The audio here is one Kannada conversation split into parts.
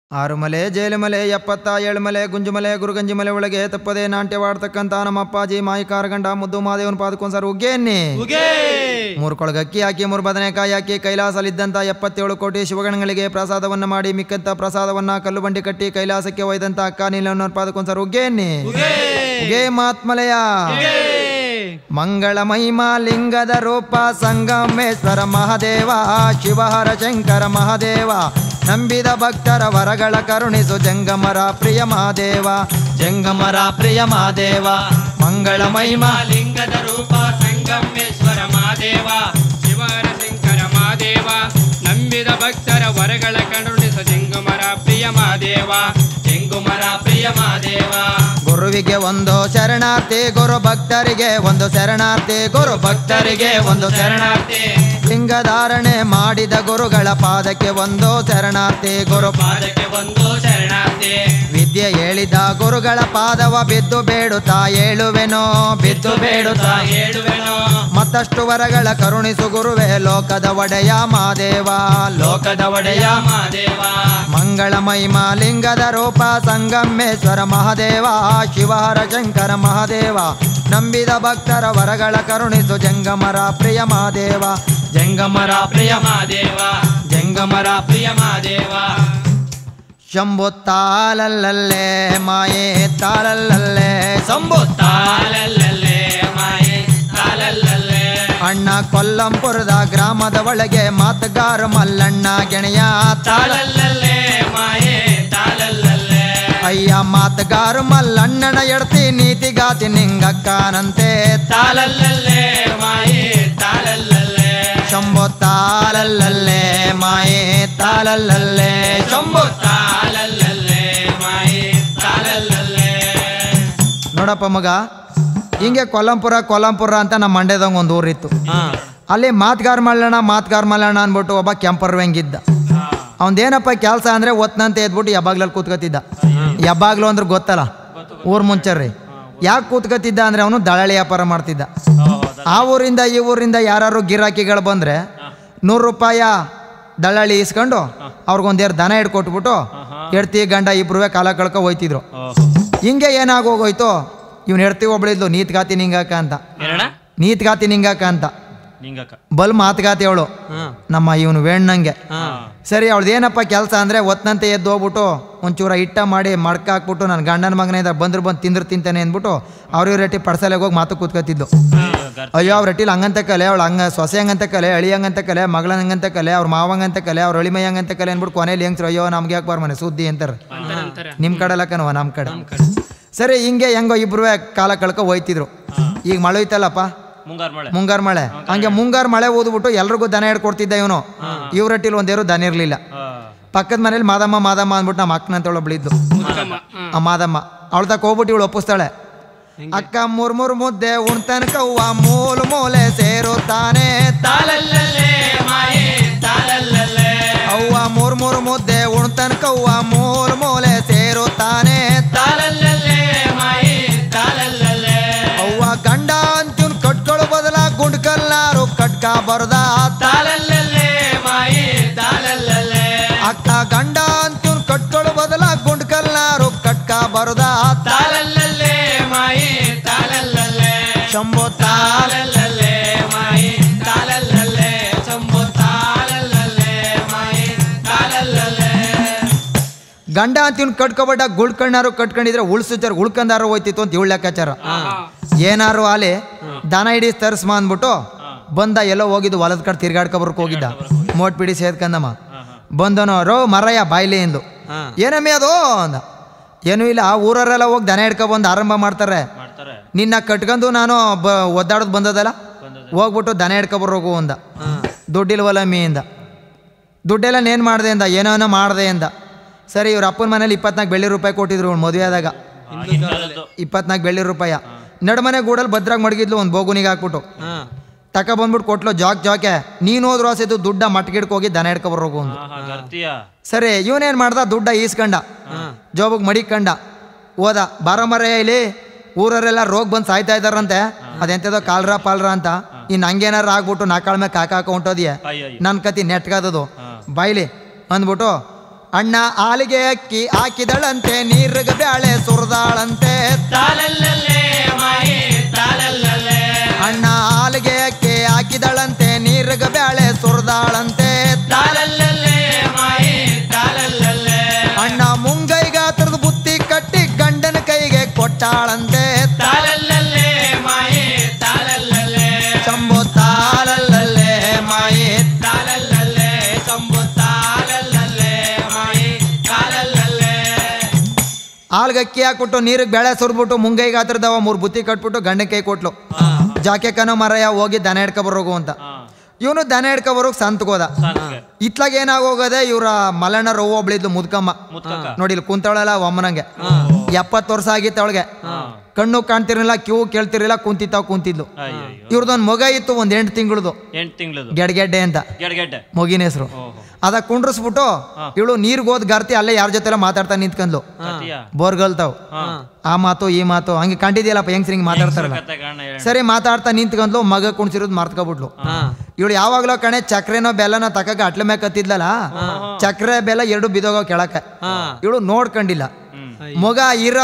ಆರುಮಲೆ ಜೇಲುಮಲೆ ಎಪ್ಪತ್ತ ಏಳುಮಲೆ ಗುಂಜುಮಲೆ ಗುರುಗಂಜಿಮಲೆ ಒಳಗೆ ತಪ್ಪದೆ ನಾಟ್ಯವಾಡ್ತಕ್ಕಂಥ ನಮ್ಮ ಅಪ್ಪಾಜಿ ಮಾಯಿಕಾರಗಂಡ ಮುದ್ದು ಮಾದೇವನ ಪಾದಕ್ಕೊಂದು ಸರ್ ಉಗ್ಗೇನ್ನಿ ಮೂರು ಕೊಳಗ ಅಕ್ಕಿ ಹಾಕಿ ಮೂರು ಬದನೆಕಾಯಿ ಹಾಕಿ ಕೈಲಾಸಲಿದ್ದಂಥ ಎಪ್ಪತ್ತೇಳು ಕೋಟಿ ಶಿವಗಣಗಳಿಗೆ ಪ್ರಸಾದವನ್ನ ಮಾಡಿ ಮಿಕ್ಕಂತ ಪ್ರಸಾದವನ್ನ ಕಲ್ಲು ಬಂಡಿ ಕಟ್ಟಿ ಕೈಲಾಸಕ್ಕೆ ಒಯ್ದಂತ ಅಕ್ಕ ನೀಲವನ್ನ ಪಾದಕ್ಕೊಂದು ಸರ್ ಉಗ್ಗೇನ್ನಿ ಉಗೇ ಮಾತ್ಮಲೆಯ ಮಂಗಳ ಮಹಿಮಾ ಲಿಂಗದ ರೂಪ ಸಂಗಮೇಶ್ವರ ಮಹಾದೇವ ಶಿವಹರ ಶಂಕರ ಮಹಾದೇವ ನಂಬಿದ ಭಕ್ತರ ವರಗಳ ಕರುಣಿಸು ಜಂಗಮರ ಪ್ರಿಯ ಮಹಾದೇವ ಜಂಗಮರ ಪ್ರಿಯ ಮಹಾದೇವ ಮಂಗಳ ಮಹಿಮಾ ಲಿಂಗದ ರೂಪ ಸಂಗಮೇಶ್ವರ ಮಹಾದೇವ ಶಿವರ ಶಂಕರ ಮಹಾದೇವ ನಂಬಿದ ಭಕ್ತರ ವರಗಳ ಕರುಣಿಸ ಜಂಗುಮರ ಪ್ರಿಯ ಮಹಾದೇವ ಜಂಗುಮರ ಪ್ರಿಯ ಮಹಾದೇವ ಗುರುವಿಗೆ ಒಂದು ಶರಣಾರ್ಥಿ ಗುರು ಭಕ್ತರಿಗೆ ಒಂದು ಶರಣಾರ್ಥಿ ಗುರು ಭಕ್ತರಿಗೆ ಒಂದು ಶರಣಾರ್ಥಿ ಲಿಂಗಧಾರಣೆ ಮಾಡಿದ ಗುರುಗಳ ಪಾದಕ್ಕೆ ಒಂದು ಶರಣಾರ್ಥಿ ಗುರು ಪಾದಕ್ಕೆ ಒಂದು ಶರಣಾರ್ಥಿ ವಿದ್ಯೆ ಹೇಳಿದ ಗುರುಗಳ ಪಾದವ ಬಿದ್ದು ಬೇಡುತ್ತಾ ಏಳುವೆನೋ ಬಿದ್ದು ಬೇಡುತ್ತಾ ಹೇಳುವೆನು ಮತ್ತಷ್ಟು ವರಗಳ ಕರುಣಿಸು ಗುರುವೇ ಲೋಕದ ಒಡೆಯ ಮಾದೇವ ಲೋಕದ ಒಡೆಯ ಮಹಾದೇವ ಮಂಗಳ ಮಹಿಮಾ ಲಿಂಗದ ರೂಪ ಸಂಗಮೇಶ್ವರ ಮಹಾದೇವ ಶಿವಹರ ಶಂಕರ ಮಹಾದೇವ ನಂಬಿದ ಭಕ್ತರ ವರಗಳ ಕರುಣಿಸು ಜಂಗಮರ ಪ್ರಿಯ ಮಹಾದೇವ ಜಂಗಮರ ಪ್ರಿಯ ಮಹಾದೇವ ಜಂಗಮರ ಪ್ರಿಯ ಮಹಾದೇವ ಶಂಭು ತಾಲಲ್ಲಲ್ಲೇ ಮಾಯೆ ತಾಲಲ್ಲಲ್ಲೇ ಶಂಭು ತಾಲಲ್ಲೇ ಮಾಯೆ ತಾಲಲ್ಲೇ ಅಣ್ಣ ಕೊಲ್ಲಂಪುರದ ಗ್ರಾಮದ ಒಳಗೆ ಮಾತುಗಾರ ಮಲ್ಲಣ್ಣ ಗೆಳೆಯ ತಾಳ ತಾಳಲ್ಲೇ ಮಾಯೆ ತಾಳಲ್ಲೇ ಅಯ್ಯ ಮಾತುಗಾರ ಮಲ್ಲಣ್ಣನ ಎಡ್ತಿ ನೀತಿಗಾತಿ ನಿಂಗಕ್ಕನಂತೆ ತಾಳಲ್ಲೇ ಮಾಯೆ ತಾಳಲ್ಲೇ ಶಂಭು ತಾಲಲ್ಲಲ್ಲೇ ಮಾಯೆ ತಾಲಲ್ಲಲ್ಲೇ ಶಂಭು ತಾಳಲ್ಲೇ ಮಾಯೆ ತಾಳಲ್ಲೇ ನೋಡಪ್ಪ ಮಗ ಹಿಂಗೆ ಕೊಲ್ಲಂಪುರ ಕೊಲ್ಲಂಪುರ ಅಂತ ನಮ್ಮ ಮಂಡ್ಯದಂಗೆ ಒಂದು ಊರಿತ್ತು ಅಲ್ಲಿ ಮಾತ್ಗಾರ್ ಮಲ್ಲಣ್ಣ ಮಾತ್ಗಾರ್ ಮಲ್ಲಣ್ಣ ಅಂದ್ಬಿಟ್ಟು ಒಬ್ಬ ಕೆಂಪರ್ವೆಂಗಿದ್ದ ಅವನದೇನಪ್ಪ ಕೆಲಸ ಅಂದರೆ ಒತ್ನಂತ ಎದ್ಬಿಟ್ಟು ಯಾವಾಗ್ಲಲ್ಲಿ ಕೂತ್ಕೊತಿದ್ದ ಯಾವಾಗ್ಲೂ ಅಂದ್ರೆ ಗೊತ್ತಲ್ಲ ಊರ್ ಮುಂಚೆ ರೀ ಯಾಕೆ ಕೂತ್ಕೊತಿದ್ದ ಅಂದರೆ ಅವನು ದಳಾಳಿ ವ್ಯಾಪಾರ ಮಾಡ್ತಿದ್ದ ಆ ಊರಿಂದ ಈ ಊರಿಂದ ಯಾರು ಗಿರಾಕಿಗಳು ಬಂದರೆ ನೂರು ರೂಪಾಯ ದಳ್ಳಾಳಿ ಇಸ್ಕೊಂಡು ಅವ್ರಿಗೊಂದೇರು ದನ ಹಿಡ್ಕೊಟ್ಬಿಟ್ಟು ಹೆಡ್ತಿ ಗಂಡ ಇಬ್ರುವೆ ಕಾಲ ಕಳ್ಕೊ ಹೋಯ್ತಿದ್ರು ಹಿಂಗೆ ಏನಾಗೋಗೋಯ್ತು ಇವ್ನು ಹೆಡ್ತಿ ಒಬ್ಳಿದ್ಲು ನೀತ್ಗಾತಿ ನಿಂಗಾಕ ಅಂತ ಏನಣ್ಣ ನೀತ್ಗಾತಿ ನಿಂಗಾಕ ಅಂತ ನಿಂಗಕ್ಕ ಬಲ್ ಮಾತುಗಾತಿ ಅವಳು ನಮ್ಮ ಇವನು ವೇಣ್ಣಂಗೆ ಸರಿ ಅವಳ್ದು ಏನಪ್ಪ ಕೆಲಸ ಅಂದರೆ ಒತ್ನಂತೆ ಎದ್ದು ಹೋಗ್ಬಿಟ್ಟು ಒಂಚೂರ ಹಿಟ್ಟ ಮಾಡಿ ಮಡ್ಕ ಹಾಕ್ಬಿಟ್ಟು ನನ್ನ ಗಂಡನ ಮಗನ ಇದ್ದ ಬಂದ್ರು ಬಂದು ತಿಂದ್ರು ತಿಂತಾನೆ ಅಂದ್ಬಿಟ್ಟು ಅವ್ರ ಇವ್ರ ರೆಟ್ಟಿ ಪಡ್ಸಲೆಗೆ ಹೋಗಿ ಮಾತು ಕೂತ್ಕೊತಿದ್ಲು ಅಯ್ಯೋ ಅವ್ರ ರೆಟ್ಟಿಲಿ ಹಂಗಂತ ಕಲೆ ಅವಳು ಹಂಗ ಸೊಸೆ ಹಂಗಂತ ಕಲೆ ಅಳಿ ಹಂಗಂತ ಕಲೆ ಮಗಳನ ಹಂಗಂತ ಕಲೆ ಅವ್ರ ಮಾವಂಗಂತ ಕಲೆ ಅವ್ರ ಅಳಿಮೈ ಹಂಗಂತ ಕಲೆ ಅಂದ್ಬಿಟ್ಟು ಕೊನೆಯಲ್ಲಿ ಹೆಂಗ್ಸ್ರು ಅಯ್ಯೋ ನಮ್ಗೆ ಯಾಕೆ ಬಾರ್ ಮನೆ ಸುದ್ದಿ ಅಂತಾರೆ ನಿಮ್ಮ ಕಡೆ ಲಕ್ಕನವ ನಮ್ಮ ಕಡೆ ಸರಿ ಹಿಂಗೆ ಹೆಂಗೋ ಇಬ್ರು ಕಾಲ ಕಳ್ಕೊ ಹೋಯ್ತಿದ್ರು ಈಗ ಮಳೆ ಐತಲ್ಲಪ್ಪ ಮುಂಗಾರು ಮಳೆ ಮುಂಗಾರು ಮಳೆ ಹಂಗೆ ಮುಂಗಾರು ಮಳೆ ಓದ್ಬಿಟ್ಟು ಎಲ್ರಿಗೂ ದನ ಹಿಡ್ಕೊಡ್ತಿದ್ದ ಇವನು ಇವ್ರಟ್ಟಿಲಿ ಒಂದೇರು ದನ ಇರಲಿಲ್ಲ ಪಕ್ಕದ ಮನೇಲಿ ಮಾದಮ್ಮ ಮಾದಮ್ಮ ಅಂದ್ಬಿಟ್ಟು ನಮ್ಮ ಅಕ್ಕನಂತ ಒಬ್ಳಿದ್ಲು ಆ ಮಾದಮ್ಮ ಅವಳ ತಕ್ಕ ಹೋಗ್ಬಿಟ್ಟು ಇವಳು ಒಪ್ಪಿಸ್ತಾಳೆ ಅಕ್ಕ ಮೂರ್ ಮೂರ್ ಮುದ್ದೆ ಉಣ್ತನಕವ್ವ ಮೂಲ ಮೂಲೆ ಸೇರುತ್ತಾನೆ ತಾಳಲ್ಲೇ ಮಾಯೆ ತಾಳಲ್ಲೇ ಅವ್ವ ಮೂರ್ ಮೂರ್ ಮುದ್ದೆ ಉಣ್ತನಕವ್ವ ಮೂಲ ಮೂಲೆ ಸೇರುತ್ತಾನೆ ತಾಳಲ್ಲೇ ಮಾಯೆ ತಾಳಲ್ಲೇ ಅವ್ವ ಗಂಡ ಅಂತಿವ್ನು ಕಟ್ಕೊಳ್ಳೋ ಬದಲ ಗುಂಡ್ಕಲ್ಲಾರು ಕಟ್ಕ ಬರದ ತಾಳಲ್ಲೇ ಮಾಯೆ ತಾಳಲ್ಲೇ ಅಕ್ಕ ಗಂಡ ಅಂತಿವ್ನು ಕಟ್ಕೊಳ್ಳೋ ಬದಲ ಗುಂಡ್ಕಲ್ಲಾರು ಕಟ್ಕ ಬರದ ತಾಳಲ್ಲೇ ಮಾಯೆ ತಾಳಲ್ಲೇ ಶಂಭು ತಾಲ ತಾಳಲ್ಲೇ ಮಾಯೆ ತಾಳಲ್ಲೇ ಶಂಭು ತಾಳಲ್ಲೇ ಮಾಯೆ ತಾಳಲ್ಲೇ ಗಂಡ ಅಂತಿವ್ನು ಕಟ್ಕೊಬೇಡ ಗುಳ್ಕಣ್ಣಾರು ಕಟ್ಕೊಂಡಿದ್ರೆ ಉಳ್ಸುಚಾರ ಉಳ್ಕಂದಾರು ಹೋಯ್ತಿತ್ತು ಅಂತ ಇವಳು ಲೆಕ್ಕಾಚಾರ ಏನಾರು ಆಲಿ ದನ ಹಿಡಿ ತರಿಸ್ಮ ಅಂದ್ಬಿಟ್ಟು ಬಂದ ಎಲ್ಲೋ ಹೋಗಿದ್ದು ಹೊಲದ ಕಡೆ ತಿರ್ಗಾಡ್ಕೊಬರ್ಕ್ ಹೋಗಿದ್ದ ಮೋಟ್ ಪಿಡಿ ಸೇದ್ಕಂದಮ್ಮ ಬಂದನು ರೋ ಮರಯ್ಯ ಬಾಯ್ಲಿ ಎಂದು ಏನಮ್ಮಿ ಅದು ಅಂದ ಏನೂ ಇಲ್ಲ ಊರವರೆಲ್ಲ ಹೋಗಿ ದನ ಹಿಡ್ಕೊಬಂದು ಆರಂಭ ಮಾಡ್ತಾರೆ ಮಾಡ್ತಾರೆ ನಿನ್ನ ಕಟ್ಕೊಂಡು ನಾನು ಬ ಒದ್ದಾಡೋದು ಬಂದದಲ್ಲ ಹೋಗ್ಬಿಟ್ಟು ದನ ಹಿಡ್ಕೊಬರೋಗು ಅಂದ ದುಡ್ಡಿಲ್ವಲ್ಲ ಮೀ ಅಂದ ದುಡ್ಡೆಲ್ಲ ಏನು ಮಾಡಿದೆ ಅಂದ ಏನೇನೋ ಮಾಡಿದೆ ಅಂದ ಸರಿ ಇವ್ರ ಅಪ್ಪನ ಮನೇಲಿ ಇಪ್ಪತ್ನಾಲ್ಕು ಬೆಳ್ಳಿ ರೂಪಾಯಿ ಕೊಟ್ಟಿದ್ರು ಇವ್ಳು ಮದುವೆ ಆದಾಗ ಇಪ್ಪತ್ನಾಲ್ಕು ಬೆಳ್ಳಿ ರೂಪಾಯ ನಡುಮನೆ ಗೂಡಲ್ಲಿ ಭದ್ರಾಗ ಮಡಗಿದ್ಲು ಒಂದು ಬೋಗುನಿಗೆ ಹಾಕ್ಬಿಟ್ಟು ತಕ ಬಂದ್ಬಿಟ್ಟು ಕೊಟ್ಲು ಜಾಕ್ ಜಾಕೆ ನೀನು ಹೋದ್ರು ಆಸೆದು ದುಡ್ಡ ಮಟ್ಗಿಡ್ಕ್ ಹೋಗಿ ದನ ಹಿಡ್ಕೊಬರೋಗು ಒಂದು ಗರ್ತಿಯ ಸರಿ ಇವನೇನು ಮಾಡ್ದ ದುಡ್ಡ ಈಸ್ಕಂಡ ಜೋಬಗ್ ಮಡಿಕಂಡ ಹೋದ ಬಾರಮರ ಇಲ್ಲಿ ಊರವರೆಲ್ಲ ರೋಗ ಬಂದು ಸಾಯ್ತಾ ಇದಾರಂತೆ ಅದೆಂತದೋ ಕಾಲ್ರ ಪಾಲ್ರ ಅಂತ ಇನ್ನು ಹಂಗೇನಾರ ಆಗ್ಬಿಟ್ಟು ನಾಕಾಳ ಮೇಲೆ ಕಾಕ ಹಾಕ ಹೊಂಟೋದಿಯ ಅಯ್ಯಯ್ಯ. ನನ್ನ ಕತಿ ನೆಟ್ಗಾದದು ಬಾಯ್ಲಿ ಅಂದ್ಬಿಟ್ಟು ಅಣ್ಣ ಹಾಲಿಗೆ ಅಕ್ಕಿ ಹಾಕಿದಳಂತೆ ನೀರಿಗೆ ಬ್ಯಾಳೆ ಸುರಿದಾಳಂತೆ ತಾಲಲ್ಲಲ್ಲೇ ಮಾಯಿ ತಾಲಲ್ಲಲ್ಲೇ ಅಣ್ಣ ಹಾಲಿಗೆ ಅಕ್ಕಿ ಹಾಕಿದಳಂತೆ ನೀರಿಗೆ ಬ್ಯಾಳೆ ಸುರಿದಾಳಂತೆ ತಾಲಲ್ಲಲ್ಲೇ ಮಾಯಿ ತಾಲಲ್ಲಲ್ಲೇ ಅಣ್ಣ ಮುಂಗೈ ಗಾತ್ರದ ಬುತ್ತಿ ಕಟ್ಟಿ ಗಂಡನ ಕೈಗೆ ಕೊಟ್ಟಾಳಂತೆ ತಾಲಲ್ಲಲ್ಲೇ ಮಾಯಿ ತಾಲಲ್ಲಲ್ಲೇ ಶಂಭು ತಾಲಲ್ಲೇ ಮಾಯಿ ತಾಲಲ್ಲಲ್ಲೇ ಶಂಭು ತಾಲಲ್ಲಲ್ಲೇ ಮಾಯಿ ತಾಲಲ್ಲಲ್ಲೇ ಹಾಲ್ಗೆ ಅಕ್ಕಿ ಹಾಕ್ಬಿಟ್ಟು ನೀರಿಗೆ ಬೇಳೆ ಸುರಿದ್ಬಿಟ್ಟು ಮುಂಗೈ ಗಾತ್ರದವ ಮೂರು ಬುತ್ತಿ ಕಟ್ಬಿಟ್ಟು ಗಂಡನ ಕೈ ಕೊಟ್ಲು ಜಾಕೆ ಕನೋ ಮರಯ್ಯ ಹೋಗಿ ದನ ಹಿಡ್ಕೊ ಬರೋಗು ಅಂತ ಇವನು ದನ ಹಿಡ್ಕೊ ಬರೋಕ್ ಸಂತ್ಕೋದ ಇತ್ಲಾಗ ಏನಾಗೋಗದೆ ಇವ್ರ ಮಲಣ್ಣ ರವ್ವ ಒಬ್ಳಿದ್ಲು ಮುದ್ಕಮ್ಮ ನೋಡಿ ಇಲ್ಲಿ ಕುಂತವಳಲ್ಲ ಒಮ್ಮನಂಗೆ ಎಪ್ಪತ್ತು ವರ್ಷ ಆಗಿತ್ತು ಅವಳಿಗೆ ಕಣ್ಣು ಕಾಣ್ತಿರ್ಲಿಲ್ಲ ಕ್ಯೂ ಕೇಳ್ತಿರ್ಲಿಲ್ಲ ಕುಂತಿತ್ತಾವ ಕುಂತಿದ್ಲು ಇವ್ರದೊಂದು ಮಗ ಇತ್ತು ಒಂದ್ ಎಂಟು ತಿಂಗಳದು ಎಂಟು ತಿಂಗಳದು ಗೆಡ್ಗೆಡ್ಡೆ ಅಂತ ಗೆಡ್ಗೆಡ್ಡೆ ಮಗಿನ ಹೆಸರು ಅದ ಕುಂಡ್ರಿಸ್ಬಿಟ್ಟು ಇವಳು ನೀರ್ಗೆ ಹೋದ್ ಗರ್ತಿ ಅಲ್ಲೇ ಯಾರ ಜೊತೆಲ್ಲ ಮಾತಾಡ್ತಾ ನಿಂತ್ಕೊಂಡ್ಲು ಕತಿಯ ಬೋರ್ಗಲ್ತಾವ್ ಆ ಮಾತು ಈ ಮಾತು ಹಂಗೆ ಕಂಡಿದ್ಯಲ್ಲಪ್ಪ ಹೆಂಗ್ಸ್ರು ಹಿಂಗೆ ಮಾತಾಡ್ತಾರಲ್ಲ ಕತೆ ಕಾರಣ ಹೇಳ ಸರಿ ಮಾತಾಡ್ತಾ ನಿಂತ್ಕೊಂಡ್ಲು ಮಗ ಕುಣ್ಸಿರೋದು ಮರ್ತ್ಕೊಬಿಟ್ಲು ಇವಳು ಯಾವಾಗ್ಲೋ ಕಣೆ ಚಕ್ರೆನೋ ಬೆಲ್ಲನೋ ತಕಕ ಅಟ್ಲ ಮ್ಯಾಗ ಕತ್ತಿದ್ಲಲ್ಲ ಚಕ್ರೆ ಬೆಲ್ಲ ಎರಡು ಬಿದೋಗೋ ಕೆಳಕ ಇವಳು ನೋಡ್ಕೊಂಡಿಲ್ಲ ಮಗ ಇರ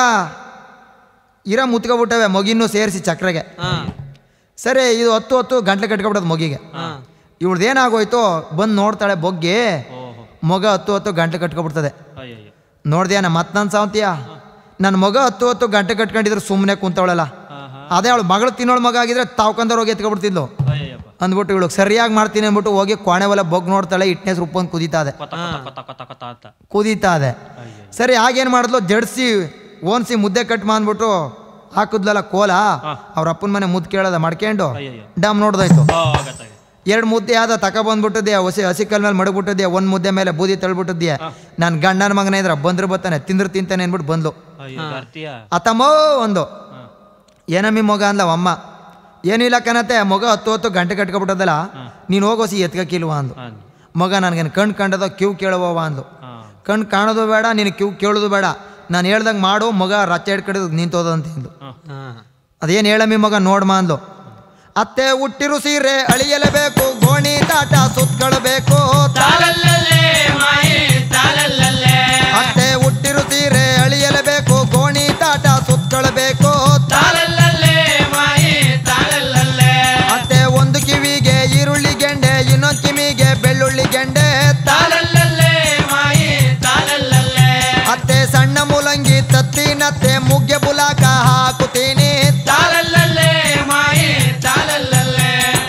ಇರ ಮುತ್ಕೊಬಿಟ್ಟವೆ ಮಗಿನ್ನೂ ಸೇರಿಸಿ ಚಕ್ರೆಗೆ ಸರಿ ಇದು ಹತ್ತು ಹೊತ್ತು ಗಂಟ್ಲೆ ಕಟ್ಕೊಬಿಡೋದು ಮಗಿಗೆ ಇವಳ್ದು ಏನಾಗೋಯ್ತು ಬಂದು ನೋಡ್ತಾಳೆ ಬೊಗ್ಗೆ ಓಹೋ ಮಗ ಹತ್ತು ಹೊತ್ತು ಗಂಟ್ಲೆ ಕಟ್ಕೊಬಿಡ್ತದೆ ಅಯ್ಯಯ್ಯೋ ನೋಡ್ದ್ಯಾ ನಮ್ಮ ಮತ್ತೆ ನನ್ನ ಸಾವಂತೀಯ ನನ್ನ ಮಗ ಹತ್ತು ಹೊತ್ತು ಗಂಟೆ ಕಟ್ಕೊಂಡಿದ್ರು ಸುಮ್ಮನೆ ಕುಂತವಳಲ್ಲ ಅದೇ ಅವಳು ಮಗಳು ತಿನ್ನೋಳು ಮಗ ಆಗಿದ್ರೆ ತಾವ್ಕಂದವ್ರು ಹೋಗಿ ಎತ್ಕೊಬಿಡ್ತಿದ್ಲು ಅಯ್ಯಯ್ಯಪ್ಪ ಅಂದ್ಬಿಟ್ಟು ಇವಳು ಸರಿಯಾಗಿ ಮಾಡ್ತೀನಿ ಅಂದ್ಬಿಟ್ಟು ಹೋಗಿ ಕೋಣೆ ಒಲೆ ಬಗ್ ನೋಡ್ತಾಳೆ ಇಟ್ನೆಸ್ ರುಪ್ಪಂದು ಕುದೀತಾದೆ ಕೊತ ಕೊತ ಕೊತ ಕೊತ ಕೊತ ಅಂತ ಕುದೀತಾದೆ ಸರಿ ಆಗೇನು ಮಾಡಿದ್ಲು ಜಡ್ಸಿ ಓನ್ಸಿ ಮುದ್ದೆ ಕಟ್ ಮಾಡ್ಬಿಟ್ಟು ಹಾಕಿದ್ಲಲ್ಲ ಕೋಲ ಅವ್ರ ಅಪ್ಪನ ಮನೆ ಮುದ್ದು ಕೇಳದ ಮಾಡ್ಕೊಂಡು ಅಯ್ಯಯ್ಯೋ ಡಮ್ ನೋಡ್ದಾಯ್ತು ಓ ಆಗತ್ತಾಗ ಎರಡು ಮುದ್ದೆ ಆದ ತಕ ಬಂದ್ಬಿಟ್ಟಿದ್ಯಾ ಹಸಿ ಹಸಿ ಕಲ್ ಮೇಲೆ ಮಡಗ್ಬಿಟ್ಟಿದ್ಯಾ ಒಂದು ಮುದ್ದೆ ಮೇಲೆ ಬೂದಿ ತಳ್ಬಿಟ್ಟಿದ್ಯಾ ನನ್ನ ಗಂಡನ ಮಗನ ಇದ್ರ ಬಂದ್ರೆ ಬರ್ತಾನೆ ತಿಂದ್ರೆ ತಿಂತಾನೆ ಅಂದ್ಬಿಟ್ಟು ಬಂದ್ಲು ಅಯ್ಯೋ ಬರ್ತೀಯ ಅತ್ತಮ್ಮೋ ಒಂದು ಏನಮ್ಮಿ ಮಗ ಅಂದ್ಲ ಅಮ್ಮ ಏನಿಲ್ಲ ಕನತೆ ಮಗ ಹತ್ತು ಹೊತ್ತು ಗಂಟೆ ಕಟ್ಕೊಬಿಟ್ಟದಲ್ಲ ನೀನು ಹೋಗೋಸಿ ಎತ್ಕಕ್ಕಿಲ್ವಾ ಅಂದು ಹಾಂ ಮಗ ನನಗೇನು ಕಣ್ ಕಂಡದ ಕ್ಯೂ ಕೇಳುವವ ಅಂದು ಹಾಂ ಕಣ್ ಕಾಣೋದು ಬೇಡ ನೀನು ಕ್ಯೂ ಕೇಳೋದು ಬೇಡ ನಾನು ಹೇಳ್ದಂಗೆ ಮಾಡು ಮಗ ರಚ್ಚ ಹಿಡ್ಕಡಿದು ನಿಂತೋದಂತ ಅಂದು ಅದೇನು ಹೇಳಮ್ಮಿ ಮಗ ನೋಡ್ಮ ಅಂದ್ಲು ಅತ್ತೆ ಹುಟ್ಟಿರು ಸೀರೆ ಅಳಿಯಲೇಬೇಕು ಗೋಣಿ ತಾಟ ಸುತ್ಕೊಳ್ಬೇಕು ತಾಲಲ್ಲಲ್ಲೇ ಮಾಯಿ ತಾಲಲ್ಲಲ್ಲೇ ಅತ್ತೆ ಹುಟ್ಟಿರು ಸೀರೆ ಅಳಿಯಲೇಬೇಕು ಗೋಣಿ ತಾಟ ಸುತ್ಕೊಳ್ಬೇಕು ತಾಲಲ್ಲಲ್ಲೇ ಮಾಯಿ ತಾಲಲ್ಲಲ್ಲೇ ಅತ್ತೆ ಒಂದು ಕಿವಿಗೆ ಈರುಳ್ಳಿ ಗೆಂಡೆ ಇನ್ನೊಂದು ಕಿವಿಗೆ ಬೆಳ್ಳುಳ್ಳಿ ಗೆಂಡೆ ತಾಲಲ್ಲಲ್ಲೇ ಮಾಯಿ ತಾಲಲ್ಲಲ್ಲೇ ಅತ್ತೆ ಸಣ್ಣ ಮೂಲಂಗಿ ತತ್ತಿನತ್ತೆ ಮುಗ್ಗೆ ಬುಲಾಕ ಹಾಕುತ್ತೀನಿ ತಾಲಲ್ಲಲ್ಲೇ ಮಾಯಿ ತಾಲಲ್ಲಲ್ಲೇ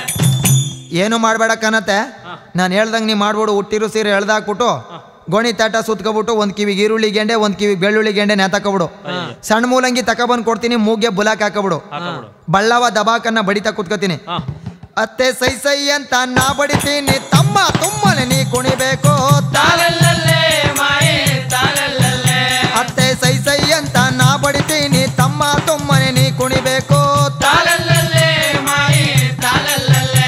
ಏನು ಮಾಡಬೇಡ ಕನತೆ ನಾನು ಹೇಳ್ದಂಗೆ ನೀ ಮಾಡ್ಬಿಡು ಹುಟ್ಟಿರು ಸೀರೆ ಎಳ್ದಾಕ್ಬಿಟ್ಟು ಗೋಣಿ ತಾಟ ಸುತ್ಕೊಬಿಟ್ಟು ಒಂದು ಕಿವಿಗೆ ಈರುಳ್ಳಿ ಗೆಂಡೆ ಒಂದು ಕಿವಿಗೆ ಬೆಳ್ಳುಳ್ಳಿ ಗೆಂಡೆ ನೇತಾಕೊಬಿಡು ಸಣ್ಣ ಮೂಲಂಗಿ ತಕೊಬಂದು ಕೊಡ್ತೀನಿ ಮೂಗ್ಗೆ ಬುಲಾಕ್ ಹಾಕಬಿಡು ಹಾಕಬಿಡು ಬಳ್ಳವ ದಬಾಕನ್ನ ಬಡಿತಾ ಕುತ್ಕೋತೀನಿ ಹಾಂ ಅತ್ತೆ ಸೈ ಸೈ ಅಂತ ನಾ ಬಡಿತೀನಿ ತಮ್ಮ ತುಮ್ಮನೆ ನೀ ಕುಣಿಬೇಕು ತಾಲಲ್ಲಲ್ಲೇ ಮಾಯಿ ತಾಲಲ್ಲಲ್ಲೇ ಅತ್ತೆ ಸೈ ಸೈ ಅಂತ ನಾ ಬಡಿತೀನಿ ತಮ್ಮ ತುಮ್ಮನೆ ನೀ ಕುಣಿಬೇಕು ತಾಲಲ್ಲಲ್ಲೇ ಮಾಯಿ ತಾಲಲ್ಲಲ್ಲೇ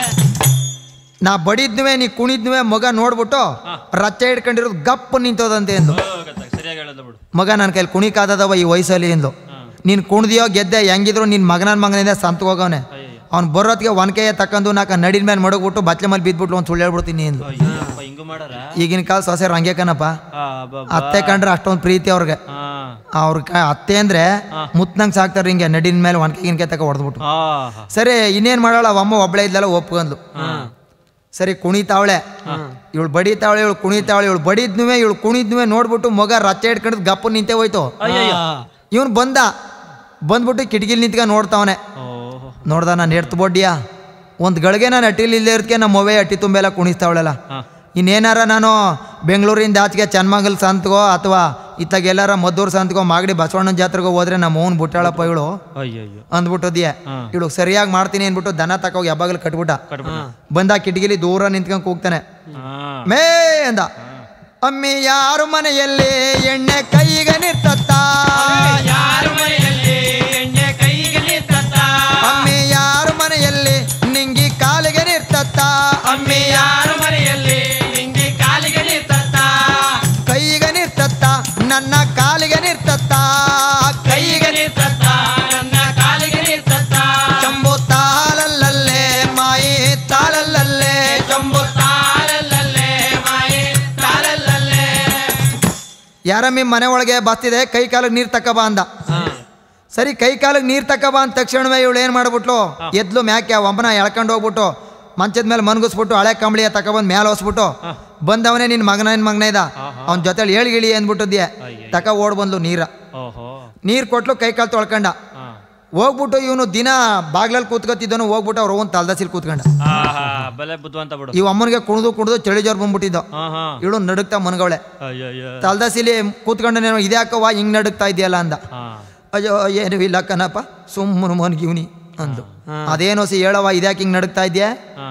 ನಾ ಬಡಿದ್ನುವೆ ನೀ ಕುಣಿದ್ನುವೆ ಮಗ ನೋಡ್ಬಿಟ್ಟು ರಚ್ಚೆ ಹಿಡ್ಕೊಂಡಿರೋದು ಗಪ್ ನಿಂತೋದಂತೆ ಎಂದು ಓ ಆಗತ್ತಾಗ ಸರಿಯಾಗಿ ಹೇಳೋದು ಬಿಡು ಮಗ ನನ್ನ ಕೈಲಿ ಕುಣಿಕಾದದವ ಈ ವಯಸ್ಸಲ್ಲಿ ಎಂದು ನೀನು ಕುಣ್ದಿಯೋ ಗೆದ್ದೆ ಹೆಂಗಿದ್ರು ನಿನ್ನ ಮಗನ ಮಗನಿಂದ ಸಂತ ಹೋಗವನೆ ಅಯ್ಯಯ್ಯೋ ಅವ್ನು ಬರೋತ್ತಿಗೆ ಒನ್ಕೆಯ ತಕ್ಕಂದು ನಾಕ ನಡಿನ ಮೇಲೆ ಮಡಗ್ಬಿಟ್ಟು ಬತ್ಲೆ ಮೇಲೆ ಬಿದ್ಬಿಟ್ಟು ಒಂದು ಸುಳ್ಳು ಹೇಳ್ಬಿಡ್ತೀನಿ ಎಂದು ಅಯ್ಯಪ್ಪ ಹಿಂಗೂ ಮಾಡಾರ ಈಗಿನ ಕಾಲ ಸೊಸೆ ಹಂಗೆ ಕಣಪ್ಪ ಆ ಬಾ ಅತ್ತೆ ಕಂಡ್ರೆ ಅಷ್ಟೊಂದು ಪ್ರೀತಿ ಅವ್ರಿಗೆ ಹಾಂ ಅವ್ರ ಕ ಅತ್ತೆ ಅಂದ್ರೆ ಮುತ್ನಂಗೆ ಸಾಕ್ತಾರೆ ಹಿಂಗೆ ನಡಿನ ಮೇಲೆ ಒನ್ಕೆ ಗಿನ್ಕೆ ತಕ ಹೊಡೆದ್ಬಿಟ್ಟು ಹಾಂ ಹಾಂ ಸರಿ ಇನ್ನೇನು ಮಾಡೋಳ ಅವ ಅಮ್ಮ ಒಬ್ಳೆ ಇದ್ಲಲ್ಲ ಒಪ್ಕೊಂಡ್ಲು ಸರಿ ಕುಣಿತಾವಳೆ ಇವಳು ಬಡಿತಾವಳೆ ಇವಳು ಕುಣಿತಾವಳೆ ಇವಳು ಬಡಿದ್ನುವೆ ಇವಳು ಕುಣಿದ್ನುವೆ ನೋಡ್ಬಿಟ್ಟು ಮಗ ರಚ್ಚೆ ಹಿಡ್ಕೊಂಡು ಗಪ್ಪು ನಿಂತೆ ಹೋಯ್ತು ಅಯ್ಯಯ್ಯೋ ಇವನು ಬಂದ ಬಂದ್ಬಿಟ್ಟು ಕಿಟಕಿಲಿ ನಿಂತ್ಕೊಂಡು ನೋಡ್ತಾವನೆ ಓಹೋ ನೋಡ್ದ ನಾನು ಎಡ್ತು ಬೊಡ್ಡಿಯ ಒಂದು ಗಳಿಗೆ ನಾನು ಅಟ್ಟಿಲಿ ಇಲ್ಲದೆ ಇರ್ಕೆ ನಮ್ಮ ಮೊವೆ ಅಟ್ಟಿ ತುಂಬೆಲ್ಲ ಕುಣಿಸ್ತಾವಳೆಲ್ಲ ಹಾಂ ಇನ್ನೇನಾರ ನಾನು ಬೆಂಗಳೂರಿಂದ ಆಚೆಗೆ ಚನ್ಮಂಗಲ್ ಸಂತ್ಗೋ ಅಥವಾ ಇತ್ತಾಗ ಎಲ್ಲಾರ ಮದ್ದೂರು ಸಂತ್ಗೋ ಮಾಗಡಿ ಬಸವಣ್ಣನ ಜಾತ್ರೆಗೋ ಹೋದ್ರೆ ನಮ್ಮ ಅವ್ನು ಬಿಟ್ಟಾಳಪ್ಪ ಇವಳು ಅಯ್ಯಯ್ಯೋ ಅಂದ್ಬಿಟ್ಟದ್ಯ ಹಾಂ. ಇವಳು ಸರಿಯಾಗಿ ಮಾಡ್ತೀನಿ ಅಂದ್ಬಿಟ್ಟು ದನ ತಕೋಗಿ ಯಾವಾಗಲೂ ಕಟ್ಬಿಟ್ಟ ಕಟ್ಬಿಡ ಬಂದ ಕಿಟಕಿಲಿ ದೂರ ನಿಂತ್ಕೊಂಡು ಕೂಗ್ತಾನೆ ಹಾಂ ಮೇ ಅಂದ ಅಮ್ಮಿ ಯಾರು ಮನೆಯಲ್ಲಿ ಎಣ್ಣೆ ಕೈಗೆ ನಿರ್ತತ್ತ ಯಾರ ಮನೆಯಲ್ಲಿ ಎಣ್ಣೆ ಕೈಗೆ ನಿಂತತ್ತ ಅಮ್ಮಿ ಯಾರು ಮನೆಯಲ್ಲಿ ನಿಂಗಿ ಕಾಲಿಗೆ ನಿರ್ತತ್ತ ಅಮ್ಮಿ ಯಾರ ಮನೆಯಲ್ಲಿ ನಿಂಗೆ ಕಾಲಿಗೆ ನಿಂತತ್ತ ಕೈಗೆ ನಿರ್ತತ್ತ ನನ್ನ ಕಾಲಿಗೆ ನಿರ್ತತ್ತ ಕೈಗೆ ನಿಂತತ್ತ ನನ್ನ ಕಾಲಿಗೆ ನಿಂತತ್ತ ಚಂಬು ತಾಲಲ್ಲಲ್ಲೇ ಮಾಯಿ ತಾಲಲ್ಲಲ್ಲೇ ಚಂಬು ತಾಳಲ್ಲಲ್ಲೇ ಮಾಯಿ ತಾಳಲ್ಲಲ್ಲೇ ಯಾರಮ್ಮಿ ಮನೆ ಒಳಗೆ ಬಸ್ತಿದೆ ಕೈ ಕಾಲಿಗೆ ನೀರು ತಕ್ಕ ಬಾ ಅಂದ ಸರಿ ಕೈ ಕಾಲಿಗೆ ನೀರು ತಕ್ಕ ಬಾ ಅಂದ ತಕ್ಷಣವೇ ಇವಳು ಏನು ಮಾಡ್ಬಿಟ್ಲು ಎದ್ಲು ಮ್ಯಾಕೆ ಒಬ್ಬನ ಎಳ್ಕೊಂಡು ಹೋಗ್ಬಿಟ್ಟು ಮಂಚದ ಮೇಲೆ ಮನ್ಗಿಸ್ಬಿಟ್ಟು ಹಳೆ ಕಂಬಳಿಯ ತಕೊಬಂದು ಮೇಲೆ ಹೊಸ್ಬಿಟ್ಟು ಬಂದವನೇ ನಿನ್ನ ಮಗನ ನಿನ್ನ ಮಗನ ಇದ್ದ ಅವ್ನ ಜೊತೆಲಿ ಏಳು ಗಿಳಿ ಅಂದ್ಬಿಟ್ಟಿದ್ಯೆ ತಕ ಓಡ್ ಬಂದ್ಲು ನೀರ ಓಹೋ ನೀರು ಕೊಟ್ಲು ಕೈ ಕಾಲು ತೊಳ್ಕೊಂಡ ಹಾ ಹೋಗ್ಬಿಟ್ಟು ಇವನು ದಿನ ಬಾಗ್ಲಲ್ಲಿ ಕೂತ್ಕೊತಿದ್ದನು ಹೋಗ್ಬಿಟ್ಟು ಅವ್ರ ಓನ್ ತಲ್ದಸಿಲ್ ಕೂತ್ಕೊಂಡ ಆಹಾ ಬಲೆ ಬುದ್ಧಿವಂತ ಬಿಡು ಇವ್ ಅಮ್ಮನಿಗೆ ಕುಣಿದು ಕುಣಿದು ಚಳಿ ಜ್ವರ ಬಂದ್ಬಿಟ್ಟಿದ್ದ ಹಾ ಹಾ ಇವಳು ನಡುಕ್ತಾ ಮನ್ಗವಳೆ ಅಯ್ಯಯ್ಯೋ ತಲ್ದಸಿಲಿ ಕೂತ್ಕೊಂಡೇನೋ ಇದ್ಯಾಕವ್ವ ಹಿಂಗ್ ನಡುಕ್ತಾ ಇದೆಯಲ್ಲ ಅಂದ ಹಾ ಅಯ್ಯೋ ಏನು ಇಲ್ಲ ಕಣಪ್ಪ ಸುಮ್ಮನೆ ಮನ್ಗಿವ್ನಿ ಅಂದು ಅದೇನೋ ಸಿ ಹೇಳವ ಇದ್ಯಾಕೆ ಹಿಂಗೆ ನಡುಕ್ತಾ ಇದೆಯಾ ಹಾ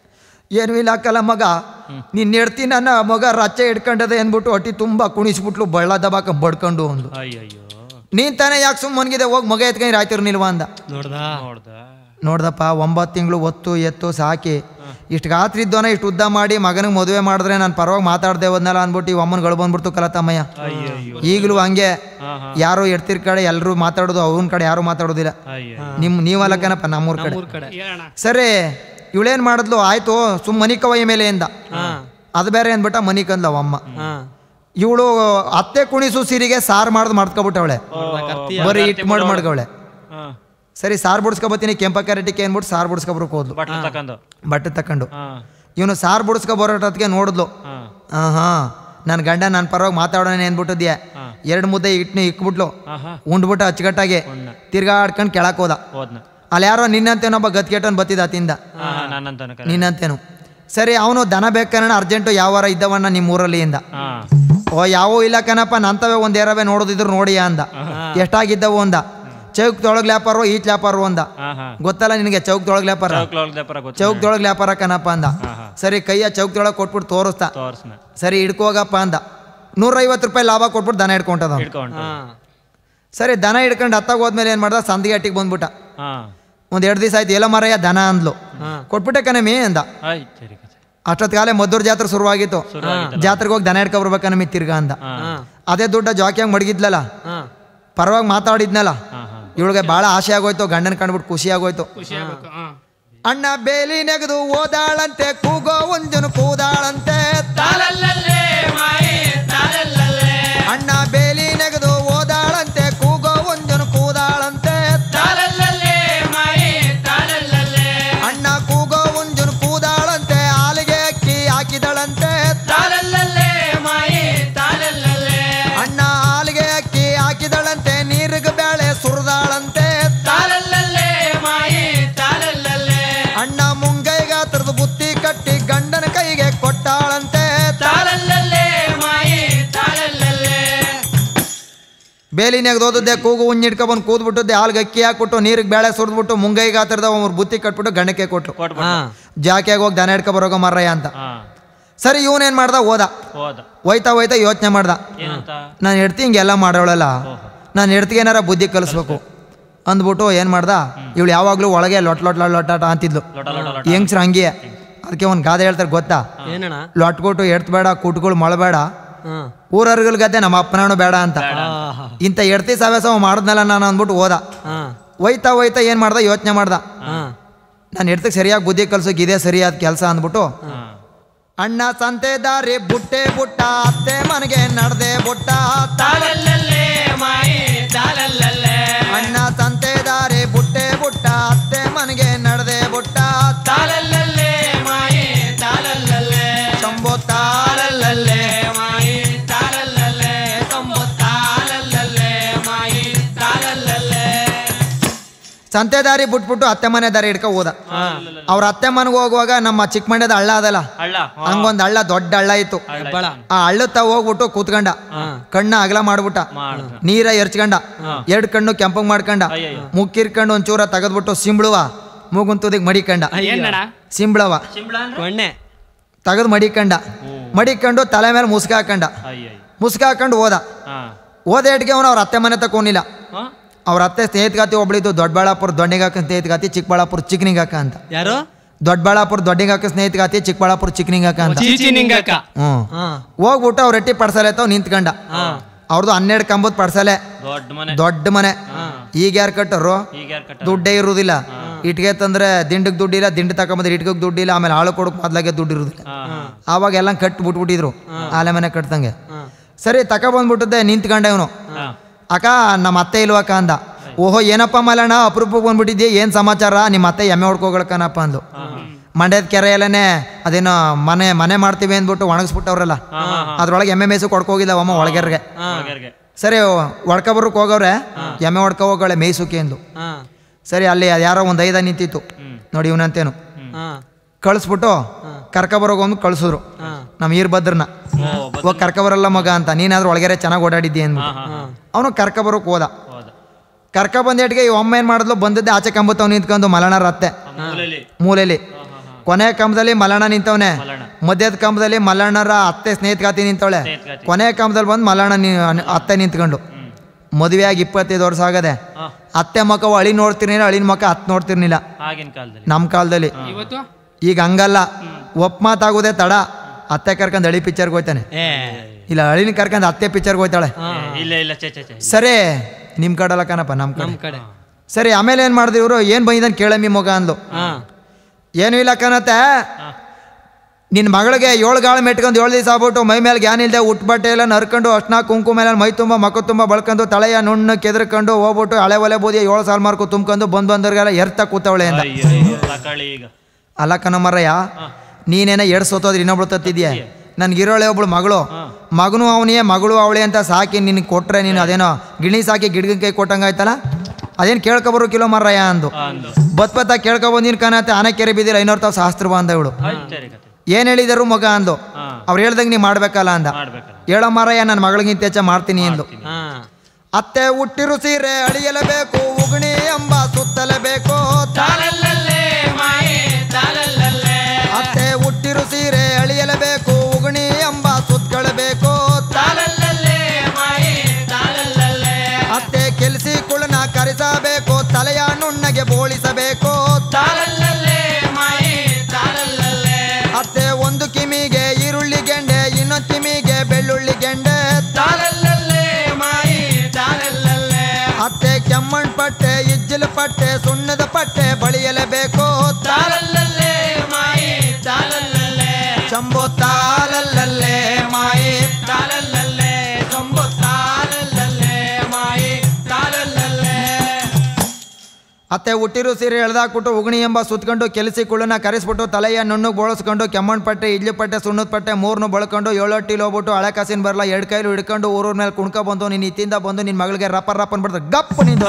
ಏನು ಇಲ್ಲ ಅಕ್ಕಲ್ಲ ಮಗ ನಿನ್ನ ಹೆಡ್ತಿ ನನ್ನ ಮಗ ರಚ್ಚೆ ಹಿಡ್ಕೊಂಡದೆ ಅಂದ್ಬಿಟ್ಟು ಹೊಟ್ಟಿ ತುಂಬ ಕುಣಿಸ್ಬಿಟ್ಲು ಬಳ್ಳ ದಬಾಕ ಬಡ್ಕೊಂಡು ಅಂದು ಅಯ್ಯಯ್ಯೋ ನೀನ್ ತಾನೇ ಯಾಕೆ ಸುಮ್ಮ ಮನ್ಗಿದೆ ಹೋಗಿ ಮಗ ಎತ್ಕೊಂಡು ರಾಯ್ತಿರ್ ನಿಲ್ವಾ ಅಂದ ನೋಡ್ದ ನೋಡ್ದ ನೋಡ್ದಪ್ಪ ಒಂಬತ್ತು ತಿಂಗಳು ಒತ್ತು ಎತ್ತು ಸಾಕಿ ಇಷ್ಟು ಗಾತ್ರ ಇದ್ದೋನ ಇಷ್ಟು ಉದ್ದ ಮಾಡಿ ಮಗನಿಗೆ ಮದುವೆ ಮಾಡಿದ್ರೆ ನಾನು ಪರವಾಗಿ ಮಾತಾಡ್ದೆ ಹೋದ್ನಲ್ಲ ಅಂದ್ಬಿಟ್ಟು ಈ ಅಮ್ಮನ್ಗಳು ಬಂದ್ಬಿಡ್ತು ಕಲತಮ್ಮಯ್ಯ ಅಯ್ಯಯ್ಯೋ ಈಗಲೂ ಹಂಗೆ ಹಾ ಹಾ ಯಾರು ಎಡ್ತಿರ್ ಕಡೆ ಎಲ್ಲರೂ ಮಾತಾಡೋದು ಅವ್ನ ಕಡೆ ಯಾರು ಮಾತಾಡೋದಿಲ್ಲ ಅಯ್ಯೋ ನಿಮ್ ನೀವಲ್ಲ ಕಣಪ್ಪ ನಮ್ಮೂರ್ ಕಡೆ ಊರ್ ಕಡೆ ಸರಿ ಇವಳೇನ್ ಮಾಡಿದ್ಲು ಆಯ್ತು ಸುಮ್ ಮನಿ ಕವಯ ಮೇಲೆ ಎಂದ ಹಾ ಅದು ಬೇರೆ ಅಂದ್ಬಿಟ್ಟ ಮನಿ ಕಂದ್ಲ ಅವ ಅಮ್ಮ ಹಾ ಇವಳು ಅತ್ತೆ ಕುಣಿಸು ಸಿರಿಗೆ ಸಾರು ಮಾಡ್ದು ಮಾಡ್ಕೊಬಿಟ್ಟವಳೆ ಬರೀ ಇಟ್ಟು ಮಾಡಿ ಮಾಡ್ಕವಳೆ ಹಾ ಸರಿ ಸಾರು ಬಿಡಿಸ್ಕೊಬತ್ತೀನಿ ಕೆಂಪ ಕ್ಯಾರೆಟಿಗೆ ಅಂದ್ಬಿಟ್ಟು ಸಾರು ಬಿಡಿಸ್ಕೊಬ್ರಕ್ಕೆ ಹೋದ್ಲು ಬಟ್ಲು ತಕಂದು ಬಟ್ಟೆ ತಕೊಂಡು ಹಾ ಇವನು ಸಾರು ಬಿಡಿಸ್ಕೊ ಬರೋಟೊತ್ತಿಗೆ ನೋಡಿದ್ಲು ಹಾ ಹಾಂ ಹಾಂ ನನ್ನ ಗಂಡ ನನ್ನ ಪರವಾಗಿ ಮಾತಾಡೋಣ ಅಂದ್ಬಿಟ್ಟಿದ್ಯಾ ಎರಡು ಮುದ್ದೆ ಇಟ್ನ ಇಕ್ಬಿಟ್ಲು ಆಹಾ ಉಂಡ್ಬಿಟ್ಟು ಅಚ್ಚುಕಟ್ಟಾಗಿ ತಿರ್ಗಾಡ್ಕೊಂಡು ಕೆಳಕ್ಕೆ ಹೋದ ಹೋದ್ನ ಅಲ್ಲಿ ಯಾರೋ ನಿನ್ನಂತೇನೊಬ್ಬ ಗತ್ಕೆಟನ್ ಬತ್ತಿದ ತಿಂದ ಹಾ ಹಾ ನನ್ನಂತನ ಕರೆ ನಿನ್ನಂತೇನು ಸರಿ ಅವನು ದನ ಬೇಕನ್ನ ಅರ್ಜೆಂಟು ಯಾವ ವಾರ ಇದ್ದವಣ್ಣ ನಿಮ್ಮ ಊರಲ್ಲಿ ಇಂದ ಹಾ ಓ ಯಾವೋ ಇಲ್ಲ ಕಣಪ್ಪ ನಂತವೇ ಒಂದು ಎರವೇ ನೋಡೋದಿದ್ರು ನೋಡಿಯ ಅಂದ ಎಷ್ಟಾಗಿದ್ದವು ಅಂದ ಚೌಕ್ ತೊಳಗ್ ಲ್ಯಾಪಾರು ಈಚ್ ಲ್ಯಾಪಾರು ಅಂದ ಹಾ ಹಾ ಗೊತ್ತಲ್ಲ ನಿನಗೆ ಚೌಕ್ ತೊಳಗ್ ಲ್ಯಾಪಾರ ಚೌಕ್ಲೋಳ್ದೆ ಪರ ಗೊತ್ತ ಚೌಕ್ ತೊಳಗ್ ಲ್ಯಾಪಾರ ಕಣಪ್ಪ ಅಂದ ಸರಿ ಕೈಯ ಚೌಕ್ ತೊಳಗ್ ಕೊಟ್ಬಿಟ್ಟು ತೋರಿಸ್ತಾ ತೋರ್ಸ್ನ ಸರಿ ಹಿಡ್ಕೋಗಪ್ಪ ಅಂದ ನೂರೈವತ್ತು ರೂಪಾಯಿ ಲಾಭ ಕೊಟ್ಬಿಟ್ಟು ದನ ಹಿಡ್ಕೊಂಟದ ಅವ್ನು. ಹಿಡ್ಕೊಂಡು ಹಾ ಸರಿ ದನ ಹಿಡ್ಕೊಂಡು ಹತ್ತಾಗ ಹೋದ್ಮೇಲೆ ಏನು ಮಾಡ್ದ ಸಂದಿಗೆ ಅಟ್ಟಿಗೆ ಬಂದ್ಬಿಟ್ಟ ಹಾ ಒಂದು ಎರಡು ದಿವಸ ಆಯ್ತು ಎಲ್ಲ ಮರಯ್ಯ ದನ ಅಂದ್ಲು ಕೊಟ್ಬಿಟ್ಟೆ ಕಣಮಿ ಅಂದ ಆಯ್ ಸರಿ ಕತೆ ಅಷ್ಟೊತ್ಕಾಲೆ ಮದ್ದೂರು ಜಾತ್ರೆ ಶುರುವಾಗಿತ್ತು ಜಾತ್ರೆಗೆ ಹೋಗಿ ದನ ಹಿಡ್ಕೊಬರ್ಬೇಕನಮಿ ತಿರ್ಗಾ ಅಂದ ಅದೇ ದುಡ್ಡ ಜಾಕಿಯಾಗಿ ಮಡಗಿದ್ಲಲ್ಲ ಹಾ ಪರವಾಗಿ ಮಾತಾಡಿದ್ನಲ್ಲ ಹಾ ಹಾ ಇವಳಿಗೆ ಭಾಳ ಆಸೆ ಆಗೋಯ್ತು ಗಂಡನ ಕಂಡ್ಬಿಟ್ಟು ಖುಷಿ ಆಗೋಯ್ತು ಖುಷಿ ಆಗ್ಬೇಕು ಹಾ ಅಣ್ಣ ಬೇಲಿ ನೆಗೆದು ಓದಾಳಂತೆ ಕೂಗೋ ಒಂಜನು ಕೂದಾಳಂತೆ ತಾಲಲ್ಲಲ್ಲೇ ಮಾಯಿ ತಾಲಲ್ಲಲ್ಲೇ ಅಣ್ಣ ಬೇಲಿ ನೆಗೆದು ಓದಾಳಂತೆ ಕೂಗೋ ಒಂಜನು ಕೂದಾಳಂತೆ ತಾಲಲ್ಲಲ್ಲೇ ಮಾಯಿ ತಾಲಲ್ಲಲ್ಲೇ ಅಣ್ಣ ಕೂಗೋ ಒಂಜನು ಕೂದಾಳಂತೆ ಹಾಲಿಗೆ ಅಕ್ಕಿ ಹಾಕಿದಳಂತೆ ತಾಲಲ್ಲಲ್ಲೇ ಮಾಯಿ ತಾಲಲ್ಲಲ್ಲೇ ಅಣ್ಣ ಹಾಲಿಗೆ ಅಕ್ಕಿ ಹಾಕಿದಳಂತೆ ನೀರಿಗೆ ಬೇಳೆ ಸುರಿದಾಳಂತೆ ತಾಲಲ್ಲಲ್ಲೇ ಮಾಯಿ ತಾಲಲ್ಲಲ್ಲೇ ಅಣ್ಣ ಮುಂಗೈಗ ತರದು ಬುತ್ತಿ ಕಟ್ಟಿ ಗಂಡನ ಕೈಗೆ ಕೊಟ್ಟಾಳಂತೆ ತಾಲಲ್ಲಲ್ಲೇ ಮಾಯಿ ತಾಲಲ್ಲಲ್ಲೇ ಬೇಲಿ ನೆಗೆದೋದದ್ದೆ ಕೂಗು ಉಣ್ಣಿಡ್ಕೊ ಬಂದು ಕೂದ್ಬಿಟ್ಟದ್ದೆ ಹಾಲ್ಗೆ ಅಕ್ಕಿ ಹಾಕ್ಬಿಟ್ಟು ನೀರಿಗೆ ಬೇಳೆ ಸುರಿದ್ಬಿಟ್ಟು ಮುಂಗೈಗೆ ಆ ಥರದ ಅವ್ರು ಬುತ್ತಿ ಕಟ್ಬಿಟ್ಟು ಗಂಡಕ್ಕೆ ಕೊಟ್ರು ಕೊಟ್ಬಿಟ್ಟು ಹಾ ಜಾಕಿಯಾಗಿ ಹೋಗಿ ದನ ಹಿಡ್ಕೊ ಬರೋಗ ಮರ್ರಯ್ಯ ಅಂತ ಹಾ ಸರಿ ಇವನೇನು ಮಾಡ್ದ ಹೋದ ಹೋದ ಹೋಯ್ತಾ ಹೋಯ್ತಾ ಯೋಚನೆ ಮಾಡ್ದ ಏನಂತ ನಾನು ಹೆಡ್ತಿ ಹಿಂಗೆಲ್ಲ ಮಾಡೋಳಲ್ಲ ನಾನು ಹೆಡ್ತಿಗೆ ಏನಾರ ಬುದ್ಧಿ ಕಲಿಸ್ಬೇಕು ಅಂದ್ಬಿಟ್ಟು ಏನು ಮಾಡ್ದ ಇವಳು ಯಾವಾಗಲೂ ಒಳಗೆ ಲೊಟ್ ಲೊಟ್ ಲೊಟ್ ಲೊಟ್ಟಾಟ ಅಂತಿದ್ಲು ಲೊಟ ಲೊಟ ಲೊಟ ಹೆಂಗ್ಸ್ರು ಹಂಗೆ ಅದಕ್ಕೆ ಒಂದು ಗಾದೆ ಹೇಳ್ತಾರೆ ಗೊತ್ತಾ ಏನಣ್ಣ ಲೊಟ್ಕೊಟ್ಟು ಎಡ್ತ್ಬೇಡ ಕುಟ್ಗಳು ಮೊಳಬೇಡ ಹಾ ಊರರ್ಗಲ್ ಗದ್ದೆ ನಮ್ಮ ಅಪ್ಪನಾಣು ಬೇಡ ಅಂತ ಆಹಾ. ಇಂಥ ಎಡ್ತಿ ಸವ್ಯಾಸ ಅವ ಮಾಡ್ದಲ್ಲ ನಾನು ಅಂದ್ಬಿಟ್ಟು ಹೋದ ಹಾ ಹೋಯ್ತಾ ಹೋಯ್ತಾ ಏನು ಮಾಡ್ದ ಯೋಚನೆ ಮಾಡ್ದ ಹಾ ನಾನು ಎಡ್ತಿಗೆ ಸರಿಯಾಗಿ ಬುದ್ಧಿ ಕಲ್ಸೋಕೆ ಇದೇ ಸರಿಯಾದ ಕೆಲಸ ಅಂದ್ಬಿಟ್ಟು ಹಾ ಅಣ್ಣ ಸಂತೆ ದಾರಿ ಬುಟ್ಟೆ ಬುಟ್ಟ ಅತ್ತೆ ಮನೆಗೆ ನಡ್ದೆ ಬುಟ್ಟ ತಾಲಲ್ಲಲ್ಲೇ ಮಾಯಿ ತಾಲಲ್ಲಲ್ಲೇ ಅಣ್ಣ ಸಂತೆ ದಾರಿ ಬುಟ್ಟೆ ಬುಟ್ಟ ಅತ್ತೆ ಮನೆಗೆ ನಡ್ದೆ ಬುಟ್ಟ ತಾಲಲ್ಲಲ್ಲೇ ಮಾಯಿ ತಾಲಲ್ಲಲ್ಲೇ ಶಂಭೋ ತಾಲಲ್ಲಲ್ಲೇ ಮಾಯಿ ತಾಲಲ್ಲಲ್ಲೇ ತೊಂಬ ತಾಲಲ್ಲಲ್ಲೇ ಮಾಯಿ ತಾಲಲ್ಲಲ್ಲೇ ಸಂತೆ ದಾರಿ ಬಿಟ್ಬಿಟ್ಟು ಅತ್ತೆ ಮನೆ ದಾರಿ ಹಿಡ್ಕೊ ಹೋದ ಅವ್ರ ಅತ್ತೆ ಮನೆಗೆ ಹೋಗುವಾಗ ನಮ್ಮ ಚಿಕ್ಕಮಂಡ್ಯದ ಹಳ್ಳ ಅದಲ್ಲ ಹಳ್ಳ ಹಾ. ಹಂಗೊಂದ್ ಹಳ್ಳ ದೊಡ್ಡ ಹಳ್ಳ ಇತ್ತು ಹೆಬ್ಬಾಳ ಆ ಹಳ್ಳತ್ತ ಹೋಗ್ಬಿಟ್ಟು ಕೂತ್ಕೊಂಡ ಕಣ್ಣ ಅಗಲ ಮಾಡ್ಬಿಟ್ಟ ಮಾಡ್ದ. ನೀರ ಎರ್ಚ್ಕೊಂಡ ಎರಡ್ ಕಣ್ಣು ಕೆಂಪಗ್ ಮಾಡ್ಕೊಂಡ ಅಯ್ಯಯ್ಯೋ. ಮುಕ್ಕಿರ್ಕೊಂಡು ಒಂಚೂರ ತೆಗೆದ್ಬಿಟ್ಟು ಸಿಂಬಳುವ ಮೂಗುನ್ ತುದಿಗ್ ಮಡಿಕಂಡ ಏನಣ್ಣ ಸಿಂಬಳವ ಶಿಂಬಳ ಅಂದ್ರೆ ಒಣ್ಣೆ ತೆಗೆದು ಮಡಿಕಂಡ ಮಡಿಕೊಂಡು ತಲೆ ಮೇಲೆ ಮುಸ್ಕ ಹಾಕಂಡ ಅಯ್ಯಯ್ಯ ಮುಸ್ಕ ಹಾಕೊಂಡು ಹೋದ ಹಾ ಹೋದ ಇಟ್ಗೆ ಅವನು ಅವ್ರ ಅತ್ತೆ ಮನೆ ತಕೊಂಡಿಲ್ಲ ಹಾ ಅವ್ರ ಅತ್ತೆ ಸ್ನೇಹಿತಗಾತಿ ಒಬ್ಳಿದ್ದು ದೊಡ್ಡಬಳ್ಳಾಪುರ ದೊಡ್ಡಿಗಾಕ ಸ್ನೇಹಿತಗಾತಿ ಚಿಕ್ಕಬಳ್ಳಾಪುರ ಚಿಕ್ಕನಿಗಾಕ ಅಂತ ಯಾರು ದೊಡ್ಡಬಳ್ಳಾಪುರ ದೊಡ್ಡಿಗಾಕ ಸ್ನೇಹಿತಗಾತಿ ಚಿಕ್ಕಬಳ್ಳಾಪುರ ಚಿಕ್ಕನಿಗಾಕ ಅಂತ ಚೀಚಿ ನಿಂಗಕ್ಕ ಹ್ಞೂ ಹಾ ಹೋಗ್ಬಿಟ್ಟು ಅವ್ರ ರೊಟ್ಟಿ ಪಡ್ಸಲೆ ತಾವ್ ನಿಂತ್ಕಂಡ ಅವ್ರದ್ದು ಹನ್ನೆರಡು ಕಂಬದ ಪಡ್ಸಲೆ ದೊಡ್ಡ ಮನೆ ದೊಡ್ಡ ಮನೆ ಈಗ ಯಾರು ಕಟ್ಟರು ಈಗ ಯಾರು ಕಟ್ಟ ದುಡ್ಡೇ ಇರುವುದಿಲ್ಲ ಇಟ್ಗೆ ತಂದ್ರೆ ದಿಂಡಿಗೆ ದುಡ್ಡಿಲ್ಲ ದಿಂಡು ತಗೊಂಬಂದ್ರೆ ಇಟ್ಗೆ ದುಡ್ಡಿಲ್ಲ ಆಮೇಲೆ ಆಳು ಕೊಡಕ್ ಮೊದ್ಲಾಗೆ ದುಡ್ಡು ಇರುದಿಲ್ಲ ಹಾ ಹಾ ಆವಾಗ ಎಲ್ಲ ಕಟ್ಟಿ ಬಿಟ್ಬಿಟ್ಟಿದ್ರು ಆಲೆ ಮನೆ ಕಟ್ತಂಗೆ ಸರಿ ತಕ ಬಂದ್ಬಿಟ್ಟದ್ದೆ ನಿಂತ್ಕೊಂಡೆ ಇವನು ಹಾ ಅಕ್ಕ ನಮ್ಮ ಅತ್ತೆ ಇಲ್ವಕ್ಕ ಅಂದ ಓಹೋ ಏನಪ್ಪ ಮಲ್ಲಣ್ಣ ಅಪರೂಪಕ್ಕೆ ಬಂದ್ಬಿಟ್ಟಿದ್ಯಾ ಏನು ಸಮಾಚಾರ ನಿಮ್ಮ ಅತ್ತೆ ಎಮ್ಮೆ ಹೊಡ್ಕೋಗಳಕ್ಕನಪ್ಪ ಅಂದು ಮಂಡ್ಯದ ಕೆರೆ ಎಲ್ಲನೇ ಅದೇನೋ ಮನೆ ಮನೆ ಮಾಡ್ತೀವಿ ಅಂದ್ಬಿಟ್ಟು ಒಣಗಿಸ್ಬಿಟ್ಟವ್ರಲ್ಲ ಅದ್ರೊಳಗೆ ಎಮ್ಮೆ ಮೇಸು ಕೊಡ್ಕೋಗಿಲ್ಲ ಅಮ್ಮ ಒಳಗೆರ್ಗೆ ಒಳಗರ್ಗೆ ಸರಿ ಹೊಡ್ಕೊಬರ್ರಕ್ಕೆ ಹೋಗವ್ರೆ ಎಮ್ಮೆ ಹೊಡ್ಕೊ ಹೋಗೋಳೆ ಮೇಯ್ಸುಕ್ಕೆ ಎಂದು ಹಾಂ ಸರಿ ಅಲ್ಲಿ ಅದು ಯಾರೋ ಒಂದು ಐದ ನಿಂತಿತ್ತು ನೋಡಿ ಇವನಂತೇನು ಹಾಂ ಕಳಿಸ್ಬಿಟ್ಟು ಕರ್ಕೊಬರೋಗ ಒಂದು ಕಳಿಸಿದ್ರು ನಮ್ಮ ಈರ್ಭದ್ರನ ಹೋಗಿ ಕರ್ಕೊಬರಲ್ಲ ಮಗ ಅಂತ ನೀನಾದ್ರೂ ಒಳಗೆರೆ ಚೆನ್ನಾಗಿ ಓಡಾಡಿದ್ದಿ ಅಂದ್ಬಿಟ್ಟು ಅವನು ಕರ್ಕೊಬರೋಕೆ ಹೋದ ಹೌದು ಕರ್ಕ ಬಂದೇಟಿಗೆ ಈ ಒಮ್ಮೆ ಏನು ಮಾಡಿದ್ಲು ಬಂದದ್ದೆ ಆಚೆ ಕಂಬತ್ತವ್ ನಿಂತ್ಕೊಂಡು ಮಲಣರ ಅತ್ತೆ ಮೂಲೆಯಲ್ಲಿ ಮೂಲೆಯಲ್ಲಿ ಕೊನೆ ಕಂಬದಲ್ಲಿ ಮಲಣ ನಿಂತವನೆ ಮಲಣ. ಮಧ್ಯದ ಕಂಬದಲ್ಲಿ ಮಲಣ್ಣರ ಅತ್ತೆ ಸ್ನೇಹಿತಗಾತಿ ನಿಂತವಳೆ ಸ್ನೇಹಿತಗಾತಿ. ಕೊನೆ ಕಂಬದಲ್ಲಿ ಬಂದು ಮಲಣ ನಿ- ಅತ್ತೆ ನಿಂತ್ಕೊಂಡು ಮದುವೆಯಾಗಿ ಇಪ್ಪತ್ತೈದು ವರ್ಷ ಆಗದೆ ಹಾ ಅತ್ತೆ ಮಕ್ಕ ಅಳಿ ನೋಡ್ತಿರ್ನಿಲ್ಲ ಅಳಿನ ಮಕ್ಕ ಅತ್ ನೋಡ್ತಿರ್ನಿಲ್ಲ ಆಗಿನ ಕಾಲದಲ್ಲಿ ನಮ್ಮ ಕಾಲದಲ್ಲಿ ಇವತ್ತು ಈಗ ಹಂಗಲ್ಲ ಒಪ್ ಮಾತಾಗೋದೆ ತಡ ಅತ್ತೆ ಕರ್ಕೊಂಡು ಅಳಿ ಪಿಕ್ಚರ್ಗೆ ಹೋಯ್ತಾನೆ ಏ ಇಲ್ಲ ಅಳಿನ ಕರ್ಕೊಂಡು ಅತ್ತೆ ಪಿಕ್ಚರ್ಗೆ ಹೋಯ್ತಾಳೆ ಏ, ಇಲ್ಲ ಇಲ್ಲ ಚೆ ಚೆ ಚೆ ಸರಿ ನಿಮ್ಮ ಕಡಲ್ಲ ಕಣಪ್ಪ ನಮ್ಮ ಕಡೆ ನಮ್ಮ ಕಡೆ ಸರಿ ಆಮೇಲೆ ಏನು ಮಾಡಿದ್ರು ಇವರು ಏನು ಬಂದಿದ್ದಾನೆ ಕೇಳಮ್ಮಿ ಮಗ ಅಂದ್ಲು ಹಾಂ ಏನೂ ಇಲ್ಲ ಕಣತ್ತೆ ನಿನ್ನ ಮಗಳಿಗೆ ಏಳು ಗಾಳ ಮೆಟ್ಕೊಂಡು ಏಳು ದಿವಸ ಆಗ್ಬಿಟ್ಟು ಮೈ ಮೇಲೆ ಗ್ಯಾನ್ ಇಲ್ಲದೆ ಉಟ್ಟು ಬಟ್ಟೆ ಎಲ್ಲ ನರ್ಕೊಂಡು ಅರ್ಶನ ಕುಂಕುಮ ಮೇಲೆ ಮೈ ತುಂಬ ಮಕ್ಕ ತುಂಬ ಬಳ್ಕೊಂಡು ತಲೆಯ ನುಣ್ಣು ಕೆದರ್ಕೊಂಡು ಹೋಗ್ಬಿಟ್ಟು ಹಳೆ ಒಲೆ ಬೋದಿ ಏಳು ಸಾಲು ಮಾರ್ಕು ತುಂಬ್ಕೊಂಡು ಬಂದು ಬಂದವ್ರಿಗೆಲ್ಲ ಎರ್ತ ಕೂತವಳೆ ಅಂತ ಅಯ್ಯೋ ಅಯ್ಯೋ, ತಕೊಳ್ಳಿ ಈಗ ಅಲ್ಲ ಕಣಮರಯ್ಯ ನೀನೇನ ಎರಡು ಸೋತೋದ್ರೆ ಇನ್ನೊಬ್ಳು ತತ್ತಿದ್ಯಾ ನನ್ಗಿರೋಳೆ ಒಬ್ಳು ಮಗಳು ಮಗನು ಅವನಿಯೇ ಮಗಳು ಅವಳೆ ಅಂತ ಸಾಕಿ ನಿನಗೆ ಕೊಟ್ರೆ ನೀನು ಅದೇನೋ ಗಿಣಿ ಸಾಕಿ ಗಿಡಗನ್ ಕೈ ಕೊಟ್ಟಂಗಾಯ್ತಲ್ಲ ಅದೇನು ಕೇಳ್ಕೊಬರೋ ಕಿಲೋ ಮರಯ್ಯ ಅಂದು ಅಂದು ಬತ್ ಬತ್ತ ಕೇಳ್ಕೊಬಂದಿನ ಕಾಣತ್ತೆ ಆನೆ ಕೆರೆ ಬಿದ್ದಿಲ್ಲ ಐನೂರು ತಾವು ಶಾಸ್ತ್ರ ಅಂದ ಇವಳು ಆಯ್ತು ಸರಿ ಕತೆ ಏನು ಹೇಳಿದರು ಮಗ ಅಂದು ಹಾ ಅವ್ರು ಹೇಳ್ದಂಗೆ ನೀ ಮಾಡ್ಬೇಕಲ್ಲ ಅಂದ ಮಾಡ್ಬೇಕಲ್ಲ ಹೇಳೋ ಮಾರಯ್ಯ ನನ್ನ ಮಗಳಿಗಿಂತ ಹೆಚ್ಚ ಮಾಡ್ತೀನಿ ಎಂದು ಹಾಂ ಅತ್ತೆ ಹುಟ್ಟಿರು ಸೀರೆ ಅಳಿಯಲೇಬೇಕು ಉಗುಣಿ ಎಂಬ ಸುತ್ತಲೇಬೇಕು ತಾಲಲ್ಲಲ್ಲೇ ಮಾಯೆ ತಾಲಲ್ಲಲ್ಲೇ ಅತ್ತೆ ಹುಟ್ಟಿರು ಸೀರೆ ಅಳಿಯಲೇಬೇಕು ಉಗುಣಿ ಎಂಬ ಸುತ್ತಳಬೇಕು ತಾಲಲ್ಲಲ್ಲೇ ಮಾಯೆ ತಾಲಲ್ಲಲ್ಲೇ ಅತ್ತೆ ಕೆಲ್ಸಿ ಕುಳನ ಕರೆಸಬೇಕು ತಲೆಯ ನುಣ್ಣಗೆ ಬೋಳಿಸಬೇಕು ತಾಲಲ್ಲಲ್ಲೇ ಮಾಯೆ ತಾಲಲ್ಲಲ್ಲೇ ಅತ್ತೆ ಒಂದು ಕಿಮಿಗೆ ಈರುಳ್ಳಿ ಗೆಂಡೆ ಇನ್ನೊಂದು ಕಿಮಿಗೆ ಬೆಳ್ಳುಳ್ಳಿ ಗೆಂಡೆ ತಾಲಲ್ಲಲ್ಲೇ ಮಾಯೆ ತಾಲಲ್ಲಲ್ಲೇ ಅತ್ತೆ ಕೆಮ್ಮಣ್ ಪಟ್ಟೆ ಇಜ್ಜಲು ಪಟ್ಟೆ ಸುಣ್ಣದ ಪಟ್ಟೆ ಬಳಿಯಲೇಬೇಕು ತಾಲಲ್ಲಲ್ಲೇ ಮಾಯೆ ತಾಲಲ್ಲಲ್ಲೇ ಶಂಭು ತಾಲಲ್ಲಲ್ಲೇ ಮಾಯಿ ತಾಲಲ್ಲಲ್ಲೇ ಜಂಬು ತಾಲಲ್ಲಲ್ಲೇ ಮಾಯೆ ತಾಲಲ್ಲಲ್ಲೇ ಅತ್ತೆ ಹುಟ್ಟಿರು ಸೀರೆ ಎಳ್ದಾಕ್ಬಿಟ್ಟು ಉಗುಣಿ ಎಂಬ ಸುತ್ಕೊಂಡು ಕೆಲಸಿ ಕುಳ್ಳನ ಕರೆಸ್ಬಿಟ್ಟು ತಲೆಯ ನುಣ್ಣು ಬೋಳಿಸ್ಕೊಂಡು ಕೆಮ್ಮಣ್ ಪಟ್ಟೆ ಇಡ್ಲಿ ಪಟ್ಟೆ ಸುಣ್ಣದ ಪಟ್ಟೆ ಮೂರ್ನು ಬಳ್ಕೊಂಡು ಏಳೊಟ್ಟಿಲಿ ಹೋಗ್ಬಿಟ್ಟು ಹಳೆ ಕಾಸಿನ ಬರಲ್ಲ ಎರಡು ಕೈಲು ಹಿಡ್ಕೊಂಡು ಊರೂರ್ ಮೇಲೆ ಕುಣ್ಕೊ ಬಂದು ನೀನು ಇತ್ತಿಂದ ಬಂದು ನಿನ್ನ ಮಗಳಿಗೆ ರಪ್ಪ ರಪ್ಪ ಅನ್ಬಿಡ್ತಾರೆ ಗಪ್ ನಿಂದು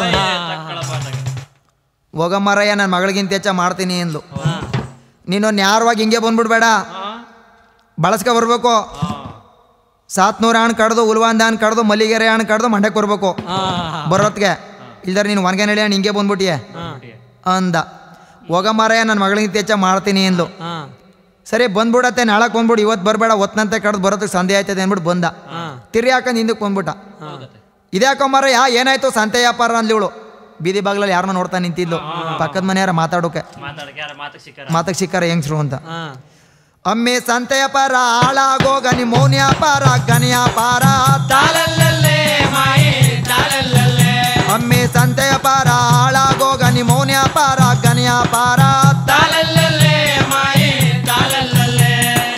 ಹೋಗಮ್ಮರಯ್ಯ ನನ್ನ ಮಗಳಿಗಿಂತ ಹೆಚ್ಚ ಮಾಡ್ತೀನಿ ಅಂದ್ಲು ನೀನು ನ್ಯಾರವಾಗಿ ಹಿಂಗೆ ಬಂದ್ಬಿಡ್ಬೇಡ ಬಳಸ್ಕೊ ಬರ್ಬೇಕು ಸಾತ್ನೂರು ಹಣ್ಣು ಕಡ್ದು ಉಲ್ವಾಂದ ಹಣ್ಣು ಕಡ್ದು ಮಲ್ಲಿಗೆರೆ ಹಣ್ಣು ಕಡ್ದು ಮಂಡ್ಯಕ್ಕೆ ಬರ್ಬೇಕು ಬರೋತ್ಗೆ ಇಲ್ದಾರೆ ನೀನು ಒಣಗೆ ನಡಿ ಹಣ್ಣು ಹಿಂಗೆ ಬಂದ್ಬಿಟ್ಟಿಯೆ ಅಂದ ಹೋಗಮ್ಮರಯ್ಯ ನನ್ನ ಮಗಳಿಗಿಂತ ಹೆಚ್ಚ ಮಾಡ್ತೀನಿ ಅಂದ್ಲು ಹಾಂ ಸರಿ ಬಂದ್ಬಿಡತ್ತೆ ನಾಳಕ್ಕೆ ಬಂದ್ಬಿಡು ಇವತ್ತು ಬರಬೇಡ ಒತ್ತನಂತೆ ಕಡ್ದು ಬರೋದಕ್ಕೆ ಸಂಧೆ ಆಯ್ತದೆ ಅಂದ್ಬಿಟ್ಟು ಬಂದ ತಿರ್ಗಿ ಹಾಕೊಂಡು ಹಿಂದಕ್ಕೆ ಬಂದ್ಬಿಟ್ಟ ಇದ್ಯಾಕೊಂಬರಯ್ಯ ಏನಾಯ್ತು ಸಂತೆ ವ್ಯಾಪಾರ ಅಂದ್ಲಿ ಇವಳು ಬೀದಿ ಬಾಗ್ಲಲ್ಲಿ ಯಾರನ್ನ ನೋಡ್ತಾ ನಿಂತಿದ್ಲು ಪಕ್ಕದ ಮನೆಯಾರ ಮಾತಾಡೋಕೆ ಮಾತಾಡಕ್ಕೆ ಯಾರ ಮಾತಕ್ಕೆ ಸಿಕ್ಕಾರ ಮಾತಕ್ಕೆ ಸಿಕ್ಕಾರ ಹೆಂಗ್ಸ್ರು ಅಂತ ಹಾಂ ಅಮ್ಮಿ ಸಂತೆಯ ಪರ ಹಾಳಾಗೋಗ ನಿಮ್ಮ ಮೌನ ವ್ಯಾಪಾರ ಗನಿ ವ್ಯಾಪಾರ ತಾಲಲ್ಲಲ್ಲೇ ಮಾಯೆ ತಾಲಲ್ಲಲ್ಲೇ ಅಮ್ಮಿ ಸಂತೆಯ ಪರ ಹಾಳಾಗೋಗ ನಿಮ್ಮ ಮೌನ ವ್ಯಾಪಾರ ಗನಿ ವ್ಯಾಪಾರ ತಾಲಲ್ಲಲ್ಲೇ ಮಾಯೆ ತಾಲಲ್ಲಲ್ಲೇ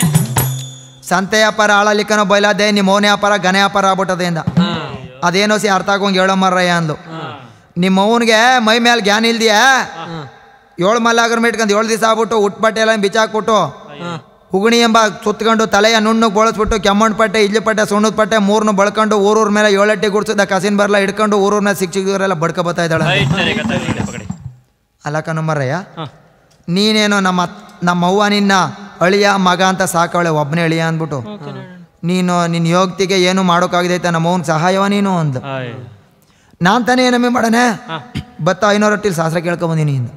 ಸಂತೆ ವ್ಯಾಪಾರ ಹಾಳಲಿಕ್ಕನೋ ಬೈಲಾದೆ ನಿಮ್ಮ ಮೌನ ವ್ಯಾಪಾರ ಗನ ವ್ಯಾಪಾರ ಆಗ್ಬಿಟ್ಟದೆ ಅಂದ ಅದೇನೋ ಸಿ ಅರ್ಥ ಆಗೋಂಗೆ ಹೇಳೋ ಮರ್ರಯ್ಯ ಅಂದ್ಲು ನಿಮ್ಮ ಅವನಿಗೆ ಮೈ ಮೇಲೆ ಜ್ಞಾನ ಇಲ್ದಿಯಾ ಏಳು ಮಲ್ಲಾಗರ್ ಇಟ್ಕೊಂಡು ಏಳು ದಿವಸ ಆಗ್ಬಿಟ್ಟು ಉಟ್ಪಟ್ಟೆ ಎಲ್ಲ ಬಿಚ್ಚಾಕ್ಬಿಟ್ಟು ಉಗುಣಿ ಎಂಬ ಸುತ್ಕೊಂಡು ತಲೆಯ ನುಣ್ಣಗೆ ಬಳಸ್ಬಿಟ್ಟು ಕೆಮ್ಮಣ್ಣು ಪಟ್ಟೆ ಇಡ್ಲಿ ಪಟ್ಟೆ ಸುಣ್ಣದ ಪಟ್ಟೆ ಮೂರ್ನು ಬಳ್ಕೊಂಡು ಊರೂರ ಮೇಲೆ ಏಳಟ್ಟಿ ಗುಡ್ಸಿದ ಕಸಿನ್ ಬರಲ್ಲ ಹಿಡ್ಕೊಂಡು ಊರೂರ ಮೇಲೆ ಸಿಕ್ ಸಿಕ್ಕಿದ್ರೆಲ್ಲ ಬಡ್ಕೊ ಬರ್ತಾ ಇದ್ದಾಳೆ ಆಯ್ತು ಸರಿ ಕತೆ ಈಗ ಪಕಡಿ ಅಲ್ಲ ಕಣಮ್ಮರಯ್ಯ ಹಾ ನೀನೇನೋ ನಮ್ಮ ಅತ್- ನಮ್ಮ ಅವ್ವ ನಿನ್ನ ಅಳಿಯ ಮಗ ಅಂತ ಸಾಕವಳೆ ಒಬ್ಬನೇ ಅಳಿಯ ಅಂದ್ಬಿಟ್ಟು ನೀನು ನಿನ್ನ ಯೋಗ್ತಿಗೆ ಏನು ಮಾಡೋಕ್ಕಾಗದೈತೆ ನಮ್ಮ ಅವ್ನ ಸಹಾಯವ ನೀನು ಅಂದು ಆಯ್ ನಾನು ತಾನೇ ಏನಮ್ಮೆ ಮಾಡನೆ ಬತ್ತ ಐನೂರು ರೊಟ್ಟಿಲಿ ಶಾಸ್ತ್ರ ಕೇಳ್ಕೊಬಂದೀನಿ ಇಂದು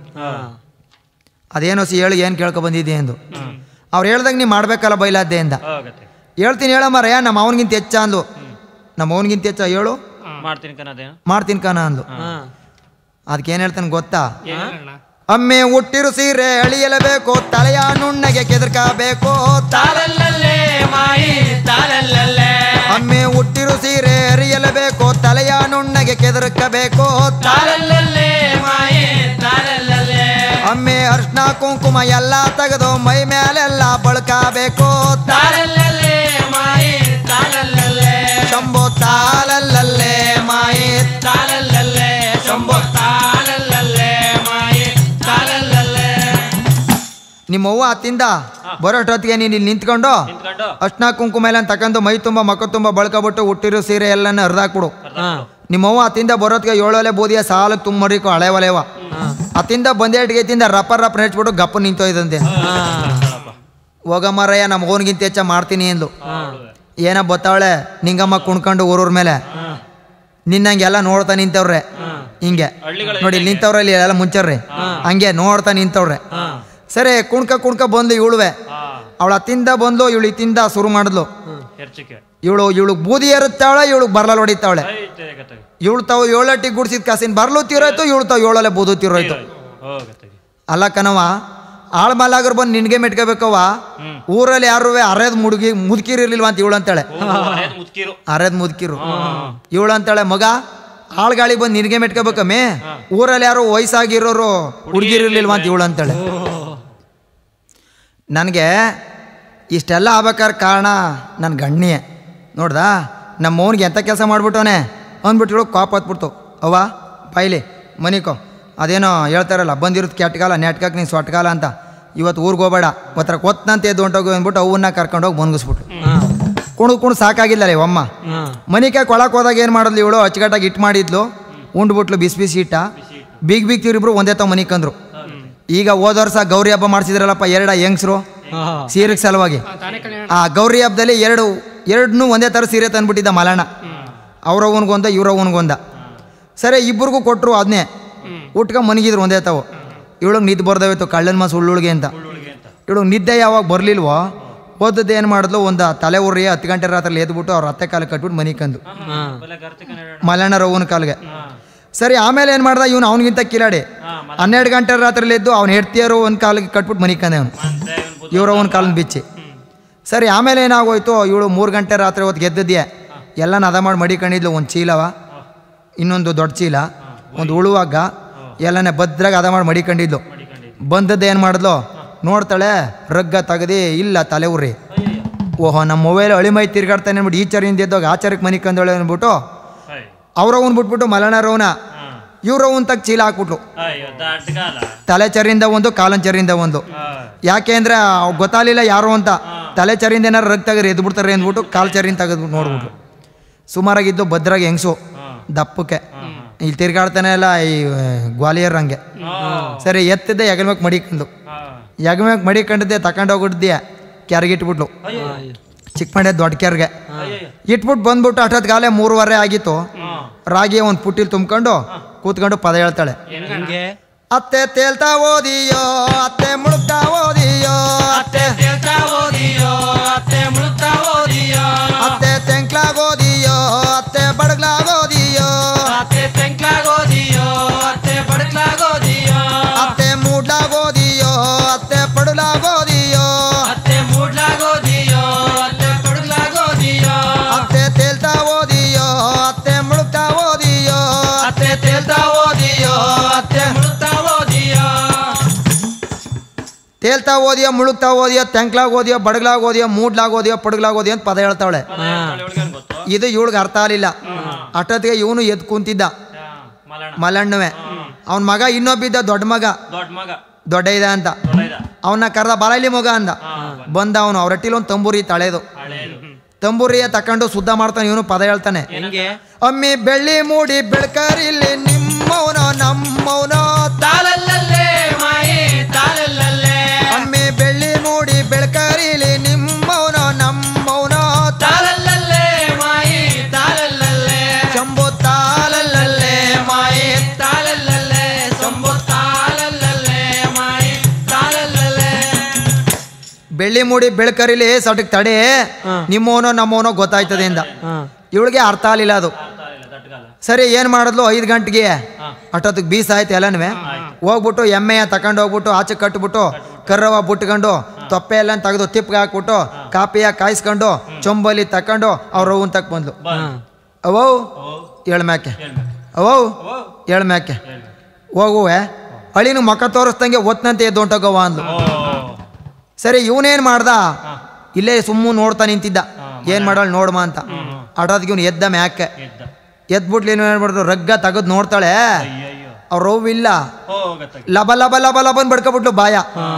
ಅದೇನೋ ಸಿ ಹೇಳಿ ಏನು ಕೇಳ್ಕೊಬಂದಿದ್ದೆ ಎಂದು ಅವ್ರು ಹೇಳ್ದಂಗೆ ನೀ ಮಾಡ್ಬೇಕಲ್ಲ ಬೈಲಾದ್ದೆ ಅಂದ ಹೋಗತ್ತೆ ಹೇಳ್ತೀನಿ ಹೇಳ ಮರಯ್ಯ ನಮ್ಮ ಅವನಿಗಿಂತ ಹೆಚ್ಚ ಅಂದ್ಲು ನಮ್ಮ ಅವನಿಗಿಂತ ಹೆಚ್ಚ ಹೇಳು ಮಾಡ್ತೀನಿ ಕನ್ನದೇನು ಮಾಡ್ತೀನಿ ಕಣ ಅಂದ್ಲು ಹಾಂ ಅದಕ್ಕೆ ಏನು ಹೇಳ್ತಾನೆ ಗೊತ್ತಾ ಅಮ್ಮೆ ಹುಟ್ಟಿರು ಸೀರೆ ಅಳಿಯಲೇಬೇಕು ತಲೆಯ ನುಣ್ಣಗೆ ಕೆದರ್ಕಬೇಕು ತಾಲಲ್ಲಲ್ಲೇ ಮಾಯೆ ತಾಲಲ್ಲಲ್ಲೇ ಅಮ್ಮೆ ಹುಟ್ಟಿರು ಸೀರೆ ಅರಿಯಲೇಬೇಕು ತಲೆಯ ನುಣ್ಣಗೆ ಕೆದರ್ಕಬೇಕು ತಾಲಲ್ಲಲ್ಲೇ ಮಾಯೆ ತಾಲಲ್ಲಲ್ಲೇ ಅಮ್ಮೆ ಅರ್ಶನ ಕುಂಕುಮ ಎಲ್ಲ ತೆಗೆದು ಮೈ ಮೇಲೆಲ್ಲ ಬಳ್ಕಬೇಕು ತಾಲಲ್ಲಲ್ಲೇ ಮಾಯೆ ತಾಲಲ್ಲಲ್ಲೇ ನಿಮ್ಮವ್ವ ಅತ್ತಿಂದ ಬರೋಷ್ಟೊತ್ತಿಗೆ ನೀನು ಇಲ್ಲಿ ನಿಂತ್ಕೊಂಡು ನಿಂತ್ಕೊಂಡು ಅರ್ಶನ ಕುಂಕುಮ ಎಲ್ಲ ತಕೊಂಡು ಮೈ ತುಂಬ ಮಕ್ಕ ತುಂಬ ಬಳ್ಕೊಬಿಟ್ಟು ಹುಟ್ಟಿರೋ ಸೀರೆ ಎಲ್ಲನ ಹರಿದಾಕ್ಬಿಡು ನಿಮ್ಮವ್ವ ಅತ್ತಿಂದ ಬರೋತ್ಗೆ ಏಳೊಲೆ ಬೂದಿಯ ಸಾಲಕ್ಕೆ ತುಂಬರಿಕೊ ಹಳೆ ಒಲೆವ ಅತ್ತಿಂದ ಬಂದೇಟಿಗೆ ತಿಂದ ರಪ್ಪ ರಪ್ಪ ನೆಚ್ಬಿಟ್ಟು ಗಪ್ಪ ನಿಂತೋಯ್ದಂತೆ ಹೋಗಮ್ಮರಯ್ಯ ನಮ್ಮ ಓನ್ಗಿಂತ ಹೆಚ್ಚ ಮಾಡ್ತೀನಿ ಅಂದ್ಲು ಏನ ಬತ್ತಾವಳೆ ನಿಂಗಮ್ಮ ಕುಣ್ಕೊಂಡು ಊರೂರ್ ಮೇಲೆ ನಿನ್ನಂಗೆಲ್ಲ ನೋಡ್ತಾ ನಿಂತವ್ರೆ ಹಿಂಗೆ ನೋಡಿ ನಿಂತವ್ರಲ್ಲಿ ಎಲ್ಲ ಮುಂಚರ್ರಿ ಹಂಗೆ ನೋಡ್ತಾ ನಿಂತವ್ರೆ ಸರಿ ಕುಣ್ಕ ಕುಣ್ಕ ಬಂದ್ಲು ಇವಳುವೆ ಅವಳ ಅತ್ತಿಂದ ಬಂದ್ಲು ಇವಳು ಇತ್ತಿಂದ ಶುರು ಮಾಡಿದ್ಲು ಹೆರ್ಚಿಕೆ ಇವಳು ಇವಳು ಬೂದಿ ಏರುತ್ತಾವಳೆ ಇವಳು ಬರ್ಲ ಹೊಡಿತಾವಳೆ ಐತೆ ಗತ್ತಗೆ ಇವಳು ತಾವು ಏಳಟ್ಟಿಗೆ ಗುಡ್ಸಿದ ಕಾಸಿನ ಬರ್ಲು ತೀರೋಯ್ತು ಇವಳು ತಾವು ಏಳಲೆ ಬೂದು ತೀರೋಯ್ತು ಹೋಗತ್ತಗೆ ಅಲ್ಲ ಕಣವ ಆಳ್ ಮಲಾಗರ್ ಬಂದು ನಿನ್ಗೆ ಮೆಟ್ಕೋಬೇಕವ ಹ್ಮ್. ಊರಲ್ಲಿ ಯಾರು ಅರೆದ್ ಮುಡುಗಿ ಮುದುಕಿರಿರ್ಲಿಲ್ವ ಅಂತ ಇವಳು ಅಂತಾಳೆ ಮುದ್ಕಿರು ಅರೆದ್ ಮುದುಕಿರು ಇವಳು ಅಂತಾಳೆ ಮಗ ಆಳ್ಗಾಳಿ ಬಂದು ನಿನಗೆ ಮೆಟ್ಕೋಬೇಕಮ್ಮೆ ಊರಲ್ಲಿ ಯಾರು ವಯಸ್ಸಾಗಿರೋರು ಹುಡುಗಿರಿರ್ಲಿಲ್ವ ಅಂತ ಇವಳು ಅಂತಾಳೆ ನನಗೆ ಇಷ್ಟೆಲ್ಲ ಆಗ್ಬೇಕಾದ್ರೆ ಕಾರಣ ನನ್ನ ಗಣ್ಣಿಯೇ ನೋಡ್ದಾ ನಮ್ಮ ಮೌನಿಗೆ ಎಂಥ ಕೆಲಸ ಮಾಡ್ಬಿಟ್ಟವನೆ ಅಂದ್ಬಿಟ್ಟು ಇವಳು ಕಾಪ್ ಹತ್ಬಿಡ್ತು ಅವ್ವ ಬಾಯ್ಲಿ ಮನಿಕೋ ಅದೇನೋ ಹೇಳ್ತಾರಲ್ಲ ಬಂದಿರೋದು ಕೆಟ್ಟಗಾಲ ನೆಟ್ಕಕ್ಕೆ ನೀನು ಸೊಟ್ಕಾಲ ಅಂತ ಇವತ್ತು ಊರಿಗೆ ಹೋಗಬೇಡ ಒತ್ತರ ಕೊತ್ತಂತ ಎದ್ದು ಹೊಂಟೋಗು ಅಂದ್ಬಿಟ್ಟು ಅವನ್ನ ಕರ್ಕೊಂಡೋಗಿ ಮನ್ಗಿಸ್ಬಿಟ್ರು ಕುಣು ಕುಣು ಸಾಕಾಗಿಲ್ಲಲೇ ಅಮ್ಮ ಮನಿಕೆ ಕೊಳಕ್ಕೆ ಹೋದಾಗ ಏನು ಮಾಡಿದ್ಲು ಇವಳು ಅಚ್ಚುಕಟ್ಟಾಗಿ ಇಟ್ಟು ಮಾಡಿದ್ಲು ಉಂಡ್ಬಿಟ್ಲು ಬಿಸಿ ಬಿಸಿ ಇಟ್ಟ ಬೀಗ್ ಬೀಗ್ ತಿರಿಬ್ರು ಒಂದೇ ತಾವ್ ಮನಿಕಂದ್ರು ಈಗ ಹೋದ ವರ್ಷ ಗೌರಿ ಹಬ್ಬ ಮಾಡಿಸಿದ್ರಲ್ಲಪ್ಪ ಎರಡ ಹೆಂಗ್ಸ್ರು ಸೀರೆಗೆ ಸಲುವಾಗಿ ಆ ಗೌರಿ ಹಬ್ಬದಲ್ಲಿ ಎರಡು ಎರಡನ್ನೂ ಒಂದೇ ಥರ ಸೀರೆ ತಂದ್ಬಿಟ್ಟಿದ್ದ ಮಲಣ್ಣ ಅವ್ರ ಅವನಿಗೊಂದ ಇವ್ರ ಅವನಿಗೊಂದ ಸರಿ ಇಬ್ಬರಿಗೂ ಕೊಟ್ಟರು ಅದನ್ನೇ ಉಟ್ಕೊಂಡ್ ಮನಗಿದ್ರು ಒಂದೇ ತಾವು ಇವಳಿಗೆ ನಿದ್ದೆ ಬರ್ದೋಯ್ತು ಕಳ್ಳನ ಮಾಸು ಉಳ್ಳುಳ್ಗೆ ಅಂತ ಇವಳು ನಿದ್ದೆ ಯಾವಾಗ ಬರಲಿಲ್ವೋ ಓದದ್ದು ಏನು ಮಾಡಿದ್ಲು ಒಂದು ತಲೆ ಉರಿ ಹತ್ತು ಗಂಟೆ ರಾತ್ರಿ ಎದ್ಬಿಟ್ಟು ಅವ್ರ ಅತ್ತೆ ಕಾಲಿಗೆ ಕಟ್ಬಿಟ್ಟು ಮನೆ ಕಂದು ಬಲೆ ಗರ್ತಿಕ ನಡ ಮಲಣ್ಣ ರವ್ವನ ಕಾಲಿಗೆ ಸರಿ ಆಮೇಲೆ ಏನು ಮಾಡ್ದ ಇವನು ಅವನಿಗಿಂತ ಕಿಲಾಡಿ ಹಾ ಹನ್ನೆರಡು ಗಂಟೆ ರಾತ್ರಿಲಿ ಎದ್ದು ಅವ್ನು ಹೆಡ್ತಿಯರು ಒಂದು ಕಾಲಿಗೆ ಕಟ್ಬಿಟ್ಟು ಮನೆ ಕಂದೆ ಅವನು ಮತ್ತೆ ಇವನ್ ಬುದ್ಧ ಇವ್ರ ಅವನ ಕಾಲನ್ನ ಬಿಚ್ಚಿ ಸರಿ ಆಮೇಲೆ ಏನಾಗೋಯ್ತು ಇವಳು ಮೂರು ಗಂಟೆ ರಾತ್ರಿ ಹೊತ್ತು ಗೆದ್ದದ್ಯೆ ಎಲ್ಲ ನದ ಮಾಡಿ ಮಡಿಕೊಂಡಿದ್ಲು ಒಂದು ಚೀಲವ ಇನ್ನೊಂದು ದೊಡ್ಡ ಚೀಲ ಒಂದು ಉಳುವಾಗ ಎಲ್ಲನೇ ಭದ್ರಾಗ ಅದ ಮಾಡಿ ಮಡಿಕೊಂಡಿದ್ಲು ಬಂದದ್ದು ಏನು ಮಾಡಿದ್ಲು ನೋಡ್ತಾಳೆ ರಗ್ಗ ತೆಗ್ದು ಇಲ್ಲ ತಲೆ ಉರಿ ಓಹೋ ನಮ್ಮ ಮೊಬೈಲ್ ಅಳಿಮೈ ತಿರ್ಗಾಡ್ತಾನೆ ಅಂದ್ಬಿಟ್ಟು ಈಚರಿಂದ ಎದ್ದೋಗಿ ಆಚಾರಕ್ಕೆ ಮನೆ ಕಂದಳೆ ಅಂದ್ಬಿಟ್ಟು ಹೈ ಅವ್ರವನ್ ಬಿಟ್ಬಿಟ್ಟು ಮಲಣರವನ ಹಾ ಇವ್ರವನ್ ತಗ ಚೀಲ ಹಾಕ್ಬಿಟ್ಲು ಅಯ್ಯೋ ದಾಟ್ಗಾಲ ತಲೆ ಚರಿಂದ ಒಂದು ಕಾಲನ್ ಚರಿಂದ ಒಂದು ಹಾ ಯಾಕೆ ಅಂದ್ರೆ ಅವ್ ಗೊತ್ತಾಗಲಿಲ್ಲ ಯಾರು ಅಂತ ತಲೆ ಚರಿಂದ ಏನಾರು ರಗ್ ತೆಗರಿ ಎದ್ದು ಬಿಡ್ತಾರೆ ಅಂದ್ಬಿಟ್ಟು ಕಾಲು ಚರಿಂದ ತೆಗೆದ್ಬಿಟ್ಟು ನೋಡ್ಬಿಟ್ರು ಸುಮಾರಾಗಿದ್ದು ಭದ್ರಾಗಿ ಹೆಂಗ್ಸು ದಪ್ಪಕ್ಕೆ ಇಲ್ಲಿ ತಿರ್ಗಾಡ್ತಾನೆ ಎಲ್ಲ ಈ ಆ, ಗ್ವಾಲಿಯರ್ ಹಂಗೆ ಸರಿ ಎತ್ತಿದ್ದೆ ಎಗಲ್ಮೇಕ್ ಮಡಿಕೊಂಡು ಹಾ ಎಗಲ್ಮೇಕ್ ಮಡಿಕೊಂಡಿದ್ದೆ ತಗೊಂಡೋಗ್ಬಿಡ್ದೆ ಕೆರೆಗೆ ಇಟ್ಬಿಟ್ಲು ಚಿಕ್ಕ ಮಂಡ್ಯ ದೊಡ್ಡ ಕೆರೆಗೆ ಇಟ್ಬಿಟ್ಟು ಬಂದ್ಬಿಟ್ಟು ಅಷ್ಟೊತ್ತಿಗಾಲೆ ಮೂರುವರೆ ಆಗಿತ್ತು ರಾಗಿ ಒಂದು ಪುಟ್ಟಿಲ್ ತುಂಬ್ಕೊಂಡು ಕೂತ್ಕೊಂಡು ಪದ ಹೇಳ್ತಾಳೆ ಹೆಂಗೆ ಅತ್ತೆ ತೇಲ್ತಾ ಓದಿಯೋ ಅತ್ತೆ ಮುಳುಗ್ತಾ ಓದಿಯೋ ಅತ್ತೆ ತೇಲ್ತಾ ಓದಿಯೋ ಅತ್ತೆ ಮುಳುಗ್ತಾ ಓದಿಯೋ ಅತ್ತೆ ತೆಂಕ್ಲಾಗೋದಿಯೋ ಅತ್ತೆ ಬಡಗ್ಲಾಗೋದಿಯೋ ಅತ್ತೆ ತೆಂಕ್ಲಾಗೋದಿಯೋ ಅತ್ತೆ ಬಡಕ್ಲಾಗೋದಿಯೋ ಅತ್ತೆ ಮೂಡ್ಲಾಗೋದಿಯೋ ಅತ್ತೆ ಪಡುಲಾಗೋದಿಯೋ ಅತ್ತೆ ಮೂಡ್ಲಾಗೋದಿಯೋ ಅತ್ತೆ ಪಡುಗ್ಲಾಗೋದಿಯೋ ಅತ್ತೆ ತೇಲ್ತಾ ಓದಿಯೋ ಅತ್ತೆ ಮುಳುಗ್ತಾ ಓದಿಯೋ ಅತ್ತೆ ತೇಲ್ತಾ ಓದಿಯೋ ಅತ್ತೆ ಮುಳುಗ್ತಾ ಓದಿಯೋ ತೇಲ್ತಾ ಓದಿಯೋ ಮುಳುಗ್ತಾ ಓದಿಯೋ ತೆಂಕ್ಲಾಗ್ ಓದಿಯೋ ಬಡಗ್ಲಾಗ್ ಓದಿಯೋ ಮೂಡ್ಲಾಗ್ ಓದಿಯೋ ಪಡುಗ್ಲಾಗ್ ಓದಿಯೋ ಅಂತ ಪದ ಹೇಳ್ತಾವಳೆ ಇವಳಿಗೆ ಗೊತ್ತು ಇದು ಇವಳಿಗೆ ಅರ್ಥ ಆಗಲಿಲ್ಲ ಅಷ್ಟೊತ್ತಿಗೆ ಇವನು ಎದ್ದು ಕುಂತಿದ್ದ ಹಾ, ಮಲಣ ಮಲ್ಲಣ್ಣವೆ ಅವನ ಮಗ ಇನ್ನೊಬ್ಬಿದ್ದ ದೊಡ್ಡ ಮಗ ದೊಡ್ಡ ಮಗ ದೊಡ್ಡ ಇದ ಅಂತ ದೊಡ್ಡ ಇದ ಅವನ್ನ ಕರೆದ ಬರಲಿ ಮಗ ಅಂದ ಬಂದ ಅವನು ಅವ್ರ ಹಟ್ಟಿಲಿ ಒಂದು ತಂಬೂರಿ ತಳೆದು ಹಳೇದು ತಂಬೂರಿಯ ತಕೊಂಡು ಶುದ್ಧ ಮಾಡ್ತಾನೆ ಇವನು ಪದ ಹೇಳ್ತಾನೆ ಹೆಂಗೆ ಅಮ್ಮಿ ಬೆಳ್ಳಿ ಮೂಡಿ ಬೆಳ್ಕರಿಲಿ ನಿಮ್ಮವನೋ ನಮ್ಮವನೋ ತಾಳಲ್ಲಲ್ಲೇ ಮಾಯಿ ತಾಳಲ್ಲಲ್ಲೇ ಅಮ್ಮಿ ಬೆಳ್ಳಿ ಮೂಡಿ ಬೆಳ್ಕರಿಲಿ ನಿಮ್ಮವನೋ ನಮ್ಮವನೋ ತಾಳಲ್ಲಲ್ಲೇ ಮಾಯಿ ತಾಳಲ್ಲಲ್ಲೇ ಶಂಭು ತಾಲಲ್ಲೇ ಮಾಯಿ ತಾಳಲ್ಲಲ್ಲೇ ಶಂಭು ತಾಳಲ್ಲಲ್ಲೇ ಮಾಯಿ ತಾಳಲ್ಲಲ್ಲೇ ಬೆಳ್ಳಿ ಮೂಡಿ ಬೆಳ್ಕರಿಲಿ ಸಟಕ್ ತಡೆ ನಿಮ್ಮವನೋ ನಮ್ಮವನೋ ಗೊತ್ತಾಯ್ತದೆ ಇಂದ ಇವಳಿಗೆ ಅರ್ಥ ಆಗಲಿಲ್ಲ ಅದು ಅರ್ಥ ಇಲ್ಲ ದಟ್ಟಗಾಲ ಸರಿ ಏನು ಮಾಡಿದ್ಲು ಐದು ಗಂಟೆಗೆ ಅಷ್ಟೊತ್ತಿಗೆ ಬೀಸ್ ಆಯ್ತು ಎಲ್ಲನೂ ಹೋಗ್ಬಿಟ್ಟು ಎಮ್ಮೆಯ ತಗೊಂಡು ಹೋಗ್ಬಿಟ್ಟು ಆಚೆ ಕಟ್ಬಿಟ್ಟು ಕರ್ರವ ಬುಟ್ಕೊಂಡು ತೊಪ್ಪೆ ಎಲ್ಲ ತೆಗೆದು ತಿಪ್ಪಿಗೆ ಹಾಕ್ಬಿಟ್ಟು ಕಾಪಿಯ ಕಾಯಿಸ್ಕೊಂಡು ಚೊಂಬಲಿ ತಕೊಂಡು ಅವ್ರ ಅವ್ವನ್ ತಕ್ ಬಂದ್ಲು ಅವೋ ಏಳ್ಮ್ಯಾಕೆ ಅವೋ ಏಳ್ಮ್ಯಾಕೆ ಹೋಗುವೆ ಅಳಿನ ಮಕ ತೋರಿಸ್ದಂಗೆ ಒತ್ತಂತೆ ಎದ್ದು ಹೊಂಟೋಗವ ಅಂದ್ಲು ಓ ಸರಿ ಇವನೇನು ಮಾಡ್ದ ಇಲ್ಲೇ ಸುಮ್ಮನೆ ನೋಡ್ತಾ ನಿಂತಿದ್ದ ಏನು ಮಾಡೋಳು ನೋಡ್ಮ ಅಂತ ಅಟೋದಕ್ಕೆ ಇವ್ನು ಎದ್ದ ಮ್ಯಾಕೆ ಎದ್ದ ಎದ್ಬಿಟ್ಲು ಏನು ಹೇಳ್ಬಿಡ್ದು ರಗ್ಗ ತೆಗೆದು ನೋಡ್ತಾಳೆ ಅಯ್ಯಯ್ಯೋ ಅವ್ರ ಅವ್ವ ಇಲ್ಲ ಹೋಗತ್ತ ಲಬ ಲಬ ಲಬ ಲಬನ್ ಬಡ್ಕೊಬಿಟ್ಲು ಬಾಯ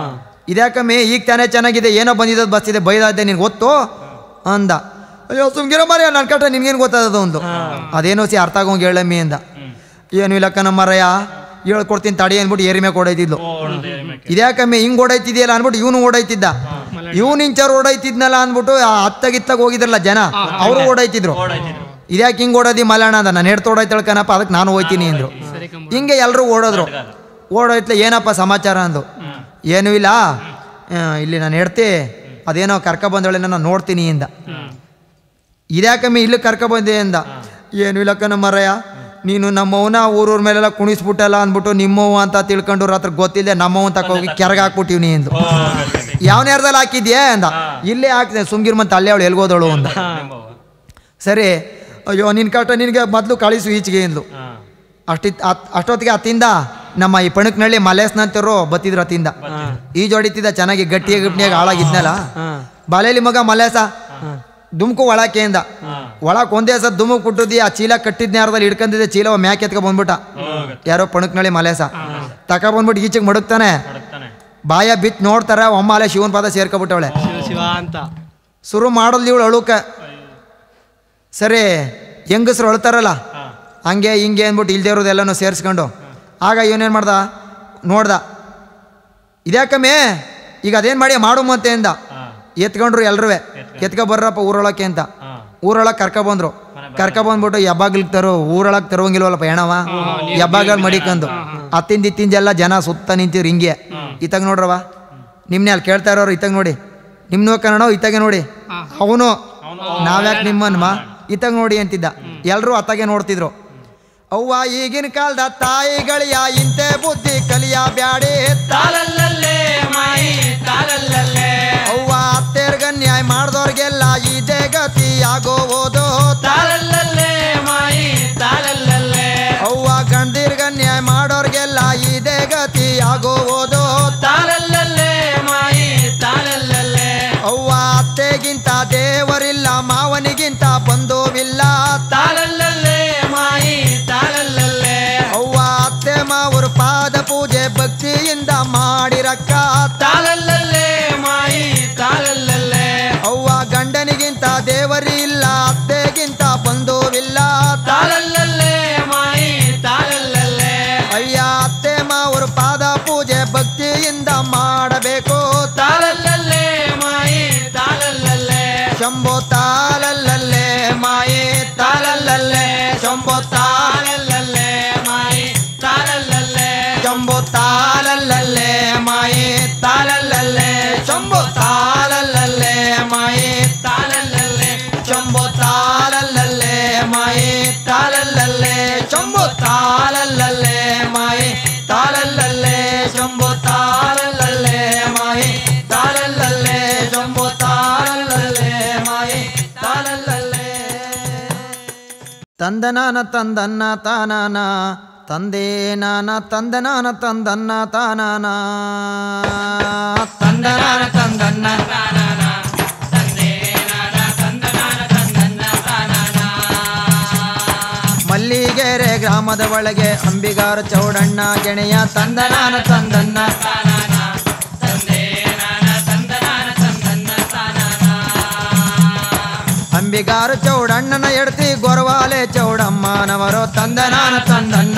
ಇದ್ಯಾಕಮ್ಮಿ ಈಗ ತಾನೇ ಚೆನ್ನಾಗಿದೆ ಏನೋ ಬಂದಿದ್ದು ಬಸ್ ಇದೆ ಬೈದಾದ್ದೆ ನಿನ್ಗೆ ಗೊತ್ತು ಅಂದ ಅಯ್ಯೋ ಸುಮ್ಗಿರೋ ಮರಿ ನನ್ನ ಕಟ್ಟ ನಿನ್ಗೇನು ಗೊತ್ತಾದದು ಒಂದು ಅದೇನೋ ಸಿ ಅರ್ಥ ಆಗೋಂಗೆ ಹೇಳಮ್ಮಿ ಅಂದ ಏನು ಇಲ್ಲಕ್ಕ ನಮ್ಮ ಮರಯ್ಯ ಹೇಳ್ಕೊಡ್ತೀನಿ ತಡಿ ಅಂದ್ಬಿಟ್ಟು ಏರಿ ಮೇಲೆ ಕೊಡೈತಿದ್ಲು ಓಡೋದು ಏರಿ ಮೇಕೆ. ಇದ್ಯಾಕಮ್ಮಿ ಹಿಂಗ್ ಓಡೈತಿದೆಯಲ್ಲ ಅನ್ಬಿಟ್ಟು ಇವನು ಓಡೈತಿದ್ದ ಇವನು ಇಂಚರ್ ಓಡೈತಿದ್ನಲ್ಲ ಅಂದ್ಬಿಟ್ಟು ಆ ಹತ್ತಗಿತ್ತಾಗ ಹೋಗಿದ್ರಲ್ಲ ಜನ ಅವರು ಓಡೈತಿದ್ರು ಓಡಾಯ್ತಿದ್ರು ಇದ್ಯಾಕೆ ಹಿಂಗ್ ಓಡೋದಿ ಮಲಣ ಅಂದ ನಾನು ಹೆಡ್ ತೋಡೈತಳ್ಕನಪ್ಪ ಅದಕ್ಕೆ ನಾನು ಹೋಯ್ತೀನಿ ಅಂದ್ರು ಹಿಂಗೆ ಎಲ್ಲರೂ ಓಡೋದ್ರು ಓಡೋಯ್ತಲೆ ಏನಪ್ಪ ಸಮಾಚಾರ ಅಂದು ಏನೂ ಇಲ್ಲ ಆ, ಇಲ್ಲಿ ನಾನು ಹೆಡ್ತಿ ಅದೇನೋ ಕರ್ಕ ಬಂದವಳೆ ನಾನು ನೋಡ್ತೀನಿ ಇಂದ ಇದ್ಯಾಕಮ್ಮಿ ಇಲ್ಲಿ ಕರ್ಕ ಬಂದೆ ಅಂದ ಏನು ಇಲ್ಲಕ್ಕ ನಮ್ಮ ಮರಯ್ಯ ನೀನು ನಮ್ಮವನ ಊರೂರ ಮೇಲೆಲ್ಲ ಕುಣಿಸ್ಬಿಟ್ಟಲ್ಲ ಅಂದ್ಬಿಟ್ಟು ನಿಮ್ಮವ್ವ ಅಂತ ತಿಳ್ಕೊಂಡು ರಾತ್ರಿ ಗೊತ್ತಿಲ್ಲದೆ ನಮ್ಮವನ್ ತಕ ಹೋಗಿ ಕೆರಗ ಹಾಕ್ಬಿಟ್ಟಿವ್ನಿ ಎಂದು ಹೋಗತ್ತೆ ಯಾವ ನೇರದಲ್ಲಿ ಹಾಕಿದ್ಯೆ ಅಂದ ಇಲ್ಲೇ ಹಾಕಿದೆ ಸುಮ್ಗಿರ್ ಮತ್ತೆ ಅಲ್ಲೇ ಅವಳು ಎಲ್ಗೋದಳು ಅಂದ ನಿಮ್ಮವ್ವ. ಸರಿ ಅಯ್ಯೋ ನಿನ್ ಕಟ್ಟ ನಿನಗೆ ಮೊದಲು ಕಳಿಸು ಈಚೆಗೆ ಎಂದ್ಲು ಹಾ ಅಷ್ಟಿತ್ ಅತ್- ಅಷ್ಟೊತ್ತಿಗೆ ಅತ್ತಿಂದ ನಮ್ಮ ಈ ಪಣಕ್ನಳ್ಳಿ ಮಲೇಸ್ನಂತರು ಬತ್ತಿದ್ರು ಅತ್ತಿಂದ ಈಜು ಹೊಡಿತಿದ್ದ ಚೆನ್ನಾಗಿ ಗಟ್ಟಿಯಾಗಿ ಗಟ್ಟಿಯಾಗಿ ಹಾಳಾಗಿದ್ನಲ್ಲ ಬಾಲೇಲಿ ಮಗ ಮಲೇಸ ದುಮ್ಕು ಒಳಕ್ಕೆ ಅಂದ ಒಳಕ್ ಒಂದೇ ಸತ್ ದುಮುಕ್ ಕುಟ್ಟುದಿ ಆ ಚೀಲ ಕಟ್ಟಿದ್ನ ಯಾರದಲ್ಲಿ ಹಿಡ್ಕೊಂಡಿದ್ದೆ ಚೀಲ ಮ್ಯಾಕ್ ಎತ್ಕೊ ಬಂದ್ಬಿಟ್ಟ ಹೋಗತ್ತೆ ಯಾರೋ ಪಣಕ್ನಳ್ಳಿ ಮಲೇಸ ತಕ ಬಂದ್ಬಿಟ್ಟು ಈಚೆಗೆ ಮಡಗ್ತಾನೆ ಹೊಡಕ್ತಾನೆ ಬಾಯ ಬಿತ್ ನೋಡ್ತಾರ ಒಮ್ಮ ಅಲ್ಲೇ ಶಿವನ್ ಪಾದ ಸೇರ್ಕೊಬಿಟ್ಟವಳೆ ಶಿವ ಶಿವ ಅಂತ ಶುರು ಮಾಡೋದು ಇವಳು ಅಳುಕ ಸರಿ ಹೆಂಗಸ್ರು ಅಳ್ತಾರಲ್ಲ ಹಾ ಹಂಗೆ ಹಿಂಗೆ ಅಂದ್ಬಿಟ್ಟು ಇಲ್ದೇ ಇರೋದೆಲ್ಲನೂ ಸೇರಿಸ್ಕೊಂಡು ಆಗ ಇವನೇನು ಮಾಡ್ದ ನೋಡ್ದ ಇದ್ಯಾಕಮ್ಮೆ ಈಗ ಅದೇನು ಮಾಡಿ ಮಾಡು ಮತ್ತೆ ಅಂದ ಹಾ ಎತ್ಕೊಂಡ್ರು ಎಲ್ರೂ ಎತ್ಕೊ ಬರ್ರಪ್ಪ ಊರೊಳಕ್ಕೆ ಅಂತ ಹಾ ಊರೊಳಗೆ ಕರ್ಕ ಬಂದ್ರು ಕರ್ಕ ಬಂದ್ಬಿಟ್ಟು ಯಬ್ಬಾಗ್ಲಿಗೆ ತರೋ ಊರೊಳಗೆ ತರೋಂಗಿಲ್ವಲ್ಲಪ್ಪ ಹೆಣವ ಯಬ್ಬಾಗಲ್ ಮಡಿಕಂದು ಅತ್ತಿಂದ ಇತ್ತಿಂದೆಲ್ಲ ಜನ ಸುತ್ತ ನಿಂತಿರು ಹಿಂಗೆ ಇತ್ತಾಗ ನೋಡ್ರವ ನಿಮ್ನೆ ಅಲ್ಲಿ ಕೇಳ್ತಾ ಇರೋರು ಇತ್ತಾಗ ನೋಡಿ ನಿಮ್ನು ಕನ್ನಡ ಇತ್ತಾಗೆ ನೋಡಿ ಅವನು ನಾವ್ಯಾಕೆ ನಿಮ್ಮನ್ಮ ಇತ್ತಾಗ ನೋಡಿ ಅಂತಿದ್ದ ಎಲ್ರೂ ಅತ್ತಾಗೆ ನೋಡ್ತಿದ್ರು ಅವ್ವ ಈಗಿನ ಕಾಲದ ತಾಯಿಗಳಿಯ ಇಂತೆ ಬುದ್ಧಿ ಕಲಿಯ ಬ್ಯಾಡಿ ತಾಲಲ್ಲಲ್ಲೇ ಮಾಯಿ ತಾಲಲ್ಲಲ್ಲೇ ಅವ್ವ ಅತ್ತೇರ್ಗ ನ್ಯಾಯ ಮಾಡ್ದವ್ರಿಗೆಲ್ಲ ಇದೇ ಗತಿ ಆಗೋವುದು ತಾಲಲ್ಲಲ್ಲೇ ಮಾಯಿ ತಾಲಲ್ಲಲ್ಲೇ ಅವ್ವ ಗಂಡಿರ್ಗ ನ್ಯಾಯ ಮಾಡೋರ್ಗೆಲ್ಲ ಇದೇ ಗತಿ ಆಗೋವುದು ತಾಲಲ್ಲಲ್ಲೇ ಮಾಯಿ ತಾಲಲ್ಲಲ್ಲೇ ಅವ್ವ ಅತ್ತೆಗಿಂತ ದೇವರಿಲ್ಲ ಮಾವನಿಗಿಂತ ಬಂಧುವಿಲ್ಲ ತಾಲಲ್ಲಲ್ಲೇ ಮಾಯಿ ತಾಲಲ್ಲಲ್ಲೇ ಅವ್ವ ಅತ್ತೆ ಮಾವರು ಪಾದ ಪೂಜೆ ಭಕ್ತಿಯಿಂದ ಮಾಡಿರಕ್ಕ ತಾಲಲ್ಲಲ್ಲೇ ಮಾಯಿ ತಾಲಲ್ಲಲ್ಲೇ ಅವ್ವ ಗಂಡನಿಗಿಂತ ದೇವರಿಲ್ಲ ಅತ್ತೆಗಿಂತ ಬಂಧುವಿಲ್ಲ ತಾಲಲ್ಲಲ್ಲೇ ಮಾಯಿ ತಾಲಲ್ಲಲ್ಲೇ ಅಯ್ಯ ಅತ್ತೆ ಮಾವರು ಪಾದ ಪೂಜೆ ಭಕ್ತಿಯಿಂದ ಮಾಡಬೇಕು ತಾಲಲ್ಲಲ್ಲೇ ಮಾಯಿ ತಾಲಲ್ಲಲ್ಲೇ ಶಂಭೋ ತಾಲಲ್ಲಲ್ಲೇ ಮಾಯೇ ತಾಲಲ್ಲಲ್ಲೇ ಶಂಭೋ ತಾಲಲ್ಲಲ್ಲೇ ಮಾಯಿ ತಾಲಲ್ಲಲ್ಲೇ ಶಂಭೋ ತಾಲಲ್ಲಲ್ಲೇ ಮಾಯೇ ತಾಲಲ್ಲಲ್ಲೇ ಶಂಭೋ ತಾಲಲ್ಲಲ್ಲೇ ಮಾಯೇ ತಾಲಲ್ಲಲ್ಲೇ ಶಂಭೋ ತಾಲಲ್ಲಲ್ಲೇ ಮಾಯೇ ತಾಲಲ್ಲಲ್ಲೇ ಶಂಭೋ ತಾಲಲ್ಲಲ್ಲೇ ಮಾಯೇ ತಾಲಲ್ಲಲ್ಲೇ ಶಂಭೋ ತಾಲಲ್ಲಲ್ಲೇ ಮಾಯೇ ತಾಲಲ್ಲಲ್ಲೇ ಶಂಭೋ ತಾಲಲ್ಲಲ್ಲೇ ಮಾಯೇ ತಾಲಲ್ಲಲ್ಲೇ ತಂದನಾನ ತಂದನ್ನ ತಾನಾನ ತಂದೆ ನಾನ ತಂದನಾನ ತಂದನ್ನ ತಾನಾನ ತಂದನಾನ ತಂದನ್ನ ಮಲ್ಲಿಗೆರೆ ಗ್ರಾಮದ ಒಳಗೆ ಅಂಬಿಗಾರ ಚೌಡಣ್ಣ ಗೆಳೆಯ ತಂದನಾನ ತಂದನ್ನ ಅಂಬಿಗಾರ ಚೌಡಣ್ಣನ ಎಡ್ತಿ ಗೊರವಾಲೆ ಚೌಡಮ್ಮನವರು ತಂದನಾನ ತಂದನ್ನ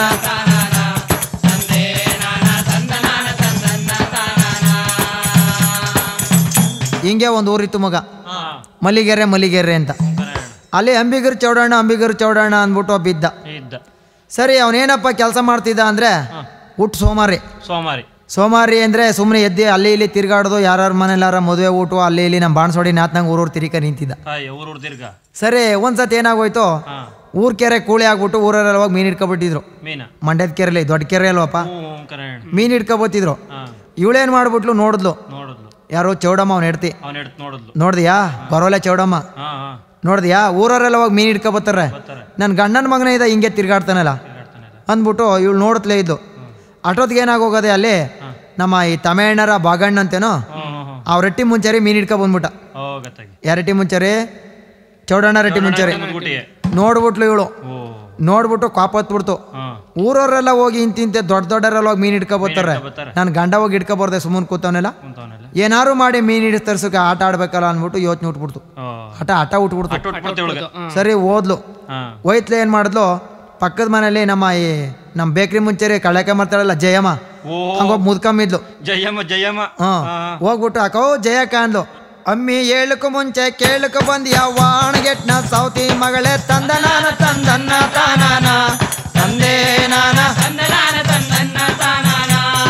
ಹಿಂಗೆ ಒಂದು ಊರಿತ್ತು ಮಗ ಹಾ ಮಲ್ಲಿಗೆರೆ ಮಲ್ಲಿಗೆರೆ ಅಂತ ಕನ್ನಡ ಅಲ್ಲಿ ಅಂಬಿಗರು ಚೌಡಣ್ಣ ಅಂಬಿಗರು ಚೌಡಣ್ಣ ಅಂದ್ಬಿಟ್ಟು ಬಿದ್ದ ಇದ್ದ ಸರಿ ಅವನೇನಪ್ಪ ಕೆಲಸ ಮಾಡ್ತಿದ್ದ ಅಂದರೆ ಹುಟ್ಟು ಸೋಮಾರಿ ಸೋಮಾರಿ ಸೋಮಾರಿ ಅಂದರೆ ಸುಮ್ಮನೆ ಎದ್ದಿ ಅಲ್ಲಿ ಇಲ್ಲಿ ತಿರ್ಗಾಡೋದು ಯಾರ್ಯಾರ ಮನೆಯಲ್ಲಾರ ಮದುವೆ ಊಟ ಅಲ್ಲಿ ಇಲ್ಲಿ ನಮ್ಮ ಬಾಣಸೋಡಿ ನಾತ್ನಂಗೆ ಊರೂರು ತಿರಿಕ ನಿಂತಿದ್ದ ಹಾಯ್ ಊರೂರ್ ತಿರ್ಗ ಸರಿ ಒಂದ್ಸತಿ ಏನಾಗೋಯ್ತು ಹಾ ಊರ್ ಕೆರೆ ಕೂಳಿ ಆಗ್ಬಿಟ್ಟು ಊರಲ್ಲೆಲ್ಲ ಹೋಗಿ ಮೀನು ಹಿಡ್ಕೊಬಿಟ್ಟಿದ್ರು ಮೀನ ಮಂಡ್ಯದ ಕೆರೆಲಿ ದೊಡ್ಡ ಕೆರೆ ಅಲ್ವಪ್ಪ ಹ್ಞೂ ಕನ್ನಡ ಮೀನು ಹಿಡ್ಕೊಬತ್ತಿದ್ರು ಹಾ ಇವಳೇನು ಮಾಡ್ಬಿಟ್ಲು ನೋಡಿದ್ಲು ನೋಡಿದ್ಲು ಯಾರು ಚೌಡಮ್ಮ ಅವ್ನು ಹೆಡ್ತಿ ಅವನ್ ಎಡ್ತ್ ನೋಡಿದ್ಲು ನೋಡ್ದಿಯಾ ಗೊರವಲೆ ಚೌಡಮ್ಮ ಹಾ ಹಾ ನೋಡ್ದಿಯಾ ಊರವರೆಲ್ಲ ಹೋಗಿ ಮೀನು ಹಿಡ್ಕೊಬತ್ತಾರೆ ಬರ್ತಾರೆ ನನ್ನ ಗಂಡನ ಮಗನೇ ಇದ್ದ ಹಿಂಗೆ ತಿರ್ಗಾಡ್ತಾನಲ್ಲ ತಿರ್ಗಾಡ್ತಾನೆ ಇಲ್ಲ. ಅಂದ್ಬಿಟ್ಟು ಇವಳು ನೋಡ್ತಲೇ ಇದ್ದು ಅಷ್ಟೊತ್ತಿಗೆ ಏನಾಗೋಗದೆ ಅಲ್ಲಿ ನಮ್ಮ ಈ ತಮಿಳ್ನರ ಬಾಗಣ್ಣ ಅಂತೇನೋ ಹ್ಞೂ ಹ್ಞೂ ಹ್ಞೂ ಆ ರೊಟ್ಟಿ ಮುಂಚರಿ ಮೀನು ಹಿಡ್ಕೊ ಬಂದ್ಬಿಟ್ಟ ಹೋಗತ್ತಾಗಿ ಯಾ ರೊಟ್ಟಿ ಮುಂಚರಿ ಚೌಡಣ್ಣ ರೊಟ್ಟಿ ಮುಂಚರಿ ಗುಟಿಗೆ ನೋಡ್ಬಿಟ್ಲು ಇವಳು ಓ ನೋಡ್ಬಿಟ್ಟು ಕಾಪತ್ಬಿಡ್ತು ಹಾ ಊರವರೆಲ್ಲ ಹೋಗಿ ಇಂತಿಂತೆ ದೊಡ್ಡ ದೊಡ್ಡರೆಲ್ಲ ಹೋಗಿ ಮೀನು ಹಿಡ್ಕೊ ಬರ್ತಾರೆ ಬರ್ತಾರೆ. ನಾನು ಗಂಡ ಹೋಗಿ ಹಿಡ್ಕೊ ಬರ್ದೆ ಸುಮ್ಮನೆ ಕೂತವನೆಲ್ಲ ಕುಂತವನೆಲ್ಲ ಏನಾರು ಮಾಡಿ ಮೀನು ಹಿಡಿದು ತರ್ಸಕ್ಕೆ ಆಟ ಆಡ್ಬೇಕಲ್ಲ ಅಂದ್ಬಿಟ್ಟು ಯೋಚನೆ ಉಟ್ಬಿಡ್ತು ಓ ಆಟ ಆಟ ಉಟ್ಬಿಡ್ತು ಅಟ್ಟು ಉಟ್ಬಿಡ್ತೆ ಇವಳಿಗೆ ಸರಿ ಓದ್ಲು ಹಾ ಹೋಯ್ತ್ಲೆ ಏನು ಮಾಡಿದ್ಲು ಪಕ್ಕದ ಮನೇಲಿ ನಮ್ಮ ಈ ನಮ್ಮ ಬೇಕ್ರಿ ಮುಂಚೆರಿ ಕಳಕೆ ಮಾಡ್ತಾಳಲ್ಲ ಜಯಮ್ಮ ಓ ಹಂಗೋಗಿ ಮುದ್ಕಂಬಿದ್ಲು ಜಯಮ್ಮ ಜಯಮ್ಮ ಹಾ ಹಾ. ಹೋಗ್ಬಿಟ್ಟು ಅಕ್ಕೋ ಜಯಕ್ಕ ಅಂದ್ಲು ಅಮ್ಮಿ ಏಳಕ್ಕೂ ಮುಂಚೆ ಕೇಳಕ್ಕೆ ಬಂದ್ಯ ವಾಣಗೆಟ್ನ ಸೌತಿ ಮಗಳೇ ತಂದ ನಾನ ತಂದನ್ನ ತಾನಾನ ತಂದೆ ನಾನ ತಂದನಾನ ತಂದನ್ನ ತಾನಾನ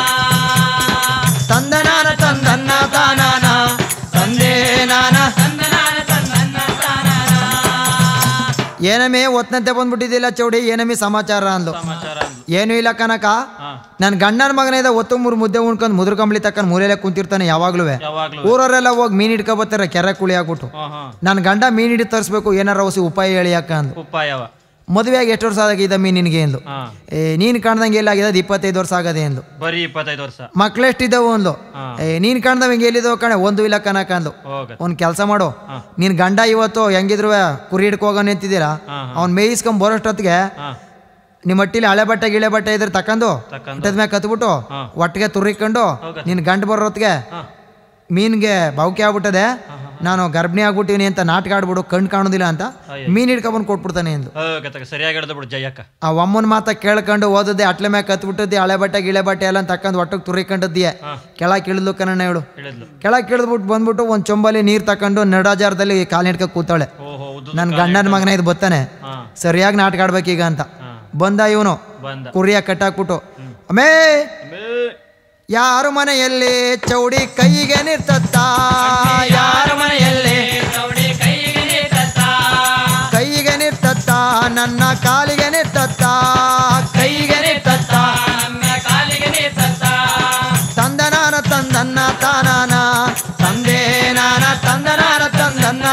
ತಂದ ನಾನ ತಂದನ್ನ ತಾನಾನ ತಂದೆ ನಾನ ತಂದನಾನ ತಂದನ್ನ ತಾನಾನ ಏನಮ್ಮಿ ಒತ್ನಂತೆ ಬಂದ್ಬಿಟ್ಟಿದ್ದಿಲ್ಲ ಚೌಡಿ ಏನಮ್ಮಿ ಸಮಾಚಾರ ಅಂದ್ಲು ಸಮಾಚಾರ ಅಂದ್ಲು. ಏನು ಇಲ್ಲ ಕನಕ ಹಾ ನನ್ನ ಗಂಡನ ಮಗನ ಇದ್ದ ಒತ್ತು ಮೂರು ಮುದ್ದೆ ಉಣ್ಕೊಂಡು ಮುದ್ರ ಕಂಬಳಿ ತಕ್ಕ ಮೂಲೆಯಲ್ಲೇ ಕುಂತಿರ್ತಾನೆ ಯಾವಾಗ್ಲೂ ಯಾವಾಗ್ಲೂ ಊರವರೆಲ್ಲ ಹೋಗಿ ಮೀನ್ ಹಿಡ್ಕೊ ಬರ್ತಾರೆ ಕೆರೆ ಕುಳಿ ಹಾಕ್ಬಿಟ್ಟು ಹಾ ಹಾ ನನ್ನ ಗಂಡ ಮೀನ್ ಹಿಡಿದು ತರಿಸ್ಬೇಕು ಏನಾರ ಹೊಸಿ ಉಪಾಯ ಹೇಳಿ ಅಕ್ಕ ಅಂದ್ಲು ಉಪಾಯವ ಮದುವೆಯಾಗಿ ಎಷ್ಟು ವರ್ಷ ಆಗಿದೆ ಮೀನ್ ನಿನಗೆ ಅಂದ್ಲು ಹಾ ಏ ನೀನು ಕಾಣ್ದಂಗೆ ಎಲ್ಲ ಆಗಿದೆ ಇಪ್ಪತ್ತೈದು ವರ್ಷ ಆಗದೆ ಅಂದ್ಲು ಬರೀ ಇಪ್ಪತ್ತೈದು ವರ್ಷ ಮಕ್ಳೆಷ್ಟಿದ್ದಾವು ಅಂದ್ಲು ಹಾ. ಏ ನೀನು ಕಾಣ್ದಂಗೆ ಎಲ್ಲಿದ್ದಾವ ಕಣೆ ಒಂದು ಇಲ್ಲ ಕನಕ ಅಂದ್ಲು ಹೋಗ ಒಂದು ಕೆಲಸ ಮಾಡು ಹಾ. ನಿನ್ ಗಂಡ ಇವತ್ತು ಹೆಂಗಿದ್ರು ಕುರಿ ಹಿಡ್ಕೊ ಹೋಗೋಣ ನಿಂತಿದ್ದೀರಾ ಹಾ, ಅವ್ನು ಮೇಯಿಸ್ಕೊಂಡ್ ಬರೋಷ್ಟೊತ್ತಿಗೆ ಹಾ ನಿಮ್ಮ ಹಟ್ಟಿಲಿ ಹಳೆ ಬಟ್ಟೆ ಗಿಳೆ ಬಟ್ಟೆ ಇದ್ರೆ ತಕೊಂಡು ತಕ್ಕಂದು ಹಟ್ಟದ ಮ್ಯಾಗ ಕತ್ಬಿಟ್ಟು ಹಾ. ಒಟ್ಟಿಗೆ ತುರಿಕೊಂಡು ಹೋಗತ್ತೆ. ನಿನ್ ಗಂಡ ಬರೋತ್ತಿಗೆ ಹಾ ಮೀನ್ಗೆ ಬಾವುಕೆ ಆಗ್ಬಿಟ್ಟದೆ ನಾನು ಗರ್ಭಿಣಿ ಆಗ್ಬಿಟ್ಟಿನಿ ಅಂತ ನಾಟಕ ಆಡ್ಬಿಡು ಕಣ್ ಕಾಣೋದಿಲ್ಲ ಅಂತ ಅಯ್ಯೋ. ಮೀನ್ ಹಿಡ್ಕೊಂಬಂದು ಕೊಟ್ಬಿಡ್ತಾನೆ ಎಂದು ಹೋಗ ತಗ ಸರಿಯಾಗಿ ಹಿಡ್ದು ಬಿಡು ಜಯಕ್ಕ ಆ ಅಮ್ಮನ ಮಾತ ಕೇಳ್ಕೊಂಡು ಓದದೆ ಅಟ್ಲೆ ಮ್ಯಾಗ ಕತ್ಬಿಟ್ಟದ್ದಿ ಹಳೆ ಬಟ್ಟೆ ಗಿಳೆ ಬಟ್ಟೆ ಎಲ್ಲ ತಕ್ಕಂದು ಒಟ್ಟಿಗೆ ತುರಿಕೊಂಡದ್ದಿಯೆ ಹಾ ಕೆಳಗೆ ಇಳಿದ್ಲು ಕನ್ನಡ ಹೇಳು ಹೇಳಿದ್ಲು ಕೆಳಗೆ ಇಳಿದ್ಬಿಟ್ಟು ಬಂದ್ಬಿಟ್ಟು ಒಂದು ಚೊಂಬಲ್ಲಿ ನೀರು ತಕೊಂಡು ನಡಾಜಾರದಲ್ಲಿ ಕಾಲು ಹಿಡ್ಕ ಕೂತಾಳೆ ಓಹೋ ಉದ್ದು ನನ್ನ ಗಂಡನ ಮಗನ ಇದು ಬತ್ತಾನೆ ಹಾ ಸರಿಯಾಗಿ ನಾಟಕ ಆಡ್ಬೇಕೀಗ ಅಂತ ಹಾ ಬಂದ ಇವನು ಬಂದ ಕುರಿಯ ಕಟ್ಟಾಕ್ಬಿಟ್ಟು ಅಮೇ ಮೇ ಯಾರು ಮನೆಯಲ್ಲಿ ಚೌಡಿ ಕೈಗೆ ನಿರ್ತತ್ತ ಯಾರ ಮನೆಯಲ್ಲಿ ಗೌಡಿ ಕೈಗೆ ನಿಂತತ್ತ ಕೈಗೆ ನಿರ್ತತ್ತ ನನ್ನ ಕಾಲಿಗೆ ನಿರ್ತತ್ತ ಕೈಗೆ ನಿರ್ತತ್ತ ನನ್ನ ಕಾಲಿಗೆ ನಿಂತತ್ತ ತಂದನಾನ ತಂದನ್ನ ತಾನಾನ ತಂದೆ ನಾನ ತಂದನಾನ ತಂದನ್ನ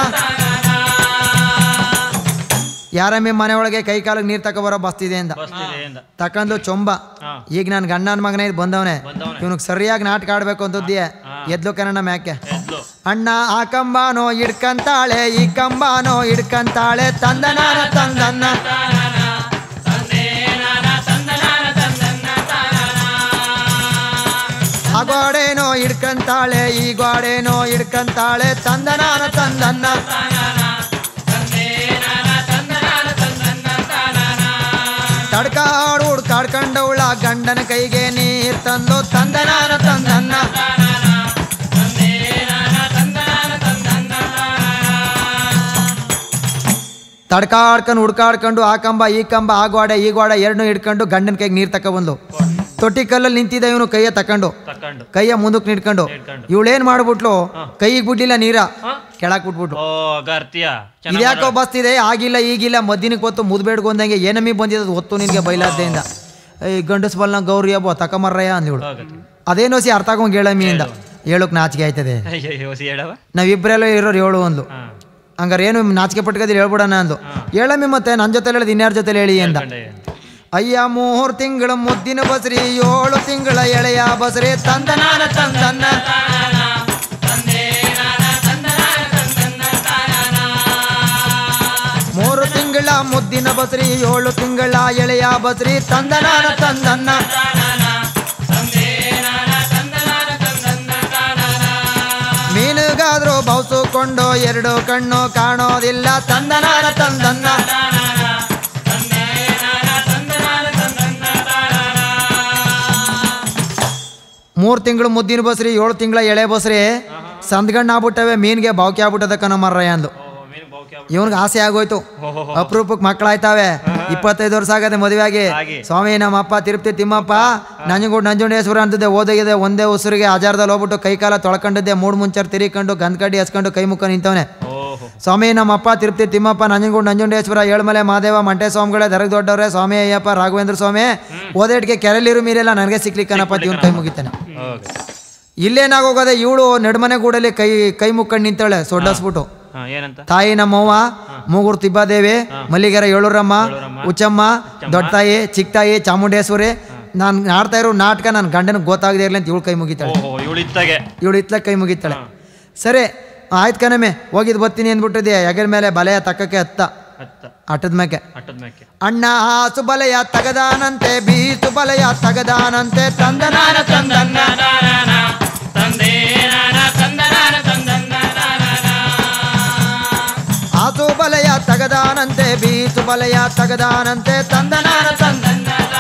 ಯಾರಮ್ಮಿ ಮನೆ ಒಳಗೆ ಕೈ ಕಾಲಿಗೆ ನೀರು ತಕ ಬರೋ ಬಸ್ತಿದೆ ಅಂತ ಬಸ್ತಿದೆ ಎಂದ ತಕಂದು ಚೊಂಬ ಹಾ ಈಗ ನನ್ನ ಗಂಡನ ಮಗನೇ ಇದು ಬಂದವನೆ ಬಂದವನೆ ಇವನಿಗೆ ಸರಿಯಾಗಿ ನಾಟಕ ಆಡ್ಬೇಕು ಅಂತದ್ದಿಯೇ ಹಾ. ಎದ್ಲು ಕನ್ನಡ ಮ್ಯಾಕೆ ಎದ್ಲು ಅಣ್ಣ ಆ ಕಂಬಾನೋ ಹಿಡ್ಕಂತಾಳೆ ಈ ಕಂಬಾನೋ ಹಿಡ್ಕಂತಾಳೆ ತಂದನಾನ ತಂದನ್ನ ತಂದೆ ನಾನ ತಂದನಾನ ತಂದನ್ನ ತಾನಾನ ಆ ಗೋಡೆನೋ ಹಿಡ್ಕಂತಾಳೆ ಈ ಗೋಡೆನೋ ಹಿಡ್ಕಂತಾಳೆ ತಂದನಾನ ತಂದನ್ನ ತಂದೆ ನಾನ ತಂದನಾನ ತಂದನ್ನ ತಾನಾನ ತಡ್ಕಾಡು ಹುಡ್ಕಾಡ್ಕೊಂಡವಳ ಗಂಡನ ಕೈಗೆ ನೀರ್ ತಂದು ತಂದನಾನ ತಂದನ್ನ ತಂದೆ ನಾನ ತಂದನಾನ ತಂದನ್ನ ತಡ್ಕಾಡ್ಕೊಂಡು ಹುಡ್ಕಾಡ್ಕೊಂಡು ಆ ಕಂಬ ಈ ಕಂಬ ಆ ಗೋಡೆ ಈ ಗೋಡೆ ಎರಡನ್ನೂ ಹಿಡ್ಕೊಂಡು ಗಂಡನ ಕೈಗೆ ನೀರು ತಗೊಬಂದು ತೊಟ್ಟಿ ಕಲ್ಲಲ್ಲಿ ನಿಂತಿದ್ದ ಇವನು ಕೈಯ ತಕೊಂಡು ತಕೊಂಡು ಕೈಯ ಮುಂದಕ್ಕೆ ನಿಡ್ಕೊಂಡು ಹಿಡ್ಕೊಂಡು. ಇವಳೇನ್ ಮಾಡ್ಬಿಟ್ಲು ಕೈಗೆ ಬಿಡ್ಲಿಲ್ಲ ನೀರ ಕೆಳಕ್ ಬಿಟ್ಬಿಟ್ಲು ಓ ಗರ್ತಿಯ ಇದ್ಯಾಕೋ ಬಸ್ತಿದೆ ಆಗಿಲ್ಲ ಈಗಿಲ್ಲ ಮದ್ದಿನಕ್ಕೆ ಹೊತ್ತು ಮುದ್ಬೇಡ್ಕೊಂಡಂಗೆ ಏನಮ್ಮಿ ಬಂದಿದ್ದು ಹೊತ್ತು ನಿನಗೆ ಬೈಲಾದ್ದೆಯಿಂದ ಈ ಗಂಡಸ್ ಬಲ್ನ ಗೌರಿ ಹಬ್ಬ ತಕಮರ್ರಯ್ಯ ಅಂದಿವಳು ಹೋಗತ್ತೆ ಅದೇನೋ ಸಿ ಅರ್ಥ ಆಗೋಂಗೆ ಹೇಳಮ್ಮಿಯಿಂದ ಹೇಳಕ್ ನಾಚಿಕೆ ಆಯ್ತದೆ ಅಯ್ಯೋ ಹೊಸಿ ಹೇಳವ ನಾವಿಬ್ಬರೆಲ್ಲ ಇರೋರು ಹೇಳು ಅಂದ್ಲು ಹಾ ಹಂಗಾರೆ ಏನು ನಾಚಿಕೆ ಪಟ್ಕೋದಿಲ್ಲ ಹೇಳ್ಬಿಡಣ ಅಂದ್ಲು ಹೇಳಮ್ಮಿ ಮತ್ತೆ ನನ್ನ ಜೊತೆ ಹೇಳೋದು ಇನ್ಯಾರ ಜೊತೆ ಹೇಳಿ ಎಂದ ಕಂಡೆ ಅಯ್ಯ ಮೂರು ತಿಂಗಳ ಮುದ್ದಿನ ಬಸ್ರಿ ಏಳು ತಿಂಗಳ ಎಳೆಯ ಬಸ್ರಿ ತಂದನಾನ ತಂದನ್ನ ತಂದೆ ನಾನ ತಂದನಾನ ತಂದನ್ನ ತಾನಾನ ಮೂರು ತಿಂಗಳ ಮುದ್ದಿನ ಬಸ್ರಿ ಏಳು ತಿಂಗಳ ಎಳೆಯ ಬಸ್ರಿ ತಂದನಾನ ತಂದನ್ನ ತಂದೆ ನಾನ ತಂದನಾನ ತಂದನ್ನ ತಾನಾನ ಮೀನುಗಾದ್ರೂ ಬೌಸುಕೊಂಡು ಎರಡು ಕಣ್ಣು ಕಾಣೋದಿಲ್ಲ ತಂದನಾನ ತಂದನ್ನ ತಂದೆ ನಾನ ತಂದನಾನ ತಂದನ್ನ ತಾನಾನ ಮೂರು ತಿಂಗಳು ಮುದ್ದಿನ ಬಸ್ರಿ ಏಳು ತಿಂಗಳ ಎಳೆ ಬಸ್ರಿ ಸಂದ್ಗಣ್ಣು ಆಗ್ಬಿಟ್ಟವೆ ಮೀನ್ಗೆ ಬಾವ್ಕಿ ಆಗ್ಬಿಟ್ಟದ ಕಣ ಮರ್ರಯ್ಯ ಅಂದು ಓ ಮೀನು ಬಾವುಕೆ ಇವನ್ಗೆ ಆಸೆ ಆಗೋಯ್ತು ಓಹೋ ಅಪರೂಪಕ್ಕೆ ಮಕ್ಕಳಾಯ್ತಾವೆ ಇಪ್ಪತ್ತೈದು ವರ್ಷ ಆಗದೆ ಮದುವೆಯಾಗಿ ಆಗಿ. ಸ್ವಾಮಿ ನಮ್ಮಪ್ಪ ತಿರುಪತಿ ತಿಮ್ಮಪ್ಪ ನಂಜನಗೂಡು ನಂಜುಂಡೇಶ್ವರ ಅಂತಿದ್ದೆ ಓದೋಗಿದೆ ಒಂದೇ ಉಸಿರಿಗೆ ಆಜಾರದಲ್ಲಿ ಹೋಗ್ಬಿಟ್ಟು ಕೈ ಕಾಲ ತೊಳ್ಕೊಂಡಿದ್ದೆ ಮೂಡ್ ಮುಂಚರ್ ತಿರಿಕೊಂಡು ಗಂದ್ಕಡ್ಡಿ ಹಚ್ಕೊಂಡು ಕೈ ಮುಖ ನಿಂತವನೆ ಓಹೋ ಸ್ವಾಮಿ ನಮ್ಮಪ್ಪ ತಿರುಪತಿ ತಿಮ್ಮಪ್ಪ ನಂಜನಗೂಡು ನಂಜುಂಡೇಶ್ವರ ಏಳ್ಮಲೆ ಮಾದೇವ ಮಂಟೆ ಸ್ವಾಮಿಗಳೇ ದರಗ್ ದೊಡ್ಡವ್ರೆ ಸ್ವಾಮಿ ಅಯ್ಯಪ್ಪ ರಾಘವೇಂದ್ರ ಸ್ವಾಮಿ ಓದೇಟ್ಗೆ ಕೆರೆಲಿರು ಮೀರೆಲ್ಲ ನನಗೆ ಸಿಕ್ಲಿಕ್ಕನಪ್ಪ ಇವನು ಕೈ ಮುಗಿತಾನೆ ಹೋಗ ಇಲ್ಲೇನಾಗೋಗದೆ ಇವಳು ನಡ್ಮನೆ ಗೂಡಲ್ಲಿ ಕೈ ಕೈ ಮುಕ್ಕಂಡು ನಿಂತಾಳೆ ಸೊಡ್ಡಸ್ಬಿಟ್ಟು ಹಾ ಏನಂತ ತಾಯಿ ನಮ್ಮವ್ವ ಮೂಗೂರು ತಿಬ್ಬಾದೇವಿ ಮಲ್ಲಿಗೆರೆ ಏಳೂರಮ್ಮ ಉಚ್ಚಮ್ಮ ದೊಡ್ಡ ತಾಯಿ ಚಿಕ್ಕ ತಾಯಿ ಚಾಮುಂಡೇಶ್ವರಿ ನಾನು ಆಡ್ತಾ ಇರೋ ನಾಟಕ ನನ್ನ ಗಂಡನಿಗೆ ಗೊತ್ತಾಗದೇ ಇರಲಿ ಅಂತ ಇವಳು ಕೈ ಮುಗಿತಾಳೆ ಓಹೋ ಇವಳು ಇತ್ತಾಗೆ ಇವಳು ಇತ್ಲ ಕೈ ಮುಗಿತಾಳೆ ಸರಿ ಆಯ್ತು ಕಣಮೆ ಹೋಗಿದ್ ಬರ್ತೀನಿ ಅಂದ್ಬಿಟ್ಟಿದ್ದೆ ಹೆಗಲ ಮೇಲೆ ಬಲೆಯ ತಕ್ಕಕ್ಕೆ ಹತ್ತ ಹತ್ತ ಆಟದ ಮೇಕೆ ಅಟ್ಟದ ಮ್ಯಾಕೆ ಅಣ್ಣ ಹಾಸು ಬಲೆಯ ತಗದಾನಂತೆ ಬೀಸು ಬಲೆಯ ತಗದಾನಂತೆ ತಂದನಾನ ತಂದನ್ನ ತಂದೆ ನಾನ ತಂದನಾನ ತಂದನ್ನ ಹಾಸು ಬಲೆಯ ತಗದಾನಂತೆ ಬೀಸು ಬಲೆಯ ತಗದಾನಂತೆ ತಂದನಾನ ತಂದನ್ನ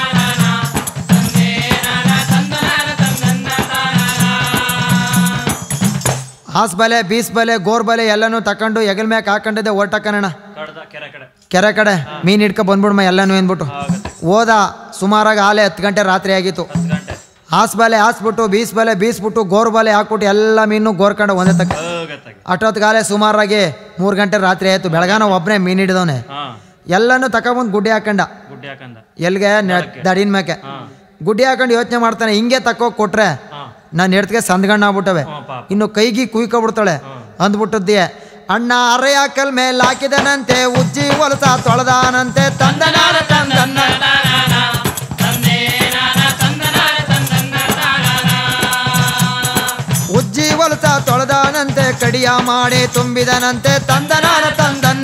ಹಾಸ್ ಬಲೆ ಬೀಸ್ ಬಲೆ ಗೋರ್ ಬಲೆ ಎಲ್ಲನೂ ತಕೊಂಡು ಹೆಗಲ್ ಮ್ಯಾಕ್ ಹಾಕೊಂಡಿದ್ದೆ ಹೊರ್ಟಕ್ಕನಣ್ಣ ಕಡ್ದ ಕೆರೆ ಕಡೆ ಕೆರೆ ಕಡೆ ಮೀನ್ ಹಿಡ್ಕೊ ಬಂದ್ಬಿಡ್ಮ ಎಲ್ಲನೂ ಏನ್ಬಿಟ್ಟು ಆಗತ್ತೆ ಹೋದ ಸುಮಾರಾಗಿ ಆಲೆ ಹತ್ತು ಗಂಟೆ ರಾತ್ರಿ ಆಗಿತ್ತು ಹತ್ತು ಗಂಟೆ ಹಾಸ್ ಬಲೆ ಹಾಸ್ಬಿಟ್ಟು ಬೀಸ್ ಬಲೆ ಬೀಸ್ಬಿಟ್ಟು ಗೋರ್ ಬಲೆ ಹಾಕ್ಬಿಟ್ಟು ಎಲ್ಲ ಮೀನು ಗೋರ್ಕೊಂಡು ಒಂದೇ ತಕ್ಕ ಹೋಗತ್ತಾಗ ಅಷ್ಟೊತ್ತಿಗಾಲೆ ಸುಮಾರಾಗಿ ಮೂರು ಗಂಟೆ ರಾತ್ರಿ ಆಯ್ತು ಬೆಳಗಾನ ಒಬ್ಬನೇ ಮೀನು ಹಿಡಿದವನೆ ಹಾ ಎಲ್ಲನೂ ತಗೊಬಂದು ಗುಡ್ಡೆ ಹಾಕಂಡ ಗುಡ್ಡೆ ಹಾಕಂದ ಎಲ್ಲಿಗೆ ದಡಿನ ಮೇಕೆ ಹಾ ಗುಡ್ಡೆ ಹಾಕೊಂಡು ಯೋಚನೆ ಮಾಡ್ತಾನೆ ಹಿಂಗೆ ತಕ್ಕೋಗಿ ಕೊಟ್ರೆ ಹಾ ನಾನು ಎಡ್ತಿಗೆ ಸಂದ್ಗಣ್ಣ ಆಗ್ಬಿಟ್ಟವೆ ಹ್ಞೂ ಪಾಪ ಇನ್ನು ಕೈಗಿ ಕುಯ್ಕೊಬಿಡ್ತಾಳೆ ಅಂದ್ಬಿಟ್ಟದ್ದೇ ಅಣ್ಣ ಅರೆ ಹಾಕಲ್ ಮೇಲೆ ಹಾಕಿದನಂತೆ ಉಜ್ಜಿ ಹೊಲಸ ತೊಳೆದಾನಂತೆ ತಂದನಾನ ತಂದನ್ನ ಉಜ್ಜಿ ಹೊಲಸ ತೊಳೆದಾನಂತೆ ಕಡಿಯ ಮಾಡಿ ತುಂಬಿದನಂತೆ ತಂದನಾನ ತಂದನ್ನ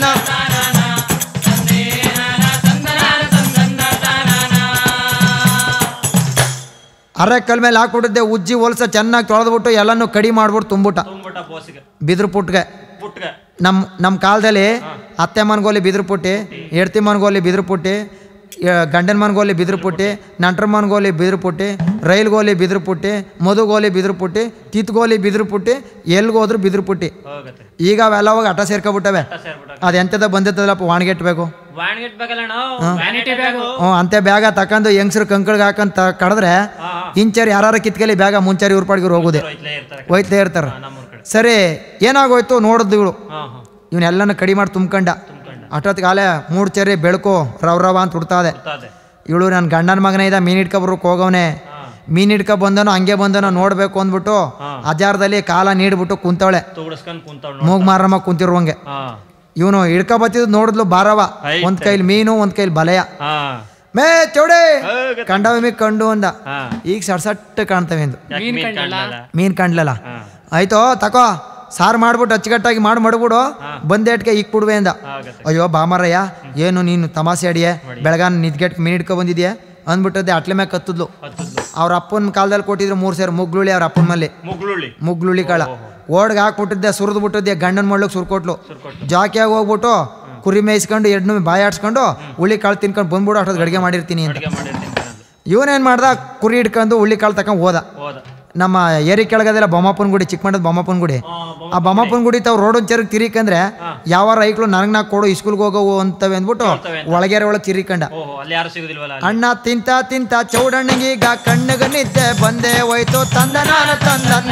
ಅರೆಕಲ್ ಮೇಲೆ ಹಾಕ್ಬಿಟ್ಟಿದ್ದೆ ಉಜ್ಜಿ ಹೊಲಸ ಚೆನ್ನಾಗಿ ತೊಳೆದ್ಬಿಟ್ಟು ಎಲ್ಲನೂ ಕಡಿ ಮಾಡ್ಬಿಟ್ಟು ತುಂಬಿಟ್ಟ ತುಂಬಿಟ್ಟ ಬೋಸಿಗೆ ಬಿದ್ರ ಪುಟ್ಗೆ ಪುಟ್ಗೆ ನಮ್ಮ ನಮ್ಮ ಕಾಲದಲ್ಲಿ ಅತ್ತೆ ಮನ್ಗೋಲಿ ಬಿದ್ರು ಪುಟ್ಟಿ ಹೆಡ್ತಿ ಮನ್ಗೋಲಿ ಬಿದ್ರು ಪುಟ್ಟಿ ಗಂಡನ ಮನ್ಗೋಲಿ ಬಿದ್ರು ಪುಟ್ಟಿ ನಂಟ್ರ ಮನ್ಗೋಲಿ ಬಿದ್ರು ಪುಟ್ಟಿ ರೈಲ್ಗೋಲಿ ಬಿದ್ರು ಪುಟ್ಟಿ ಮದುಗೋಲಿ ಬಿದ್ರು ಪುಟ್ಟಿ ಕಿತ್ಗೋಲಿ ಬಿದ್ರು ಪುಟ್ಟಿ ಎಲ್ಗೋದ್ರು ಬಿದ್ರು ಪುಟ್ಟಿ ಹೋಗತ್ತೆ ಈಗ ಅವೆಲ್ಲ ಹೋಗಿ ಅಟ ಸೇರ್ಕೊಬಿಟ್ಟವೆ ಅಟ್ಟ ಸೇರ್ಬಿಟ್ಟ ಅದು ಎಂಥದ ಬಂದಿರ್ತದಲ್ಲಪ್ಪ ವಾಣಿಗೆಟ್ಬೇಕು ವಾಣಿಗೆ ಇಟ್ಬೇಕಲ್ಲ ನಾವು ವ್ಯಾನಿಟಿ ಬ್ಯಾಗು ಹ್ಞೂ ಅಂತೆ ಬ್ಯಾಗ ತಕೊಂಡು ಹೆಂಗ್ಸ್ರು ಕಂಕಳಿಗೆ ಹಾಕಂತ ಕಡಿದ್ರೆ ಹಾ ಹಾ ಇಂಚರಿ ಯಾರು ಕಿತ್ಕಲಿ ಬ್ಯಾಗ ಮುಂಚಾರಿ ಊರ್ಪಾಡ್ಗಿರು ಹೋಗುದೆ ಇಲ್ಲೇ ಇರ್ತಾರೆ ಹೋಯ್ತೇ ಇರ್ತಾರೆ ನಮ್ಮೂರ್ ಕಡೆ ಸರಿ ಏನಾಗೋಯ್ತು ನೋಡಿದ್ವು ಇವಳು ಹಾ ಹಾ ಇವನ್ನೆಲ್ಲನ ಕಡಿ ಮಾಡಿ ತುಂಬ್ಕಂಡ ತುಂಬ್ಕೊಂಡ ಅಷ್ಟೊತ್ತಿಗೆ ಆಲೆ ಮೂಡ್ ಚೆರಿ ಬೆಳಕು ರವ್ ರವ ಅಂತ ಹುಡ್ತಾದೆ ಗೊತ್ತಾದೆ ಇವಳು ನನ್ನ ಗಂಡನ ಮಗನ ಇದ್ದ ಮೀನ್ ಹಿಡ್ಕೊಬರ್ಕ್ ಹೋಗವನೆ ಹಾ ಮೀನ್ ಹಿಡ್ಕೊ ಬಂದನೋ ಹಂಗೆ ಬಂದನೋ ನೋಡ್ಬೇಕು ಅಂದ್ಬಿಟ್ಟು ಹಾ. ಅಜಾರದಲ್ಲಿ ಕಾಲ ನೀಡ್ಬಿಟ್ಟು ಕುಂತವಳೆ ತುಗುಡಿಸ್ಕೊಂಡ್ ಕುಂತವ್ ಮೂಗ್ ಮಾರಮ್ಮ ಕುಂತಿರುವಂಗೆ ಹಾ ಇವನು ಹಿಡ್ಕೊ ಬತ್ತಿದ್ ನೋಡಿದ್ಲು ಬಾರವ ಐತೆ. ಒಂದ್ ಕೈಲಿ ಮೀನು ಒಂದ್ ಕೈಲಿ ಬಲೆಯ ಹಾ ಮೇ ಚೌಡೆ ಹೋಗತ್ತೆ. ಕಂಡವ ಕಂಡು ಅಂದ ಹಾ ಈಗ ಸಟ್ ಕಾಣ್ತವೆ ಎಂದು ಯಾಕೆ ಮೀನ್ ಕಾಣಲ್ಲ ಮೀನ್ ಕಂಡ್ಲಲ್ಲ ಹಾ ಆಯ್ತೋ ತಕೋ ಸಾರು ಮಾಡ್ಬಿಟ್ಟು ಅಚ್ಚುಕಟ್ಟಾಗಿ ಮಾಡಿ ಮಡಗ್ಬಿಡು ಬಂದೇಟ್ಗೆ ಈಗ ಬಿಡುವೆ ಅಂದ ಆಗತ್ತೆ ಅಯ್ಯೋ ಬಾಮರಯ್ಯ ಏನು ನೀನು ತಮಾಸೆ ಅಡಿಯೆ ಬೆಳಗಾನ ನಿದ್ಗೆಟ್ ಮೀನ್ ಹಿಡ್ಕೊ ಬಂದಿದ್ಯಾ ಅಂದ್ಬಿಟ್ಟದೆ ಅಟ್ಲೆ ಮ್ಯಾಗ ಕತ್ತದ್ಲು ಹತ್ತದ್ಲು ಅವ್ರ ಅಪ್ಪನ ಕಾಲದಲ್ಲಿ ಕೊಟ್ಟಿದ್ರು ಮೂರು ಸೇರು ಮುಗ್ಳುಳಿ ಅವ್ರ ಅಪ್ಪನ ಮಲ್ಲಿ ಮುಗುಳುಳ್ಳಿ ಮುಗ್ಳುಳಿ ಕಾಳ ಓಡ್ಗೆ ಹಾಕ್ಬಿಟ್ಟಿದ್ದೆ ಸುರಿದು ಬಿಟ್ಟಿದ್ದೆ ಗಂಡನ ಮಾಡ್ಲಿಕ್ಕೆ ಸುರ್ಕೊಟ್ಲು ಸುರ್ಕೊಟ್ಲು ಜಾಕಿಯಾಗಿ ಹೋಗ್ಬಿಟ್ಟು ಕುರಿ ಮೇಯಿಸ್ಕೊಂಡು ಎಡ್ನು ಬಾಯಿ ಆಡ್ಸ್ಕೊಂಡು ಹುಳಿ ಕಾಳು ತಿನ್ಕೊಂಡು ಬಂದ್ಬಿಡು ಅಷ್ಟೊತ್ತು ಅಡುಗೆ ಮಾಡಿರ್ತೀನಿ ಅಂತ ಅಡುಗೆ ಮಾಡಿರ್ತೀನಿ ಕಣಂದು. ಇವನೇನು ಮಾಡ್ದ ಕುರಿ ಹಿಡ್ಕೊಂಡು ಹುಳಿ ಕಾಳು ತಗೊಂಡು ಹೋದ ಹೋದ ನಮ್ಮ ಏರಿ ಕೆಳಗದೆಲ್ಲ ಬೊಮ್ಮಪ್ಪನ ಗುಡಿ ಚಿಕ್ಕಮಂಡದ ಬೊಮ್ಮಪ್ಪನ ಗುಡಿ ಹಾ, ಬೊ- ಆ ಬೊಮ್ಮಪ್ಪನ ಗುಡಿ ತಾವ್ ರೋಡ್ ಚೆರ್ಗ್ ತಿರಿಕಂದ್ರೆ ಯಾವ ರೈಕ್ಳು ನನಗೆ ನಾ ಕೊಡು ಇಸ್ಕೂಲ್ಗೆ ಹೋಗವು ಅಂತವೆ ಅಂದ್ಬಿಟ್ಟು ಹೇಳ್ತವೆ ಅಂತ. ಒಳಗೆರೆ ಒಳಗೆ ತಿರಿಕಂಡ ಓಹೋ ಅಲ್ಲಿ ಯಾರು ಸಿಗುದಿಲ್ವಲ್ಲ ಅಲ್ಲಿ ಅಣ್ಣ ತಿಂತ ತಿಂತ ಚೌಡಣ್ಣಗೀಗ ಕಣ್ಣಗ ನಿದ್ದೆ ಬಂದೆ ಹೋಯ್ತು ತಂದನಾನ ತಂದನ್ನ